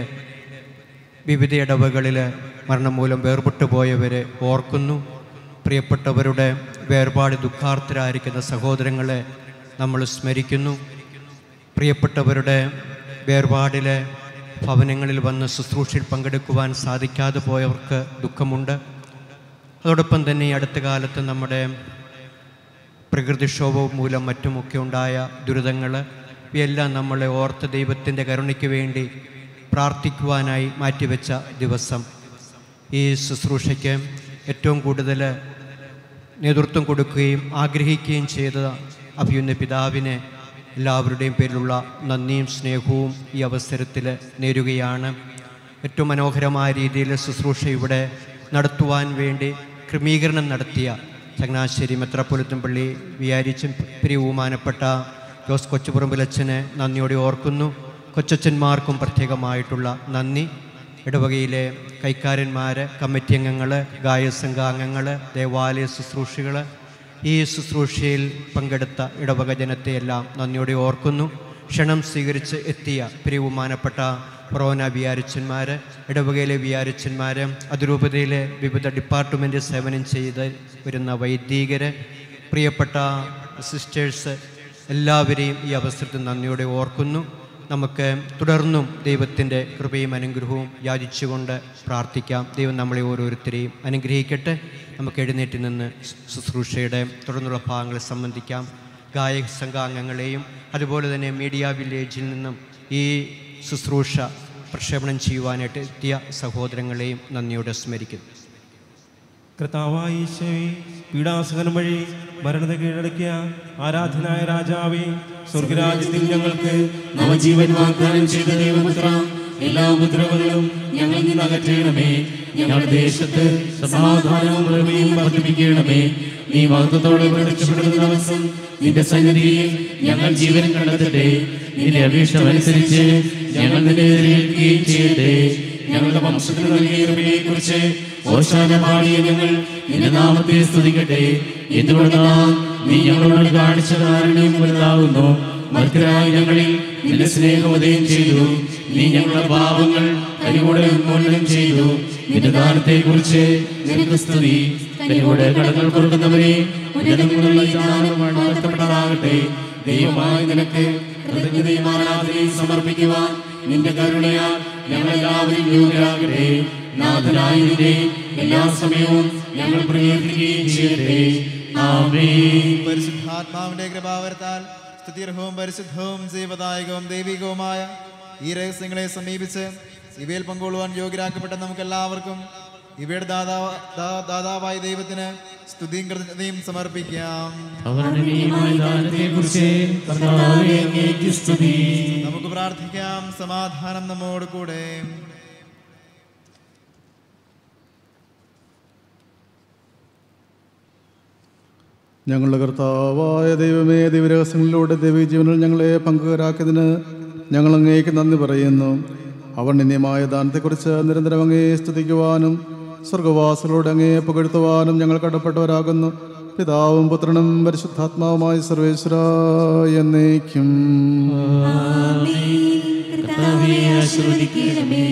വിവിധ ഇടവകളിൽ മരണം മൂലം വേർപെട്ടു പോയവരെ ഓർക്കുന്നു പ്രിയപ്പെട്ടവരുടെ വേർപാട് ദുഃഖാർത്ഥരായിരിക്കുന്ന സഹോദരങ്ങളെ നമ്മൾ സ്മരിക്കുന്നു പ്രിയപ്പെട്ടവരുടെ വേർപാടിലെ ഭവനങ്ങളിൽ വന്ന് ശുശ്രൂഷയിൽ പങ്കെടുക്കുവാൻ സാധിക്കാതെ പോയവർക്ക് ദുഃഖമുണ്ട് അതോടൊപ്പം തന്നെ ഈ അടുത്ത കാലത്ത് നമ്മുടെ പ്രകൃതിക്ഷോഭവും മൂലം മറ്റുമൊക്കെ ഉണ്ടായ ദുരിതങ്ങൾ ഇവയെല്ലാം നമ്മളെ ഓർത്ത് ദൈവത്തിൻ്റെ കരുണയ്ക്ക് വേണ്ടി പ്രാർത്ഥിക്കുവാനായി മാറ്റിവെച്ച ദിവസം ഈ ശുശ്രൂഷയ്ക്ക് ഏറ്റവും കൂടുതൽ നേതൃത്വം കൊടുക്കുകയും ആഗ്രഹിക്കുകയും ചെയ്ത അഭിയുന്ന പിതാവിനെ എല്ലാവരുടെയും പേരിലുള്ള നന്ദിയും സ്നേഹവും ഈ അവസരത്തിൽ നേരുകയാണ് ഏറ്റവും മനോഹരമായ രീതിയിൽ ശുശ്രൂഷ ഇവിടെ നടത്തുവാൻ വേണ്ടി ക്രമീകരണം നടത്തിയ ചങ്ങനാശ്ശേരി മെത്രാപ്പൊലിത്തൻ പള്ളി വിചാരിച്ചും പ്രിയവുമാനപ്പെട്ട ജോസ് കൊച്ചുപുറമ്പിലച്ഛനെ നന്ദിയോടെ ഓർക്കുന്നു കൊച്ചച്ഛന്മാർക്കും പ്രത്യേകമായിട്ടുള്ള നന്ദി ഇടവകയിലെ കൈക്കാരന്മാർ കമ്മിറ്റി അംഗങ്ങൾ ഗായസംഘ അംഗങ്ങൾ ദേവാലയ ശുശ്രൂഷികൾ ഈ ശുശ്രൂഷയിൽ പങ്കെടുത്ത ഇടവക ജനത്തെയെല്ലാം നന്ദിയോടെ ഓർക്കുന്നു ക്ഷണം സ്വീകരിച്ച് എത്തിയ പ്രിയവുമാനപ്പെട്ട കൊറോന വിയാരിച്ചന്മാർ ഇടവകയിലെ വിയാരിച്ചന്മാർ അതിരൂപതയിലെ വിവിധ ഡിപ്പാർട്ട്മെൻറ്റ് സേവനം ചെയ്ത് വരുന്ന വൈദികർ പ്രിയപ്പെട്ട സിസ്റ്റേഴ്സ് എല്ലാവരെയും ഈ അവസരത്തിൽ നന്ദിയോടെ ഓർക്കുന്നു നമുക്ക് തുടർന്നും ദൈവത്തിൻ്റെ കൃപയും അനുഗ്രഹവും യാചിച്ചുകൊണ്ട് പ്രാർത്ഥിക്കാം ദൈവം നമ്മളെ ഓരോരുത്തരെയും അനുഗ്രഹിക്കട്ടെ നമുക്ക് എഴുന്നേറ്റ് നിന്ന് ശുശ്രൂഷയുടെ തുടർന്നുള്ള ഭാഗങ്ങളെ സംബന്ധിക്കാം ഗായക സംഘാംഗങ്ങളെയും അതുപോലെ തന്നെ മീഡിയ വില്ലേജിൽ നിന്നും ഈ ശുശ്രൂഷ പ്രക്ഷേപണം ചെയ്യുവാനായിട്ട് എത്തിയ സഹോദരങ്ങളെയും നന്ദിയോടെ സ്മരിക്കുന്നു കർത്താവായ ഈശോയെ പീഡാസഹനം വഴി മരണത കീഴടക്കിയ ആരാധനായ രാജാവേ സ്വർഗരാജ്യത്തിൽ ഞങ്ങൾക്ക് നവജീവൻ വാഗ്ദാനം ചെയ്ത ദൈവപുത്ര എല്ലാ ഉപദ്രവങ്ങളും ഞങ്ങളിൽ നിന്ന് അകറ്റണമേ ഞങ്ങളുടെ ദേശത്ത് സമാധാനവും കൃപയും വർദ്ധിപ്പിക്കണമേ നീ മഹത്വത്തോടെ പ്രത്യക്ഷപ്പെടുന്ന ദിവസം നിന്റെ സന്നിധിയിൽ ഞങ്ങൾ ജീവൻ കണ്ടെത്തട്ടെ നിന്റെ അപേക്ഷമനുസരിച്ച് ഞങ്ങൾ നിന്നെ എതിരേൽക്കുകയും ചെയ്യട്ടെ ഞങ്ങളുടെ വംശത്തിന് നൽകിയ കൃപയെ കുറിച്ച് ഓശാന പാടിയ ഞങ്ങൾ നിന്റെ നാമത്തെ സ്തുതിക്കട്ടെ എന്തുകൊണ്ടാണ് നീ ഞങ്ങളോട് കാണിച്ച കാരണയും വലുതാകുന്നു മറ്റൊരായി ഞങ്ങളിൽ നിന്റെ സ്നേഹം ഉദയം ചെയ്തു നീ ഞങ്ങളുടെ പാപങ്ങൾ കരികൂടെ ഉന്മൂലനം ചെയ്തു നിന്റെ ദാനത്തെ കുറിച്ച് നിനക്ക് സ്തുതി കരികൂടെ കടങ്ങൾ കൊടുക്കുന്നവരെ ഉന്നതങ്ങളുള്ള ഈ ദാനം വാഴ്ത്തപ്പെട്ടതാകട്ടെ ദൈവമായി നിനക്ക് കൃതജ്ഞതയും ആരാധനയും സമർപ്പിക്കുവാൻ നിന്റെ കരുണയാൽ ഞങ്ങളെല്ലാവരും യോഗ്യരാകട്ടെ നാഥനായ നിന്റെ എല്ലാ സമയവും ഞങ്ങൾ പ്രകീർത്തിക്കുകയും ചെയ്യട്ടെ ആമേ പരിശുദ്ധാത്മാവിന്റെ കൃപാവരത്താൽ സ്തുതിർഹവും പരിശുദ്ധവും ജീവദായകവും ദൈവികവുമായ ഈ രഹസ്യങ്ങളെ സമീപിച്ച് ഇവയിൽ പങ്കുകൊള്ളുവാൻ യോഗ്യരാക്കപ്പെട്ട നമുക്ക് എല്ലാവർക്കും ഇവയുടെ ദാതാവ് ദാ- ദാതാവായ ദൈവത്തിന് സ്തുതിയും കൃതജ്ഞതയും സമർപ്പിക്കാം അവർണ്ണനീയമായ ദാനത്തെക്കുറിച്ച് കർത്താവേ അങ്ങേക്ക് സ്തുതി നമുക്ക് പ്രാർത്ഥിക്കാം സമാധാനം നമ്മോട് കൂടെ ഞങ്ങളുടെ കർത്താവായ ദൈവമേ ദിവരഹസ്യങ്ങളിലൂടെ ദൈവജീവനിൽ ഞങ്ങളെ പങ്കുകാരാക്കിയതിന് ഞങ്ങൾ അങ്ങേക്ക് നന്ദി പറയുന്നു അവർണ്ണന്യമായ ദാനത്തെക്കുറിച്ച് നിരന്തരം അങ്ങയെ സ്തുതിക്കുവാനും സ്വർഗവാസികളോട് അങ്ങയെ പുകഴ്ത്തുവാനും ഞങ്ങൾ കടപ്പെട്ടവരാകുന്നു പിതാവും പുത്രനും പരിശുദ്ധാത്മാവുമായ സർവേശ്വര എന്നേക്കും കർത്താവേ ആശീർവദിക്കണമേ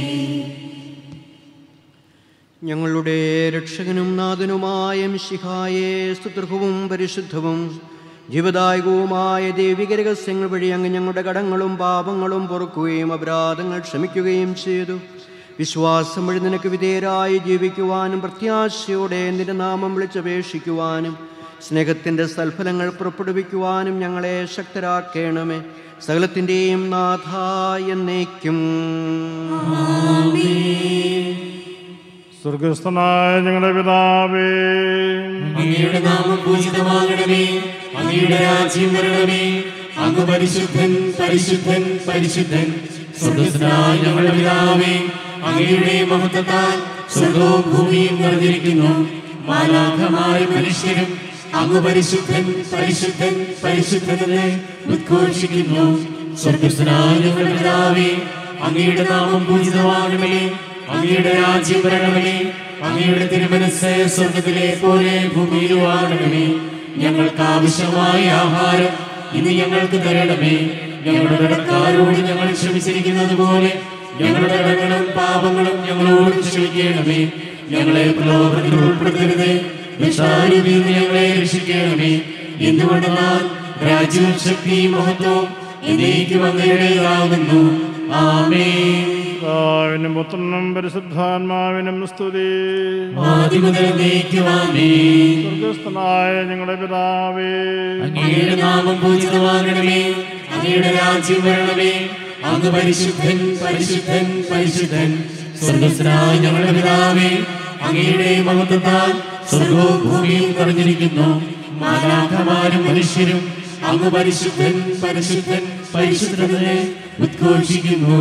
ഞങ്ങളുടെ രക്ഷകനും നാഥനുമായ മിശിഹായെ സ്തുതൃഹവും പരിശുദ്ധവും ജീവദായകവുമായ ദൈവിക രഹസ്യങ്ങൾ വഴി അങ്ങ് ഞങ്ങളുടെ കടങ്ങളും പാപങ്ങളും പൊറുക്കുകയും അപരാധങ്ങൾ ക്ഷമിക്കുകയും ചെയ്തു വിശ്വാസം വഴി നിനക്ക് വിധേയരായി ജീവിക്കുവാനും പ്രത്യാശയോടെ നിന്റെ നാമം വിളിച്ചപേക്ഷിക്കുവാനും സ്നേഹത്തിൻ്റെ സൽഫലങ്ങൾ പുറപ്പെടുവിക്കുവാനും ഞങ്ങളെ ശക്തരാക്കണമേ സകലത്തിൻ്റെയും നാഥ എന്നേക്കും സ്വർഗസ്ഥനായ ഞങ്ങളുടെ പിതാവേ അങ്ങയുടെ നാമം പൂജിതമാകണമേ അങ്ങയുടെ രാജ്യം വരണമേ അങ്ങ് പരിശുദ്ധൻ പരിശുദ്ധൻ പരിശുദ്ധൻ സ്വർഗസ്നായ ഞങ്ങളുടെ പിതാവേ അങ്ങയുടെ മഹത്വത്താൽ സ്വർഗവും ഭൂമിയും നിറഞ്ഞിരിക്കുന്നു മാലാഖമായ മനുഷ്യരും അങ്ങ് പരിശുദ്ധൻ പരിശുദ്ധൻ പരിശുദ്ധനെന്ന് ഉദ്ഘോഷിക്കുന്നു സ്വർഗസ്നായ ഞങ്ങളുടെ പിതാവേ അങ്ങയുടെ നാമം പൂജിതമാകണമേ അങ്ങയുടെ രാജ്യം വരണമേ അങ്ങയുടെ തിരുമനസ് സ്വർഗത്തിലെ പോലെ ഭൂമിയിലുമാകണമേ ഞങ്ങൾക്ക് ആവശ്യമായ ആഹാരം ഇന്ന് ഞങ്ങൾക്ക് തരണമേ ഞങ്ങളുടെ കടക്കാരോട് ഞങ്ങൾ ക്ഷമിച്ചിരിക്കുന്നത് പോലെ ഞങ്ങളുടെ കടങ്ങളും പാപങ്ങളും ഞങ്ങളോട് ക്ഷമിക്കണമേ ഞങ്ങളെ പ്രലോഭനത്തിൽ ഉൾപ്പെടുത്തരുത് വിഷാരുവിൽ നിന്ന് ഞങ്ങളെ രക്ഷിക്കണമേ എന്തുകൊണ്ടെന്നാൽ രാജ്യവും ശക്തിയും മഹത്വവും എന്നേക്കും അങ്ങയുടേതാകുന്നു ആമേൻ പിതാവിനും പുത്രനും പരിശുദ്ധാത്മാവിനും സ്തുതി ആദിമുതൽ നീക്കുവാമേ സ്വർഗസ്ഥനായ ഞങ്ങളുടെ പിതാവേ അങ്ങയുടെ നാമം പൂജിതമാകണമേ അങ്ങയുടെ രാജ്യം വരണമേ അങ്ങ് പരിശുദ്ധൻ പരിശുദ്ധൻ പരിശുദ്ധൻ സ്വർഗസ്നായ ഞങ്ങളുടെ പിതാവേ അങ്ങയുടെ മഹത്വത്താൽ സ്വർഗവും ഭൂമിയും നിറഞ്ഞിരിക്കുന്നു മാലാഖമാരും മനുഷ്യരും അങ്ങ് പരിശുദ്ധൻ പരിശുദ്ധൻ പരിശുദ്ധനെ ഉദ്ഘോഷിക്കുന്നു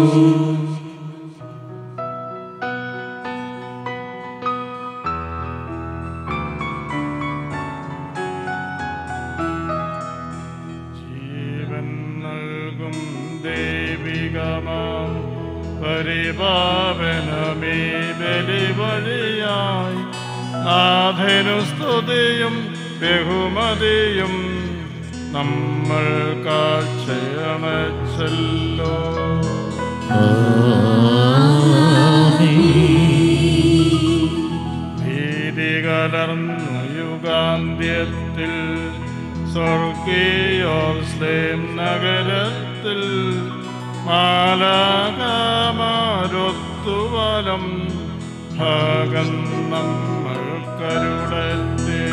ജീവൻ നൽകും ദൈവികമാം പരിപാവനമേ ബലി വഴിയായി നാഥനു സ്തുതിയും ബഹുമതിയും നമ്മൾ കാഴ്ചയണച്ചല്ലോ ഭീതി കലർന്നു യുഗാന്ത്യത്തിൽ സ്വർഗീയോസ്ലേം നഗരത്തിൽ മാലാകാമാരൊത്തുവലം ഭാഗം നമ്മൾ കരുടത്തെ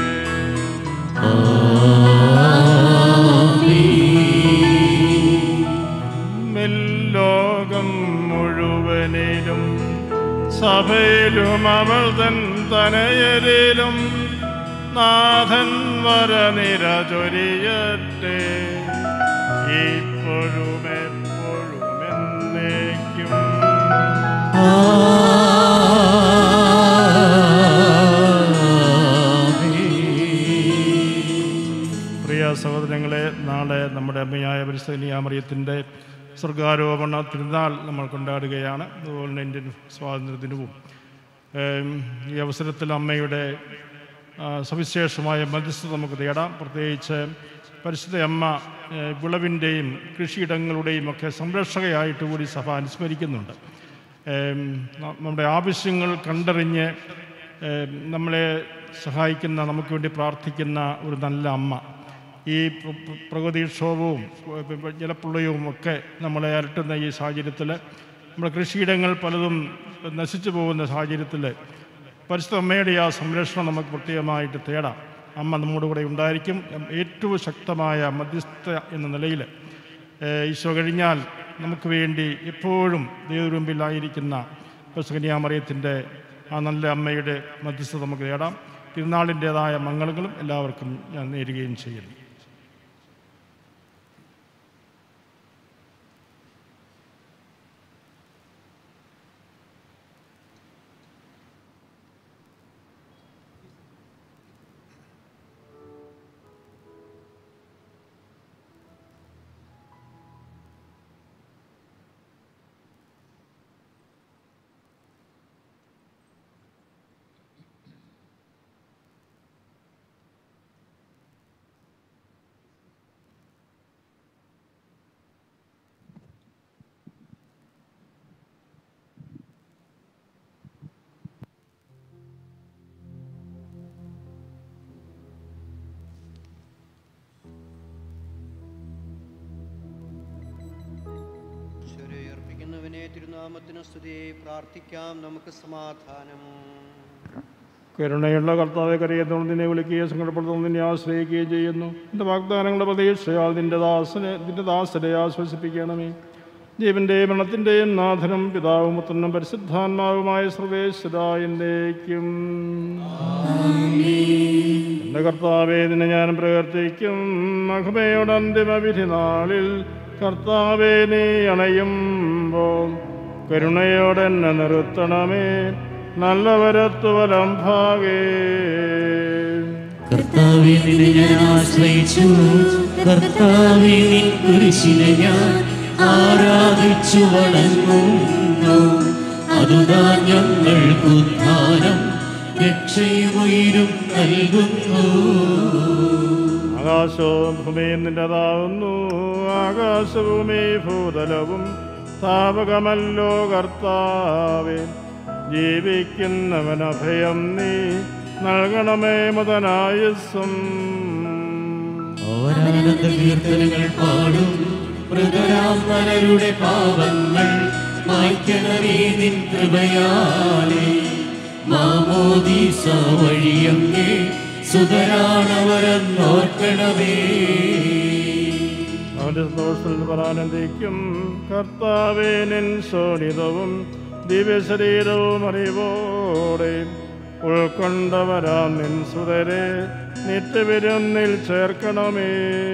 ലോകം മുഴുവനിലും സഭയിലും അവൾ തൻ തനയരിലും നാഥൻ വരനിര ചൊരിയട്ടെ ഇപ്പോഴും എപ്പോഴും എന്നേക്കും പ്രിയ സഹോദരങ്ങളെ നാളെ നമ്മുടെ അമ്മയായ പരിസ്ഥിതിയാമറിയത്തിൻ്റെ സ്വർഗാരോപണ തിരുനാൾ നമ്മൾ കൊണ്ടാടുകയാണ് അതുപോലെ തന്നെ ഇന്ത്യൻ സ്വാതന്ത്ര്യദിനവും ഏം, ഈ അവസരത്തിൽ അമ്മയുടെ ആ, സവിശേഷമായ മധ്യസ്ഥത നമുക്ക് തേടാം പ്രത്യേകിച്ച് പരിശുദ്ധ അമ്മ ഏ, വിളവിൻ്റെയും കൃഷിയിടങ്ങളുടെയും ഒക്കെ സംരക്ഷകയായിട്ട് കൂടി സഭ അനുസ്മരിക്കുന്നുണ്ട് ഏം, ന- നമ്മുടെ ആവശ്യങ്ങൾ കണ്ടറിഞ്ഞ് ഏം, നമ്മളെ സഹായിക്കുന്ന നമുക്ക് വേണ്ടി പ്രാർത്ഥിക്കുന്ന ഒരു നല്ല അമ്മ ഈ പ്ര- പ്ര- പ്രകൃതിക്ഷോഭവും ഏ, ജലപ്രളയവും ഒക്കെ നമ്മളെ അലട്ടുന്ന ഈ സാഹചര്യത്തിൽ നമ്മുടെ കൃഷിയിടങ്ങൾ പലതും നശിച്ചു പോകുന്ന സാഹചര്യത്തിൽ പരിശുദ്ധ അമ്മയുടെ ആ സംരക്ഷണം നമുക്ക് പ്രത്യേകമായിട്ട് തേടാം അമ്മ നമ്മുടെ കൂടെ ഉണ്ടായിരിക്കും ഏറ്റവും ശക്തമായ മധ്യസ്ഥ എന്ന നിലയിൽ ഏഹ് ഈശോ കഴിഞ്ഞാൽ നമുക്ക് വേണ്ടി എപ്പോഴും ദൈവമുമ്പിലായിരിക്കുന്ന കന്യാമറിയത്തിൻ്റെ ആ നല്ല അമ്മയുടെ മധ്യസ്ഥത നമുക്ക് നേടാം തിരുനാളിൻ്റേതായ മംഗളങ്ങളും എല്ലാവർക്കും ഞാൻ നേരുകയും ചെയ്യുന്നു ഈശ്വരയർപ്പിക്കുന്നവനെ തിരുനാമത്തിന് സ്തുതി പ്രാർത്ഥിക്കാം നമുക്ക് സമാധാനം കരുണയുള്ള കർത്താവെ കരയുന്നവൾ നിന്നെ വിളിക്കുകയും സങ്കടപ്പെടുത്തുന്നു നിന്നെ ആശ്രയിക്കുകയും ചെയ്യുന്നു എൻ്റെ വാഗ്ദാനങ്ങളുടെ പ്രതീക്ഷയാൽ നിന്റെ ദാസനെ നിന്റെ ദാസനെ ആശ്വസിപ്പിക്കണമേ ജീവന്റെയും മരണത്തിൻ്റെയും നാഥനും പിതാവും പുത്രനും പരിശുദ്ധാത്മാവുമായ സർവേശ്വരായൻ്റെക്കും എൻ്റെ കർത്താവേ നിന്നെ ഞാൻ പ്രവർത്തിക്കും മഹമയുടെ അന്തിമ വിധി നാളിൽ കർത്താവേ നീ അണയുമ്പോൾ കരുണയോടെ എന്നെ നിർത്തണമേ നല്ലവരത്തു വലം ഭാഗേ കർത്താവെ നിന്നെ ഞാൻ ആശ്രയിച്ചു കർത്താവെ നിൻ കുരിശിനെ ഞാൻ ആരാധിച്ചു വണങ്ങുന്നു അതുതാൻ ഞങ്ങൾക്ക് ഉദ്ധാനം രക്ഷയും ഉയരും നൽകുന്നു ആകാശവും ഭൂമിയും നിന്റേതാവുന്നു ആകാശഭൂമി ഭൂതലവും സ്ഥാപകമല്ലോ കർത്താവേ ജീവിക്കുന്നവൻ അഭയം നീ നൽകണമേ മുതനായുസ്സും അവരാനന്ദ കീർത്തനങ്ങൾ പാടും മൃതരാം നരരുടെ പാപങ്ങൾ മായ്ക്കണമേ നിൻ കൃപയാലേ മാമോദീസ വഴിയങ്ങേ സുതരാണവരെന്നോർക്കണമേ അവന്റെ സന്തോഷത്തിൽ പരാനന്ദിക്കും കർത്താവേ നിൻ ശോണിതവും ദിവ്യശരീരവും അറിവോടെ ഉൾക്കൊണ്ടവരാം നിൻ സുതരെ നിത്യവിരുന്നിൽ ചേർക്കണമേ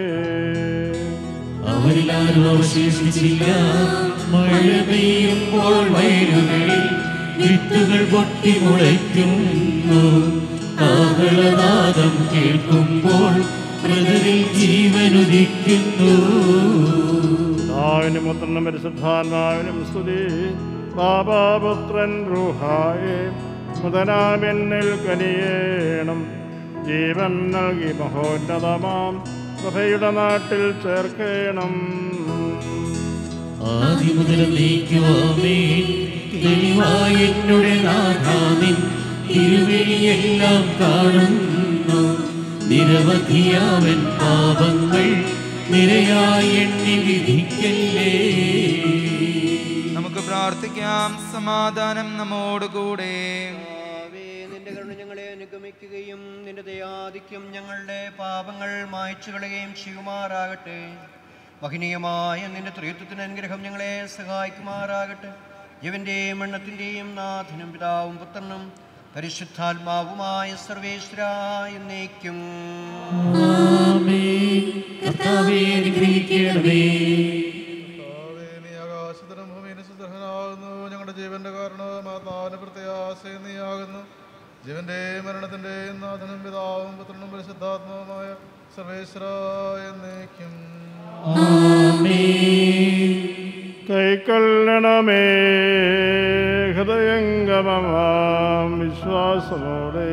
അവരിലാരും അവശേഷിച്ചില്ല മഴ പെയ്യുമ്പോൾ വയലുകളിൽ വിത്തുകൾ പൊട്ടി മുളയ്ക്കുന്നു കാഹളനാദം കേൾക്കുമ്പോൾ മൃതരിൽ ജീവനുദിക്കുന്നു പിതാവിനും പുത്രനും പരിശുദ്ധാത്മാവിനും സ്തുതി ബാബാപുത്രൻ റൂഹായെ മുതനാമെന്നിൽ കനിയേണം ജീവൻ നൽകി മഹോന്നതമാം സഭയുടെ നാട്ടിൽ ചേർക്കേണം ആദ്യ മുതൽ നീക്കുവാമേ തെളിവായ എന്നുടെ നാഥാനിൻ തിരുവഴിയെല്ലാം കാണുന്നു നിരവധിയാവൻ പാപങ്ങൾ നിരയായി എണ്ണി വിധിക്കല്ലേ നമുക്ക് പ്രാർത്ഥിക്കാം സമാധാനം നമ്മോടുകൂടെ നിന്റെ കരുണ ഞങ്ങളെ അനുഗമിക്കുകയും നിന്റെ ദയാധിക്യം ഞങ്ങളുടെ പാപങ്ങൾ മായ്ച്ചു കളയുകയും ചെയ്യുമാറാകട്ടെ മഹനീയമായ നിന്റെ ത്രിത്വത്തിന് അനുഗ്രഹം ഞങ്ങളെ സഹായിക്കുമാറാകട്ടെ ജീവന്റെയും എണ്ണത്തിൻ്റെയും നാഥനും പിതാവും പുത്രനും പരിശുദ്ധാത്മാവുമായ സർവേശ്വരായ എന്നേക്കും കർത്താവേ അനുഗ്രഹിക്കണമേ നീ ആകാശത്തിനും ഭൂമിയിലും സുദർഹനാകുന്നു ഞങ്ങളുടെ ജീവന്റെ കാരണം ആത്മാവിന്റെ പ്രത്യാശയും നീയാകുന്നു ജീവന്റെയും മരണത്തിന്റെയും നാഥനും പിതാവും പുത്രനും പരിശുദ്ധാത്മാവുമായ സർവേശ്വരായ എന്നേക്കും കൈക്കൊള്ളണമേ ഹൃദയംഗമമാം വിശ്വാസമോടെ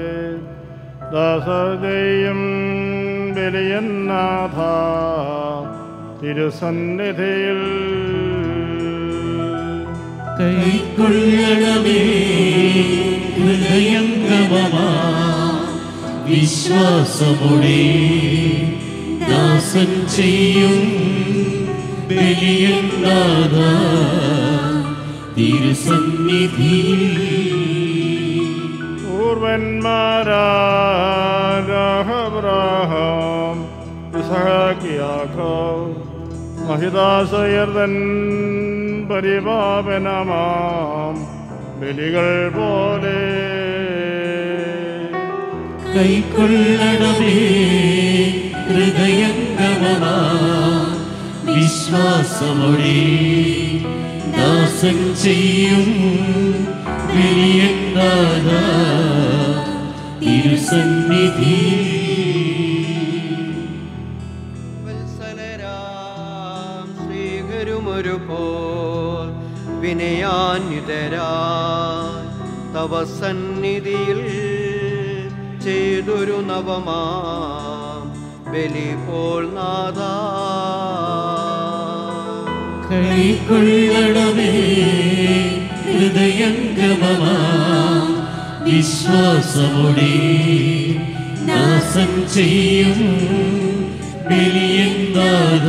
ദാസജയും ബലിയന്നാഥ തിരുസന്നിധിയിൽ കൈക്കൊള്ളണമേ ഹൃദയംഗമമാ വിശ്വാസമുടെ ദാസൻ ചെയ്യും ബലിയല്ലാത തിരുസന്നിധിയിൽ പൂർവന്മാരാഹബ്രാഹാം ഇസഹാക്കിയാക്കോവ് മഹിദാസയർദൻ പരിപാവനമാം ബലികൾ പോലെ കൈക്കൊള്ളണമേ ഹൃദയംഗമമാ വിശ്വാസമൊഴി ദാസൻ ചെയ്യും ബലിയല്ലാത തിരുസന്നിധി വത്സലരാം ശ്രീകരുമൊരു പോൽ വിനയാന്യുതരാൻ തവ സന്നിധിയിൽ ചെയ്തൊരു നവമാം ബലി പോൽ നാഥ കൈക്കൊള്ളണമേ ഹൃദയംഗമമാ വിശ്വാസമൊഴി ദാസൻ ചെയ്യും ബലിയന്താത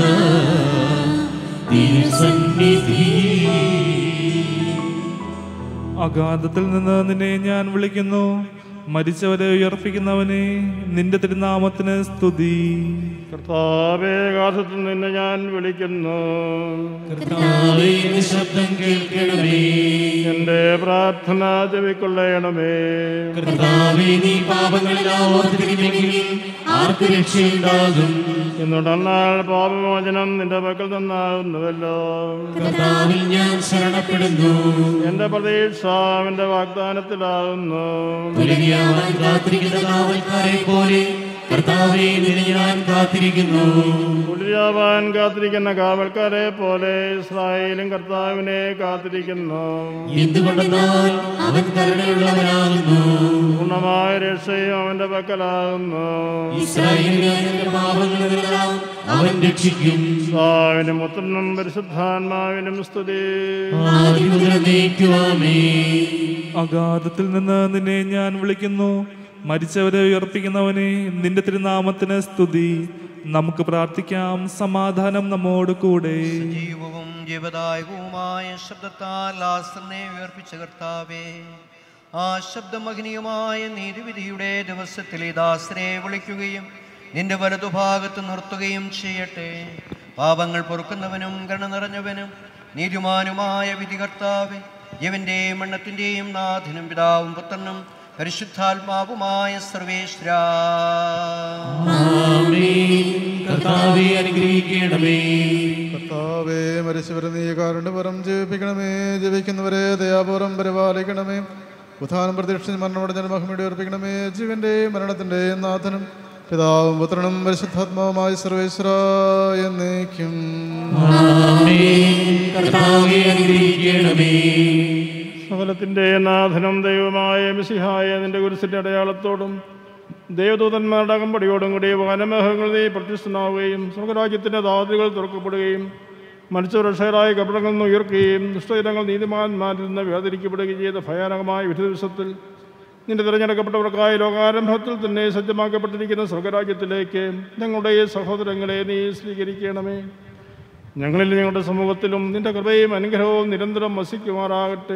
തിരുസന്നിധി അഗാധത്തിൽ നിന്ന് നിന്നെ ഞാൻ വിളിക്കുന്നു മരിച്ചവരെ ഉയർപ്പിക്കുന്നവനെ നിന്റെ തിരുനാമത്തിന് സ്തുതി കർത്താവേ കാലത്ത് നിന്നെ ഞാൻ വിളിക്കുന്നു കർത്താവേ, എന്റെ ശബ്ദം കേൾക്കണമേ എന്റെ പ്രാർത്ഥന ചെവിക്കൊള്ളയണമേ കർത്താവേ നീ പാപങ്ങളെല്ലാം ഓർത്തിരിക്കുമെങ്കിൽ ആർക്ക് രക്ഷയുണ്ടാകും എന്നുടന്നാൽ പാപമോചനം നിന്റെ പക്കൽ നിന്നാകുന്നുവല്ലോ കർത്താവിൽ ഞാൻ ശരണപ്പെടുന്നു എന്റെ പ്രതീക്ഷ അവന്റെ വാഗ്ദാനത്തിലാകുന്നു പുലരിയാവാൻ കാത്തിരിക്കുന്ന കാവൽക്കാരെ പോലെ കർത്താവേ നിന്നെ ഞാൻ കാത്തിരിക്കുന്നു പുലിയാവാൻ കാത്തിരിക്കുന്ന കാവൽക്കാരെ പോലെ ഇസ്രായേലും കർത്താവിനെ കാത്തിരിക്കുന്നു എന്തുകൊണ്ടെന്നാൽ അവൻ കരുണയുള്ളവനാകുന്നു പൂർണ്ണമായ രക്ഷയും അവന്റെ പക്കലാകുന്നു ഇസ്രായേലിനെ അവന്റെ പാപങ്ങളെല്ലാം അവൻ രക്ഷിക്കും കർത്താവിനും പുത്രനും പരിശുദ്ധാത്മാവിനും സ്തുതി ആദിമുതൽ നീക്കുവാമേ അഗാധത്തിൽ നിന്ന് നിന്നെ ഞാൻ വിളിക്കുന്നു മരിച്ചവരെ ഉയർപ്പിക്കുന്നവനെ നിന്റെ തിരുനാമത്തിന് സ്തുതി നമുക്ക് പ്രാർത്ഥിക്കാം സമാധാനം നമ്മോട് കൂടെ ജീവവും ജീവദായകവുമായ ശബ്ദത്താൽ ലാസറിനെ ഉയർപ്പിച്ച കർത്താവേ ആ ശബ്ദമഹനീയമായ നീതിവിധിയുടെ ദിവസത്തിൽ ഈ ദാസരെ വിളിക്കുകയും നിന്റെ വലതുഭാഗത്ത് നിർത്തുകയും ചെയ്യട്ടെ പാപങ്ങൾ പൊറുക്കുന്നവനും കരുണ നിറഞ്ഞവനും നീതിമാനുമായ വിധികർത്താവെ ഇവന്റെയും എണ്ണത്തിന്റെയും നാഥനും പിതാവും പുത്രനും പരിശുദ്ധാത്മാവുമായ സർവേശ്വര കർത്താവെ അനുഗ്രഹിക്കണമേ കർത്താവേ മരിച്ചവരെ നീ കാരുണ്യപരം ജീവിപ്പിക്കണമേ ജീവിക്കുന്നവരെ ദയാപൂർവം പരിപാലിക്കണമേ ഉത്ഥാനം പ്രതീക്ഷിച്ച് മരണമോടെ ജന്മഹമിയുടെ ഉറപ്പിക്കണമേ ജീവന്റെ മരണത്തിന്റെ നാഥനും പിതാവും പുത്രനും പരിശുദ്ധാത്മാവുമായി സർവേശ്വര എന്നേക്കും കർത്താവെ അനുഗ്രഹിക്കണമേ സകലത്തിന്റെ നാഥനും ദൈവമായ മിസിഹായ നിന്റെ കുരിശിന്റെ അടയാളത്തോടും ദേവദൂതന്മാരുടെ അകമ്പടിയോടും കൂടി വനമേഘങ്ങൾ നീ പ്രത്യക്ഷനാവുകയും സ്വർഗരാജ്യത്തിന്റെ ദാതികൾ തുറക്കപ്പെടുകയും മനുഷ്യരക്ഷകരായ കപടങ്ങളിൽ നിന്ന് ഉയർക്കുകയും ദുഷ്ടജനങ്ങൾ നീതിമാന്മാരിൽ നിന്ന് വേദനിക്കപ്പെടുകയും ചെയ്ത ഭയാനകമായ വിധി ദിവസത്തിൽ നിന്റെ തിരഞ്ഞെടുക്കപ്പെട്ടവർക്കായി ലോകാരംഭത്തിൽ തന്നെ സജ്ജമാക്കപ്പെട്ടിരിക്കുന്ന സ്വർഗരാജ്യത്തിലേക്ക് ഞങ്ങളുടെ ഈ സഹോദരങ്ങളെ നീ സ്വീകരിക്കണമേ ഞങ്ങളിൽ ഞങ്ങളുടെ സമൂഹത്തിലും നിന്റെ കൃപയും അനുഗ്രഹവും നിരന്തരം വസിക്കുമാറാകട്ടെ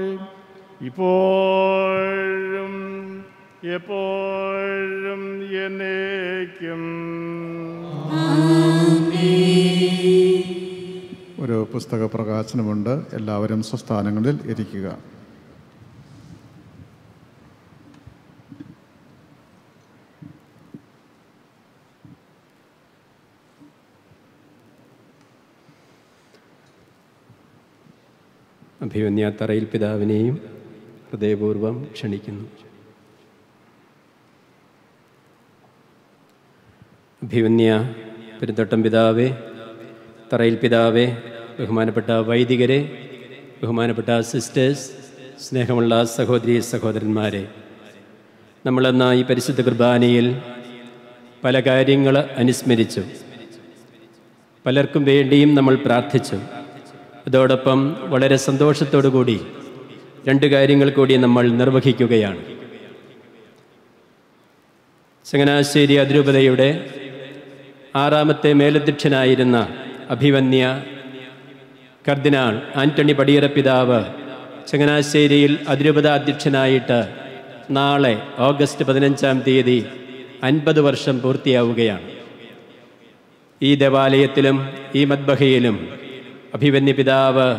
ഇപ്പോഴും എപ്പോഴും എന്നേക്കും ഒരു പുസ്തക പ്രകാശനമുണ്ട് എല്ലാവരും സ്വസ്ഥാനങ്ങളിൽ ഇരിക്കുക അഭിമന്യാത്തറയിൽ പിതാവിനെയും ഹൃദയപൂർവ്വം ക്ഷണിക്കുന്നു അഭിമന്യ പെരുന്തോട്ടം പിതാവേ തറയിൽ പിതാവേ ബഹുമാനപ്പെട്ട വൈദികരെ ബഹുമാനപ്പെട്ട സിസ്റ്റേഴ്സ് സ്നേഹമുള്ള സഹോദരി സഹോദരന്മാരെ നമ്മളെന്ന ഈ പരിശുദ്ധ കുർബാനയിൽ പല കാര്യങ്ങൾ അനുസ്മരിച്ചു പലർക്കും വേണ്ടിയും നമ്മൾ പ്രാർത്ഥിച്ചു അതോടൊപ്പം വളരെ സന്തോഷത്തോടു കൂടി രണ്ട് കാര്യങ്ങൾ കൂടി നമ്മൾ നിർവഹിക്കുകയാണ് ചങ്ങനാശ്ശേരി അതിരൂപതയുടെ ആറാമത്തെ മേലധ്യക്ഷനായിരുന്ന അഭിവന്യ കർദിനാൾ ആന്റണി പടിയറ പിതാവ് ചങ്ങനാശ്ശേരിയിൽ അതിരൂപത അധ്യക്ഷനായിട്ട് നാളെ ഓഗസ്റ്റ് പതിനഞ്ചാം തീയതി അൻപത് വർഷം പൂർത്തിയാവുകയാണ് ഈ ദേവാലയത്തിലും ഈ മദ്ബഹയിലും അഭിവന്യ പിതാവ്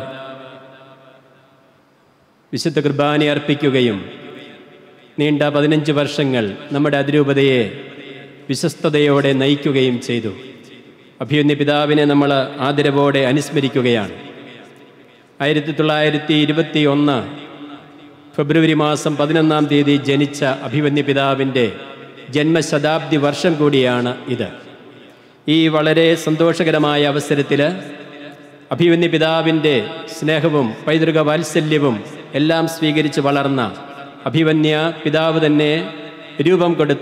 വിശുദ്ധ കുർബാന അർപ്പിക്കുകയും നീണ്ട പതിനഞ്ച് വർഷങ്ങൾ നമ്മുടെ അതിരൂപതയെ വിശ്വസ്തയോടെ നയിക്കുകയും ചെയ്തു അഭിവന്യ പിതാവിനെ നമ്മൾ ആദരവോടെ അനുസ്മരിക്കുകയാണ് ആയിരത്തി തൊള്ളായിരത്തി ഇരുപത്തി ഒന്ന് ഫെബ്രുവരി മാസം പതിനൊന്നാം തീയതി ജനിച്ച അഭിവന്യ പിതാവിൻ്റെ ജന്മശതാബ്ദി വർഷം കൂടിയാണ് ഇത് ഈ വളരെ സന്തോഷകരമായ അവസരത്തിൽ അഭിവന്യ പിതാവിൻ്റെ സ്നേഹവും പൈതൃക വാത്സല്യവും എല്ലാം സ്വീകരിച്ച് വളർന്ന അഭിവന്യ പിതാവ് തന്നെ രൂപം കൊടുത്ത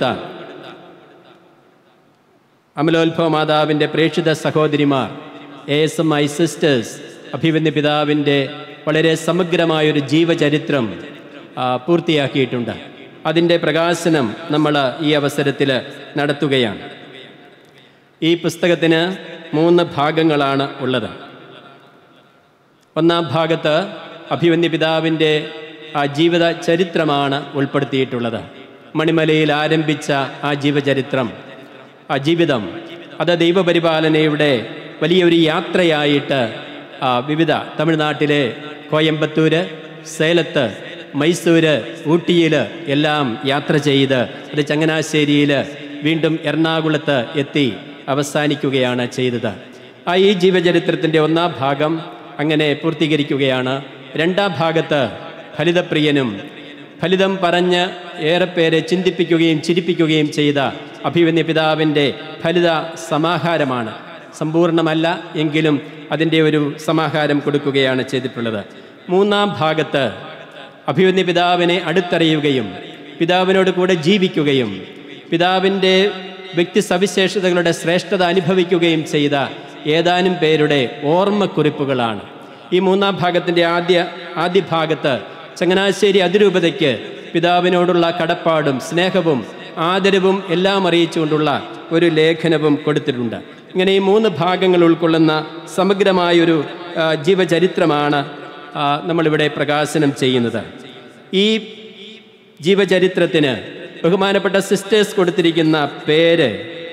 അമലോത്ഭവ മാതാവിൻ്റെ പ്രേക്ഷിത സഹോദരിമാർ A S M I sisters അഭിവന്യ പിതാവിൻ്റെ വളരെ സമഗ്രമായൊരു ജീവചരിത്രം ആ, പൂർത്തിയാക്കിയിട്ടുണ്ട് അതിൻ്റെ പ്രകാശനം നമ്മൾ ഈ അവസരത്തിൽ നടത്തുകയാണ് ഈ പുസ്തകത്തിന് മൂന്ന് ഭാഗങ്ങളാണ് ഉള്ളത് ഒന്നാം ഭാഗത്ത് അഭിമന്യ പിതാവിൻ്റെ ആ ജീവിത ചരിത്രമാണ് ഉൾപ്പെടുത്തിയിട്ടുള്ളത് മണിമലയിൽ ആരംഭിച്ച ആ ജീവചരിത്രം ആ ജീവിതം അത് ദൈവപരിപാലനയുടെ വലിയൊരു യാത്രയായിട്ട് ആ, വിവിധ തമിഴ്നാട്ടിലെ കോയമ്പത്തൂര് സേലത്ത് മൈസൂര് ഊട്ടിയിൽ എല്ലാം യാത്ര ചെയ്ത് അത് ചങ്ങനാശ്ശേരിയിൽ വീണ്ടും എറണാകുളത്ത് എത്തി അവസാനിക്കുകയാണ് ചെയ്തത് ആ ഈ ജീവചരിത്രത്തിൻ്റെ ഒന്നാം ഭാഗം അങ്ങനെ പൂർത്തീകരിക്കുകയാണ് രണ്ടാം ഭാഗത്ത് ഫലിതപ്രിയനും ഫലിതം പറഞ്ഞ് ഏറെ പേരെ ചിന്തിപ്പിക്കുകയും ചിരിപ്പിക്കുകയും ചെയ്ത അഭിമന്യ പിതാവിൻ്റെ ഫലിത സമാഹാരമാണ് സമ്പൂർണ്ണമല്ല എങ്കിലും അതിൻ്റെ ഒരു സമാഹാരം കൊടുക്കുകയാണ് ചെയ്തിട്ടുള്ളത് മൂന്നാം ഭാഗത്ത് അഭിമന്യ പിതാവിനെ അടുത്തറിയുകയും പിതാവിനോട് കൂടെ ജീവിക്കുകയും പിതാവിൻ്റെ വ്യക്തി സവിശേഷതകളുടെ ശ്രേഷ്ഠത അനുഭവിക്കുകയും ചെയ്ത ഏതാനും പേരുടെ ഓർമ്മക്കുറിപ്പുകളാണ് ഈ മൂന്നാം ഭാഗത്തിൻ്റെ ആദ്യ ആദ്യ ഭാഗത്ത് ചങ്ങനാശ്ശേരി അതിരൂപതയ്ക്ക് പിതാവിനോടുള്ള കടപ്പാടും സ്നേഹവും ആദരവും എല്ലാം അറിയിച്ചുകൊണ്ടുള്ള ഒരു ലേഖനവും കൊടുത്തിട്ടുണ്ട് ഇങ്ങനെ ഈ മൂന്ന് ഭാഗങ്ങൾ ഉൾക്കൊള്ളുന്ന സമഗ്രമായൊരു ആ, ജീവചരിത്രമാണ് ആ, നമ്മളിവിടെ പ്രകാശനം ചെയ്യുന്നത് ഈ ജീവചരിത്രത്തിന് ബഹുമാനപ്പെട്ട സിസ്റ്റേഴ്സ് കൊടുത്തിരിക്കുന്ന പേര്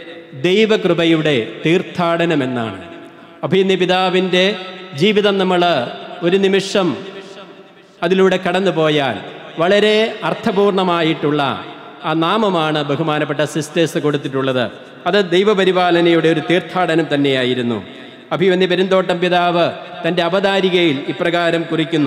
ദൈവകൃപയുടെ തീർത്ഥാടനം എന്നാണ് അഭിനയ പിതാവിൻ്റെ ജീവിതം നമ്മൾ ഒരു നിമിഷം അതിലൂടെ കടന്നുപോയാൽ വളരെ അർത്ഥപൂർണമായിട്ടുള്ള ആ നാമമാണ് ബഹുമാനപ്പെട്ട സിസ്റ്റേഴ്സ് കൊടുത്തിട്ടുള്ളത് അത് ദൈവപരിപാലനയുടെ ഒരു തീർത്ഥാടനം തന്നെയായിരുന്നു അഭിവന്യ പെരുന്തോട്ടം പിതാവ് തൻ്റെ അവതാരികയിൽ ഇപ്രകാരം കുറിക്കുന്നു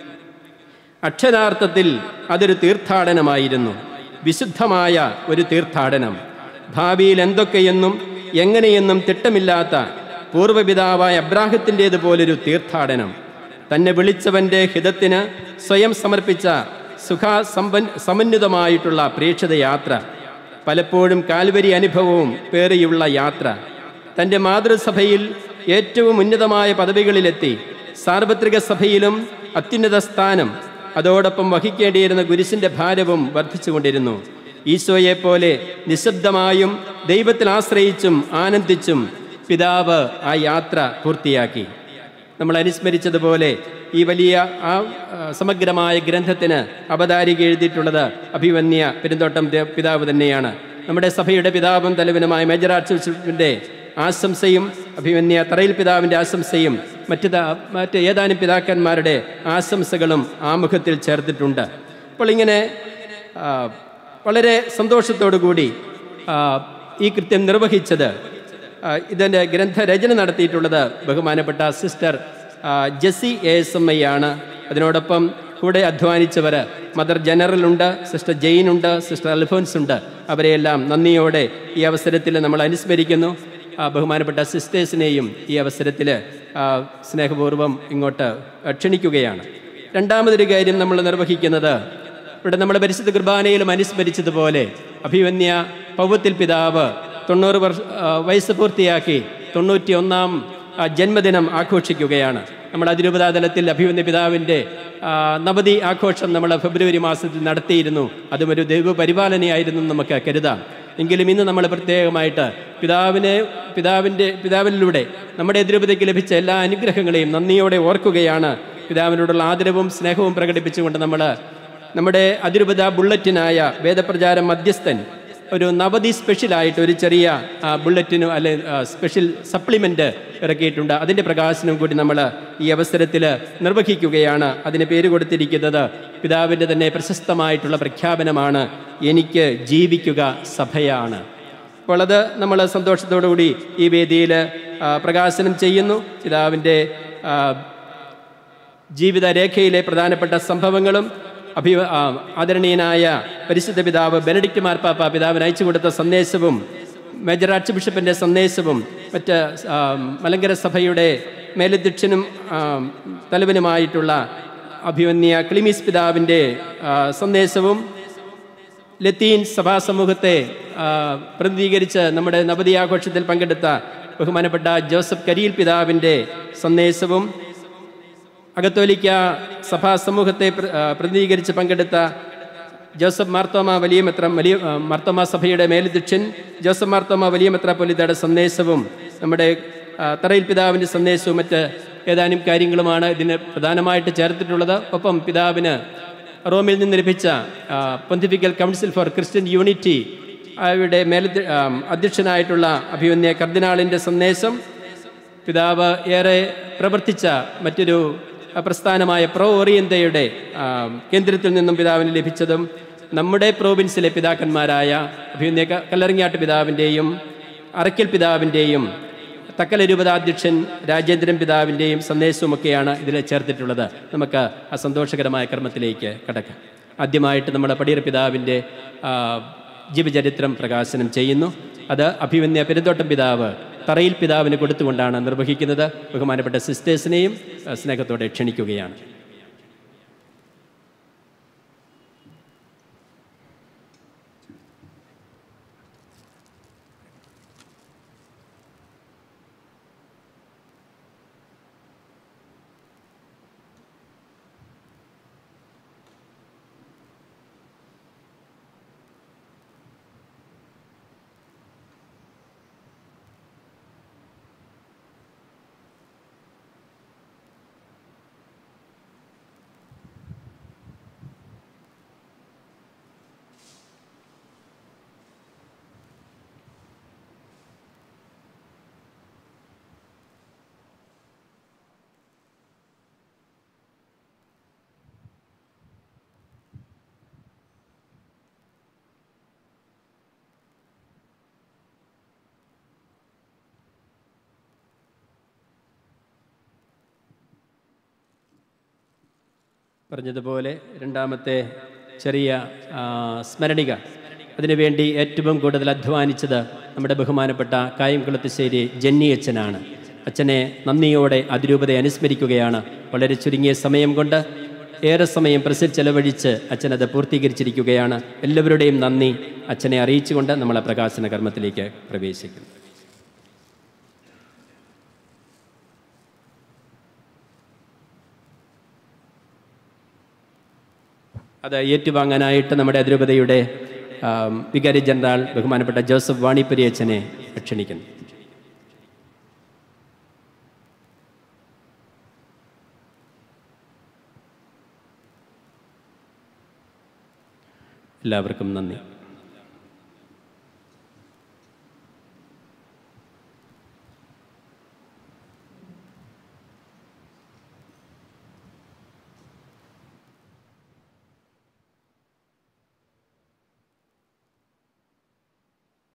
അക്ഷരാർത്ഥത്തിൽ അതൊരു തീർത്ഥാടനമായിരുന്നു വിശുദ്ധമായ ഒരു തീർത്ഥാടനം ഭാവിയിൽ എന്തൊക്കെയെന്നും എങ്ങനെയെന്നും തിട്ടമില്ലാത്ത പൂർവ്വപിതാവായ അബ്രാഹത്തിൻ്റേതുപോലൊരു തീർത്ഥാടനം തന്നെ വിളിച്ചവൻ്റെ ഹിതത്തിന് സ്വയം സമർപ്പിച്ച സുഖാ സമ്പൻ സമന്വിതമായിട്ടുള്ള പ്രേക്ഷിത യാത്ര പലപ്പോഴും കാൽവരി അനുഭവവും പേറിയുള്ള യാത്ര തൻ്റെ മാതൃസഭയിൽ ഏറ്റവും ഉന്നതമായ പദവികളിലെത്തി സാർവത്രിക സഭയിലും അത്യുന്നത സ്ഥാനം അതോടൊപ്പം വഹിക്കേണ്ടിയിരുന്ന ഗുരുസിൻ്റെ ഭാരവും വർദ്ധിച്ചുകൊണ്ടിരുന്നു ഈശോയെപ്പോലെ നിശബ്ദമായും ദൈവത്തിൽ ആശ്രയിച്ചും ആനന്ദിച്ചും പിതാവ് ആ യാത്ര പൂർത്തിയാക്കി നമ്മൾ അനുസ്മരിച്ചതുപോലെ ഈ വലിയ ആ ആ, സമഗ്രമായ ഗ്രന്ഥത്തിന് അവതാരിക എഴുതിയിട്ടുള്ളത് അഭിവന്യ പെരുന്തോട്ടം ദേ- പിതാവ് തന്നെയാണ് നമ്മുടെ സഭയുടെ പിതാവും തലവനുമായ മേജർ ആർച്ച് ബിഷപ്പിൻ്റെ ആശംസയും അഭിമന്യ തറയിൽ പിതാവിൻ്റെ ആശംസയും മറ്റ് ദാ- മറ്റ് ഏതാനും പിതാക്കന്മാരുടെ ആശംസകളും ആമുഖത്തിൽ ചേർത്തിട്ടുണ്ട് അപ്പോൾ ഇങ്ങനെ ആ, വളരെ സന്തോഷത്തോടു കൂടി ആ, ഈ കൃത്യം നിർവഹിച്ചത് ആ, ഇതിൻ്റെ ഗ്രന്ഥരചന നടത്തിയിട്ടുള്ളത് ബഹുമാനപ്പെട്ട സിസ്റ്റർ ആ, Jessy A S M I ആണ് അതിനോടൊപ്പം കൂടെ അധ്വാനിച്ചവർ മദർ ജനറലുണ്ട് സിസ്റ്റർ ജെയിനുണ്ട് സിസ്റ്റർ അൽഫോൻസ് ഉണ്ട് അവരെയെല്ലാം നന്ദിയോടെ ഈ അവസരത്തിൽ നമ്മൾ അനുസ്മരിക്കുന്നു ആ, ബഹുമാനപ്പെട്ട സിസ്റ്റേഴ്സിനെയും ഈ അവസരത്തിൽ ആ, സ്നേഹപൂർവ്വം ഇങ്ങോട്ട് ക്ഷണിക്കുകയാണ് രണ്ടാമതൊരു കാര്യം നമ്മൾ നിർവഹിക്കുന്നത് ഇവിടെ നമ്മുടെ പരിശുദ്ധ കുർബാനയിലും അനുസ്മരിച്ചതുപോലെ അഭിവന്യ പൗവത്തിൽ പിതാവ് തൊണ്ണൂറ് വർഷ ആ, വയസ്സ് പൂർത്തിയാക്കി തൊണ്ണൂറ്റി ഒന്നാം ആ, ജന്മദിനം ആഘോഷിക്കുകയാണ് നമ്മുടെ അതിരൂപതാ തലത്തിൽ അഭിവന്യ പിതാവിൻ്റെ ആ, നവതി ആഘോഷം നമ്മൾ ഫെബ്രുവരി മാസത്തിൽ നടത്തിയിരുന്നു അതും ഒരു ദൈവ പരിപാലനയായിരുന്നു എന്ന് നമുക്ക് കരുതാം എങ്കിലും ഇന്ന് നമ്മൾ പ്രത്യേകമായിട്ട് പിതാവിനെ പിതാവിൻ്റെ പിതാവിലൂടെ നമ്മുടെ അതിരൂപതയ്ക്ക് ലഭിച്ച എല്ലാ അനുഗ്രഹങ്ങളെയും നന്ദിയോടെ ഓർക്കുകയാണ് പിതാവിനോടുള്ള ആദരവും സ്നേഹവും പ്രകടിപ്പിച്ചുകൊണ്ട് നമ്മൾ നമ്മുടെ അതിരൂപത ബുള്ളറ്റിനായ വേദപ്രചാര മധ്യസ്ഥൻ ഒരു നവതി സ്പെഷ്യലായിട്ട് ഒരു ചെറിയ ആ, ബുള്ളറ്റിന് അല്ലെ ആ, സ്പെഷ്യൽ സപ്ലിമെൻ്റ് ഇറക്കിയിട്ടുണ്ട് അതിൻ്റെ പ്രകാശനം കൂടി നമ്മൾ ഈ അവസരത്തിൽ നിർവഹിക്കുകയാണ് അതിന് പേര് കൊടുത്തിരിക്കുന്നത് പിതാവിൻ്റെ തന്നെ പ്രശസ്തമായിട്ടുള്ള പ്രഖ്യാപനമാണ് എനിക്ക് ജീവിക്കുക സഭയാണ് അപ്പോൾ അത് നമ്മൾ സന്തോഷത്തോടു കൂടി ഈ വേദിയിൽ ആ, പ്രകാശനം ചെയ്യുന്നു പിതാവിൻ്റെ ആ, ജീവിതരേഖയിലെ പ്രധാനപ്പെട്ട സംഭവങ്ങളും അഭി ആ, ആദരണീയനായ പരിശുദ്ധ പിതാവ് ബെനഡിക്റ്റ് മാർപ്പാപ്പ പിതാവിന് അയച്ചു കൊടുത്ത സന്ദേശവും മേജർ ആർച്ച് ബിഷപ്പിൻ്റെ സന്ദേശവും മറ്റ് ആ, മലങ്കര സഭയുടെ മേലധ്യക്ഷനും ആ, തലവനുമായിട്ടുള്ള അഭിമന്യ ക്ലിമീസ് പിതാവിൻ്റെ ആ, സന്ദേശവും ലത്തീൻ സഭാസമൂഹത്തെ ആ, പ്രതിനിധീകരിച്ച് നമ്മുടെ നവതി ആഘോഷത്തിൽ പങ്കെടുത്ത ബഹുമാനപ്പെട്ട ജോസഫ് കരിയിൽ പിതാവിൻ്റെ സന്ദേശവും അകത്തോലിക്ക സഭാ സമൂഹത്തെ പ്ര- ആ, പ്രതിനിധീകരിച്ച് പങ്കെടുത്ത ജോസഫ് മാർത്തോമ വലിയ മെത്ര വലിയ ആ, മാർത്തോമ സഭയുടെ മേലധ്യക്ഷൻ ജോസഫ് മാർത്തോമ വലിയ മെത്രാപ്പൊലിത്തയുടെ സന്ദേശവും നമ്മുടെ ആ, തറയിൽ പിതാവിൻ്റെ സന്ദേശവും മറ്റ് ഏതാനും കാര്യങ്ങളുമാണ് ഇതിന് പ്രധാനമായിട്ട് ചേർത്തിട്ടുള്ളത് ഒപ്പം പിതാവിന് റോമിൽ നിന്ന് ലഭിച്ച pontifical council for Christian unity അവയുടെ മേല അധ്യക്ഷനായിട്ടുള്ള അഭിമന്യ കർദിനാളിൻ്റെ സന്ദേശം പിതാവ് ഏറെ പ്രവർത്തിച്ച മറ്റൊരു ആ, പ്രസ്ഥാനമായ പ്രോ ഓറിയന്തയുടെ ആ, കേന്ദ്രത്തിൽ നിന്നും പിതാവിന് ലഭിച്ചതും നമ്മുടെ പ്രോവിൻസിലെ പിതാക്കന്മാരായ അഭിമന്യ ക- കല്ലറിങ്ങാട്ട് പിതാവിൻ്റെയും അറക്കൽ പിതാവിൻ്റെയും തക്കല രൂപതാധ്യക്ഷൻ രാജേന്ദ്രൻ പിതാവിൻ്റെയും സന്ദേശവുമൊക്കെയാണ് ഇതിൽ ചേർത്തിട്ടുള്ളത് നമുക്ക് ആ സന്തോഷകരമായ കർമ്മത്തിലേക്ക് കടക്കാം ആദ്യമായിട്ട് നമ്മുടെ പടിയർ പിതാവിൻ്റെ ആ, ജീവചരിത്രം പ്രകാശനം ചെയ്യുന്നു അത് അഭിമന്യ പെരുന്തോട്ടം പിതാവ് തറയിൽ പിതാവിന് കൊടുത്തുകൊണ്ടാണ് നിർവഹിക്കുന്നത് ബഹുമാനപ്പെട്ട സിസ്റ്റേഴ്സിനെയും ആ, സ്നേഹത്തോടെ ക്ഷണിക്കുകയാണ് പറഞ്ഞതുപോലെ രണ്ടാമത്തെ ചെറിയ ആ, സ്മരണിക അതിനുവേണ്ടി ഏറ്റവും കൂടുതൽ അധ്വാനിച്ചത് നമ്മുടെ ബഹുമാനപ്പെട്ട കായംകുളത്തുശ്ശേരി ജന്നി അച്ഛനാണ് അച്ഛനെ നന്ദിയോടെ അതിരൂപതയെ അനുസ്മരിക്കുകയാണ് വളരെ ചുരുങ്ങിയ സമയം കൊണ്ട് ഏറെ സമയം പ്രസിൽ ചെലവഴിച്ച് അച്ഛനത് പൂർത്തീകരിച്ചിരിക്കുകയാണ് എല്ലാവരുടെയും നന്ദി അച്ഛനെ അറിയിച്ചുകൊണ്ട് നമ്മളെ പ്രകാശന കർമ്മത്തിലേക്ക് പ്രവേശിക്കുന്നു അത് ഏറ്റുവാങ്ങാനായിട്ട് നമ്മുടെ അതിരൂപതയുടെ ആം, വികാരി ജനറൽ ബഹുമാനപ്പെട്ട ജോസഫ് വാണിപ്പുരി അച്ഛനെ ക്ഷണിക്കുന്നു എല്ലാവർക്കും നന്ദി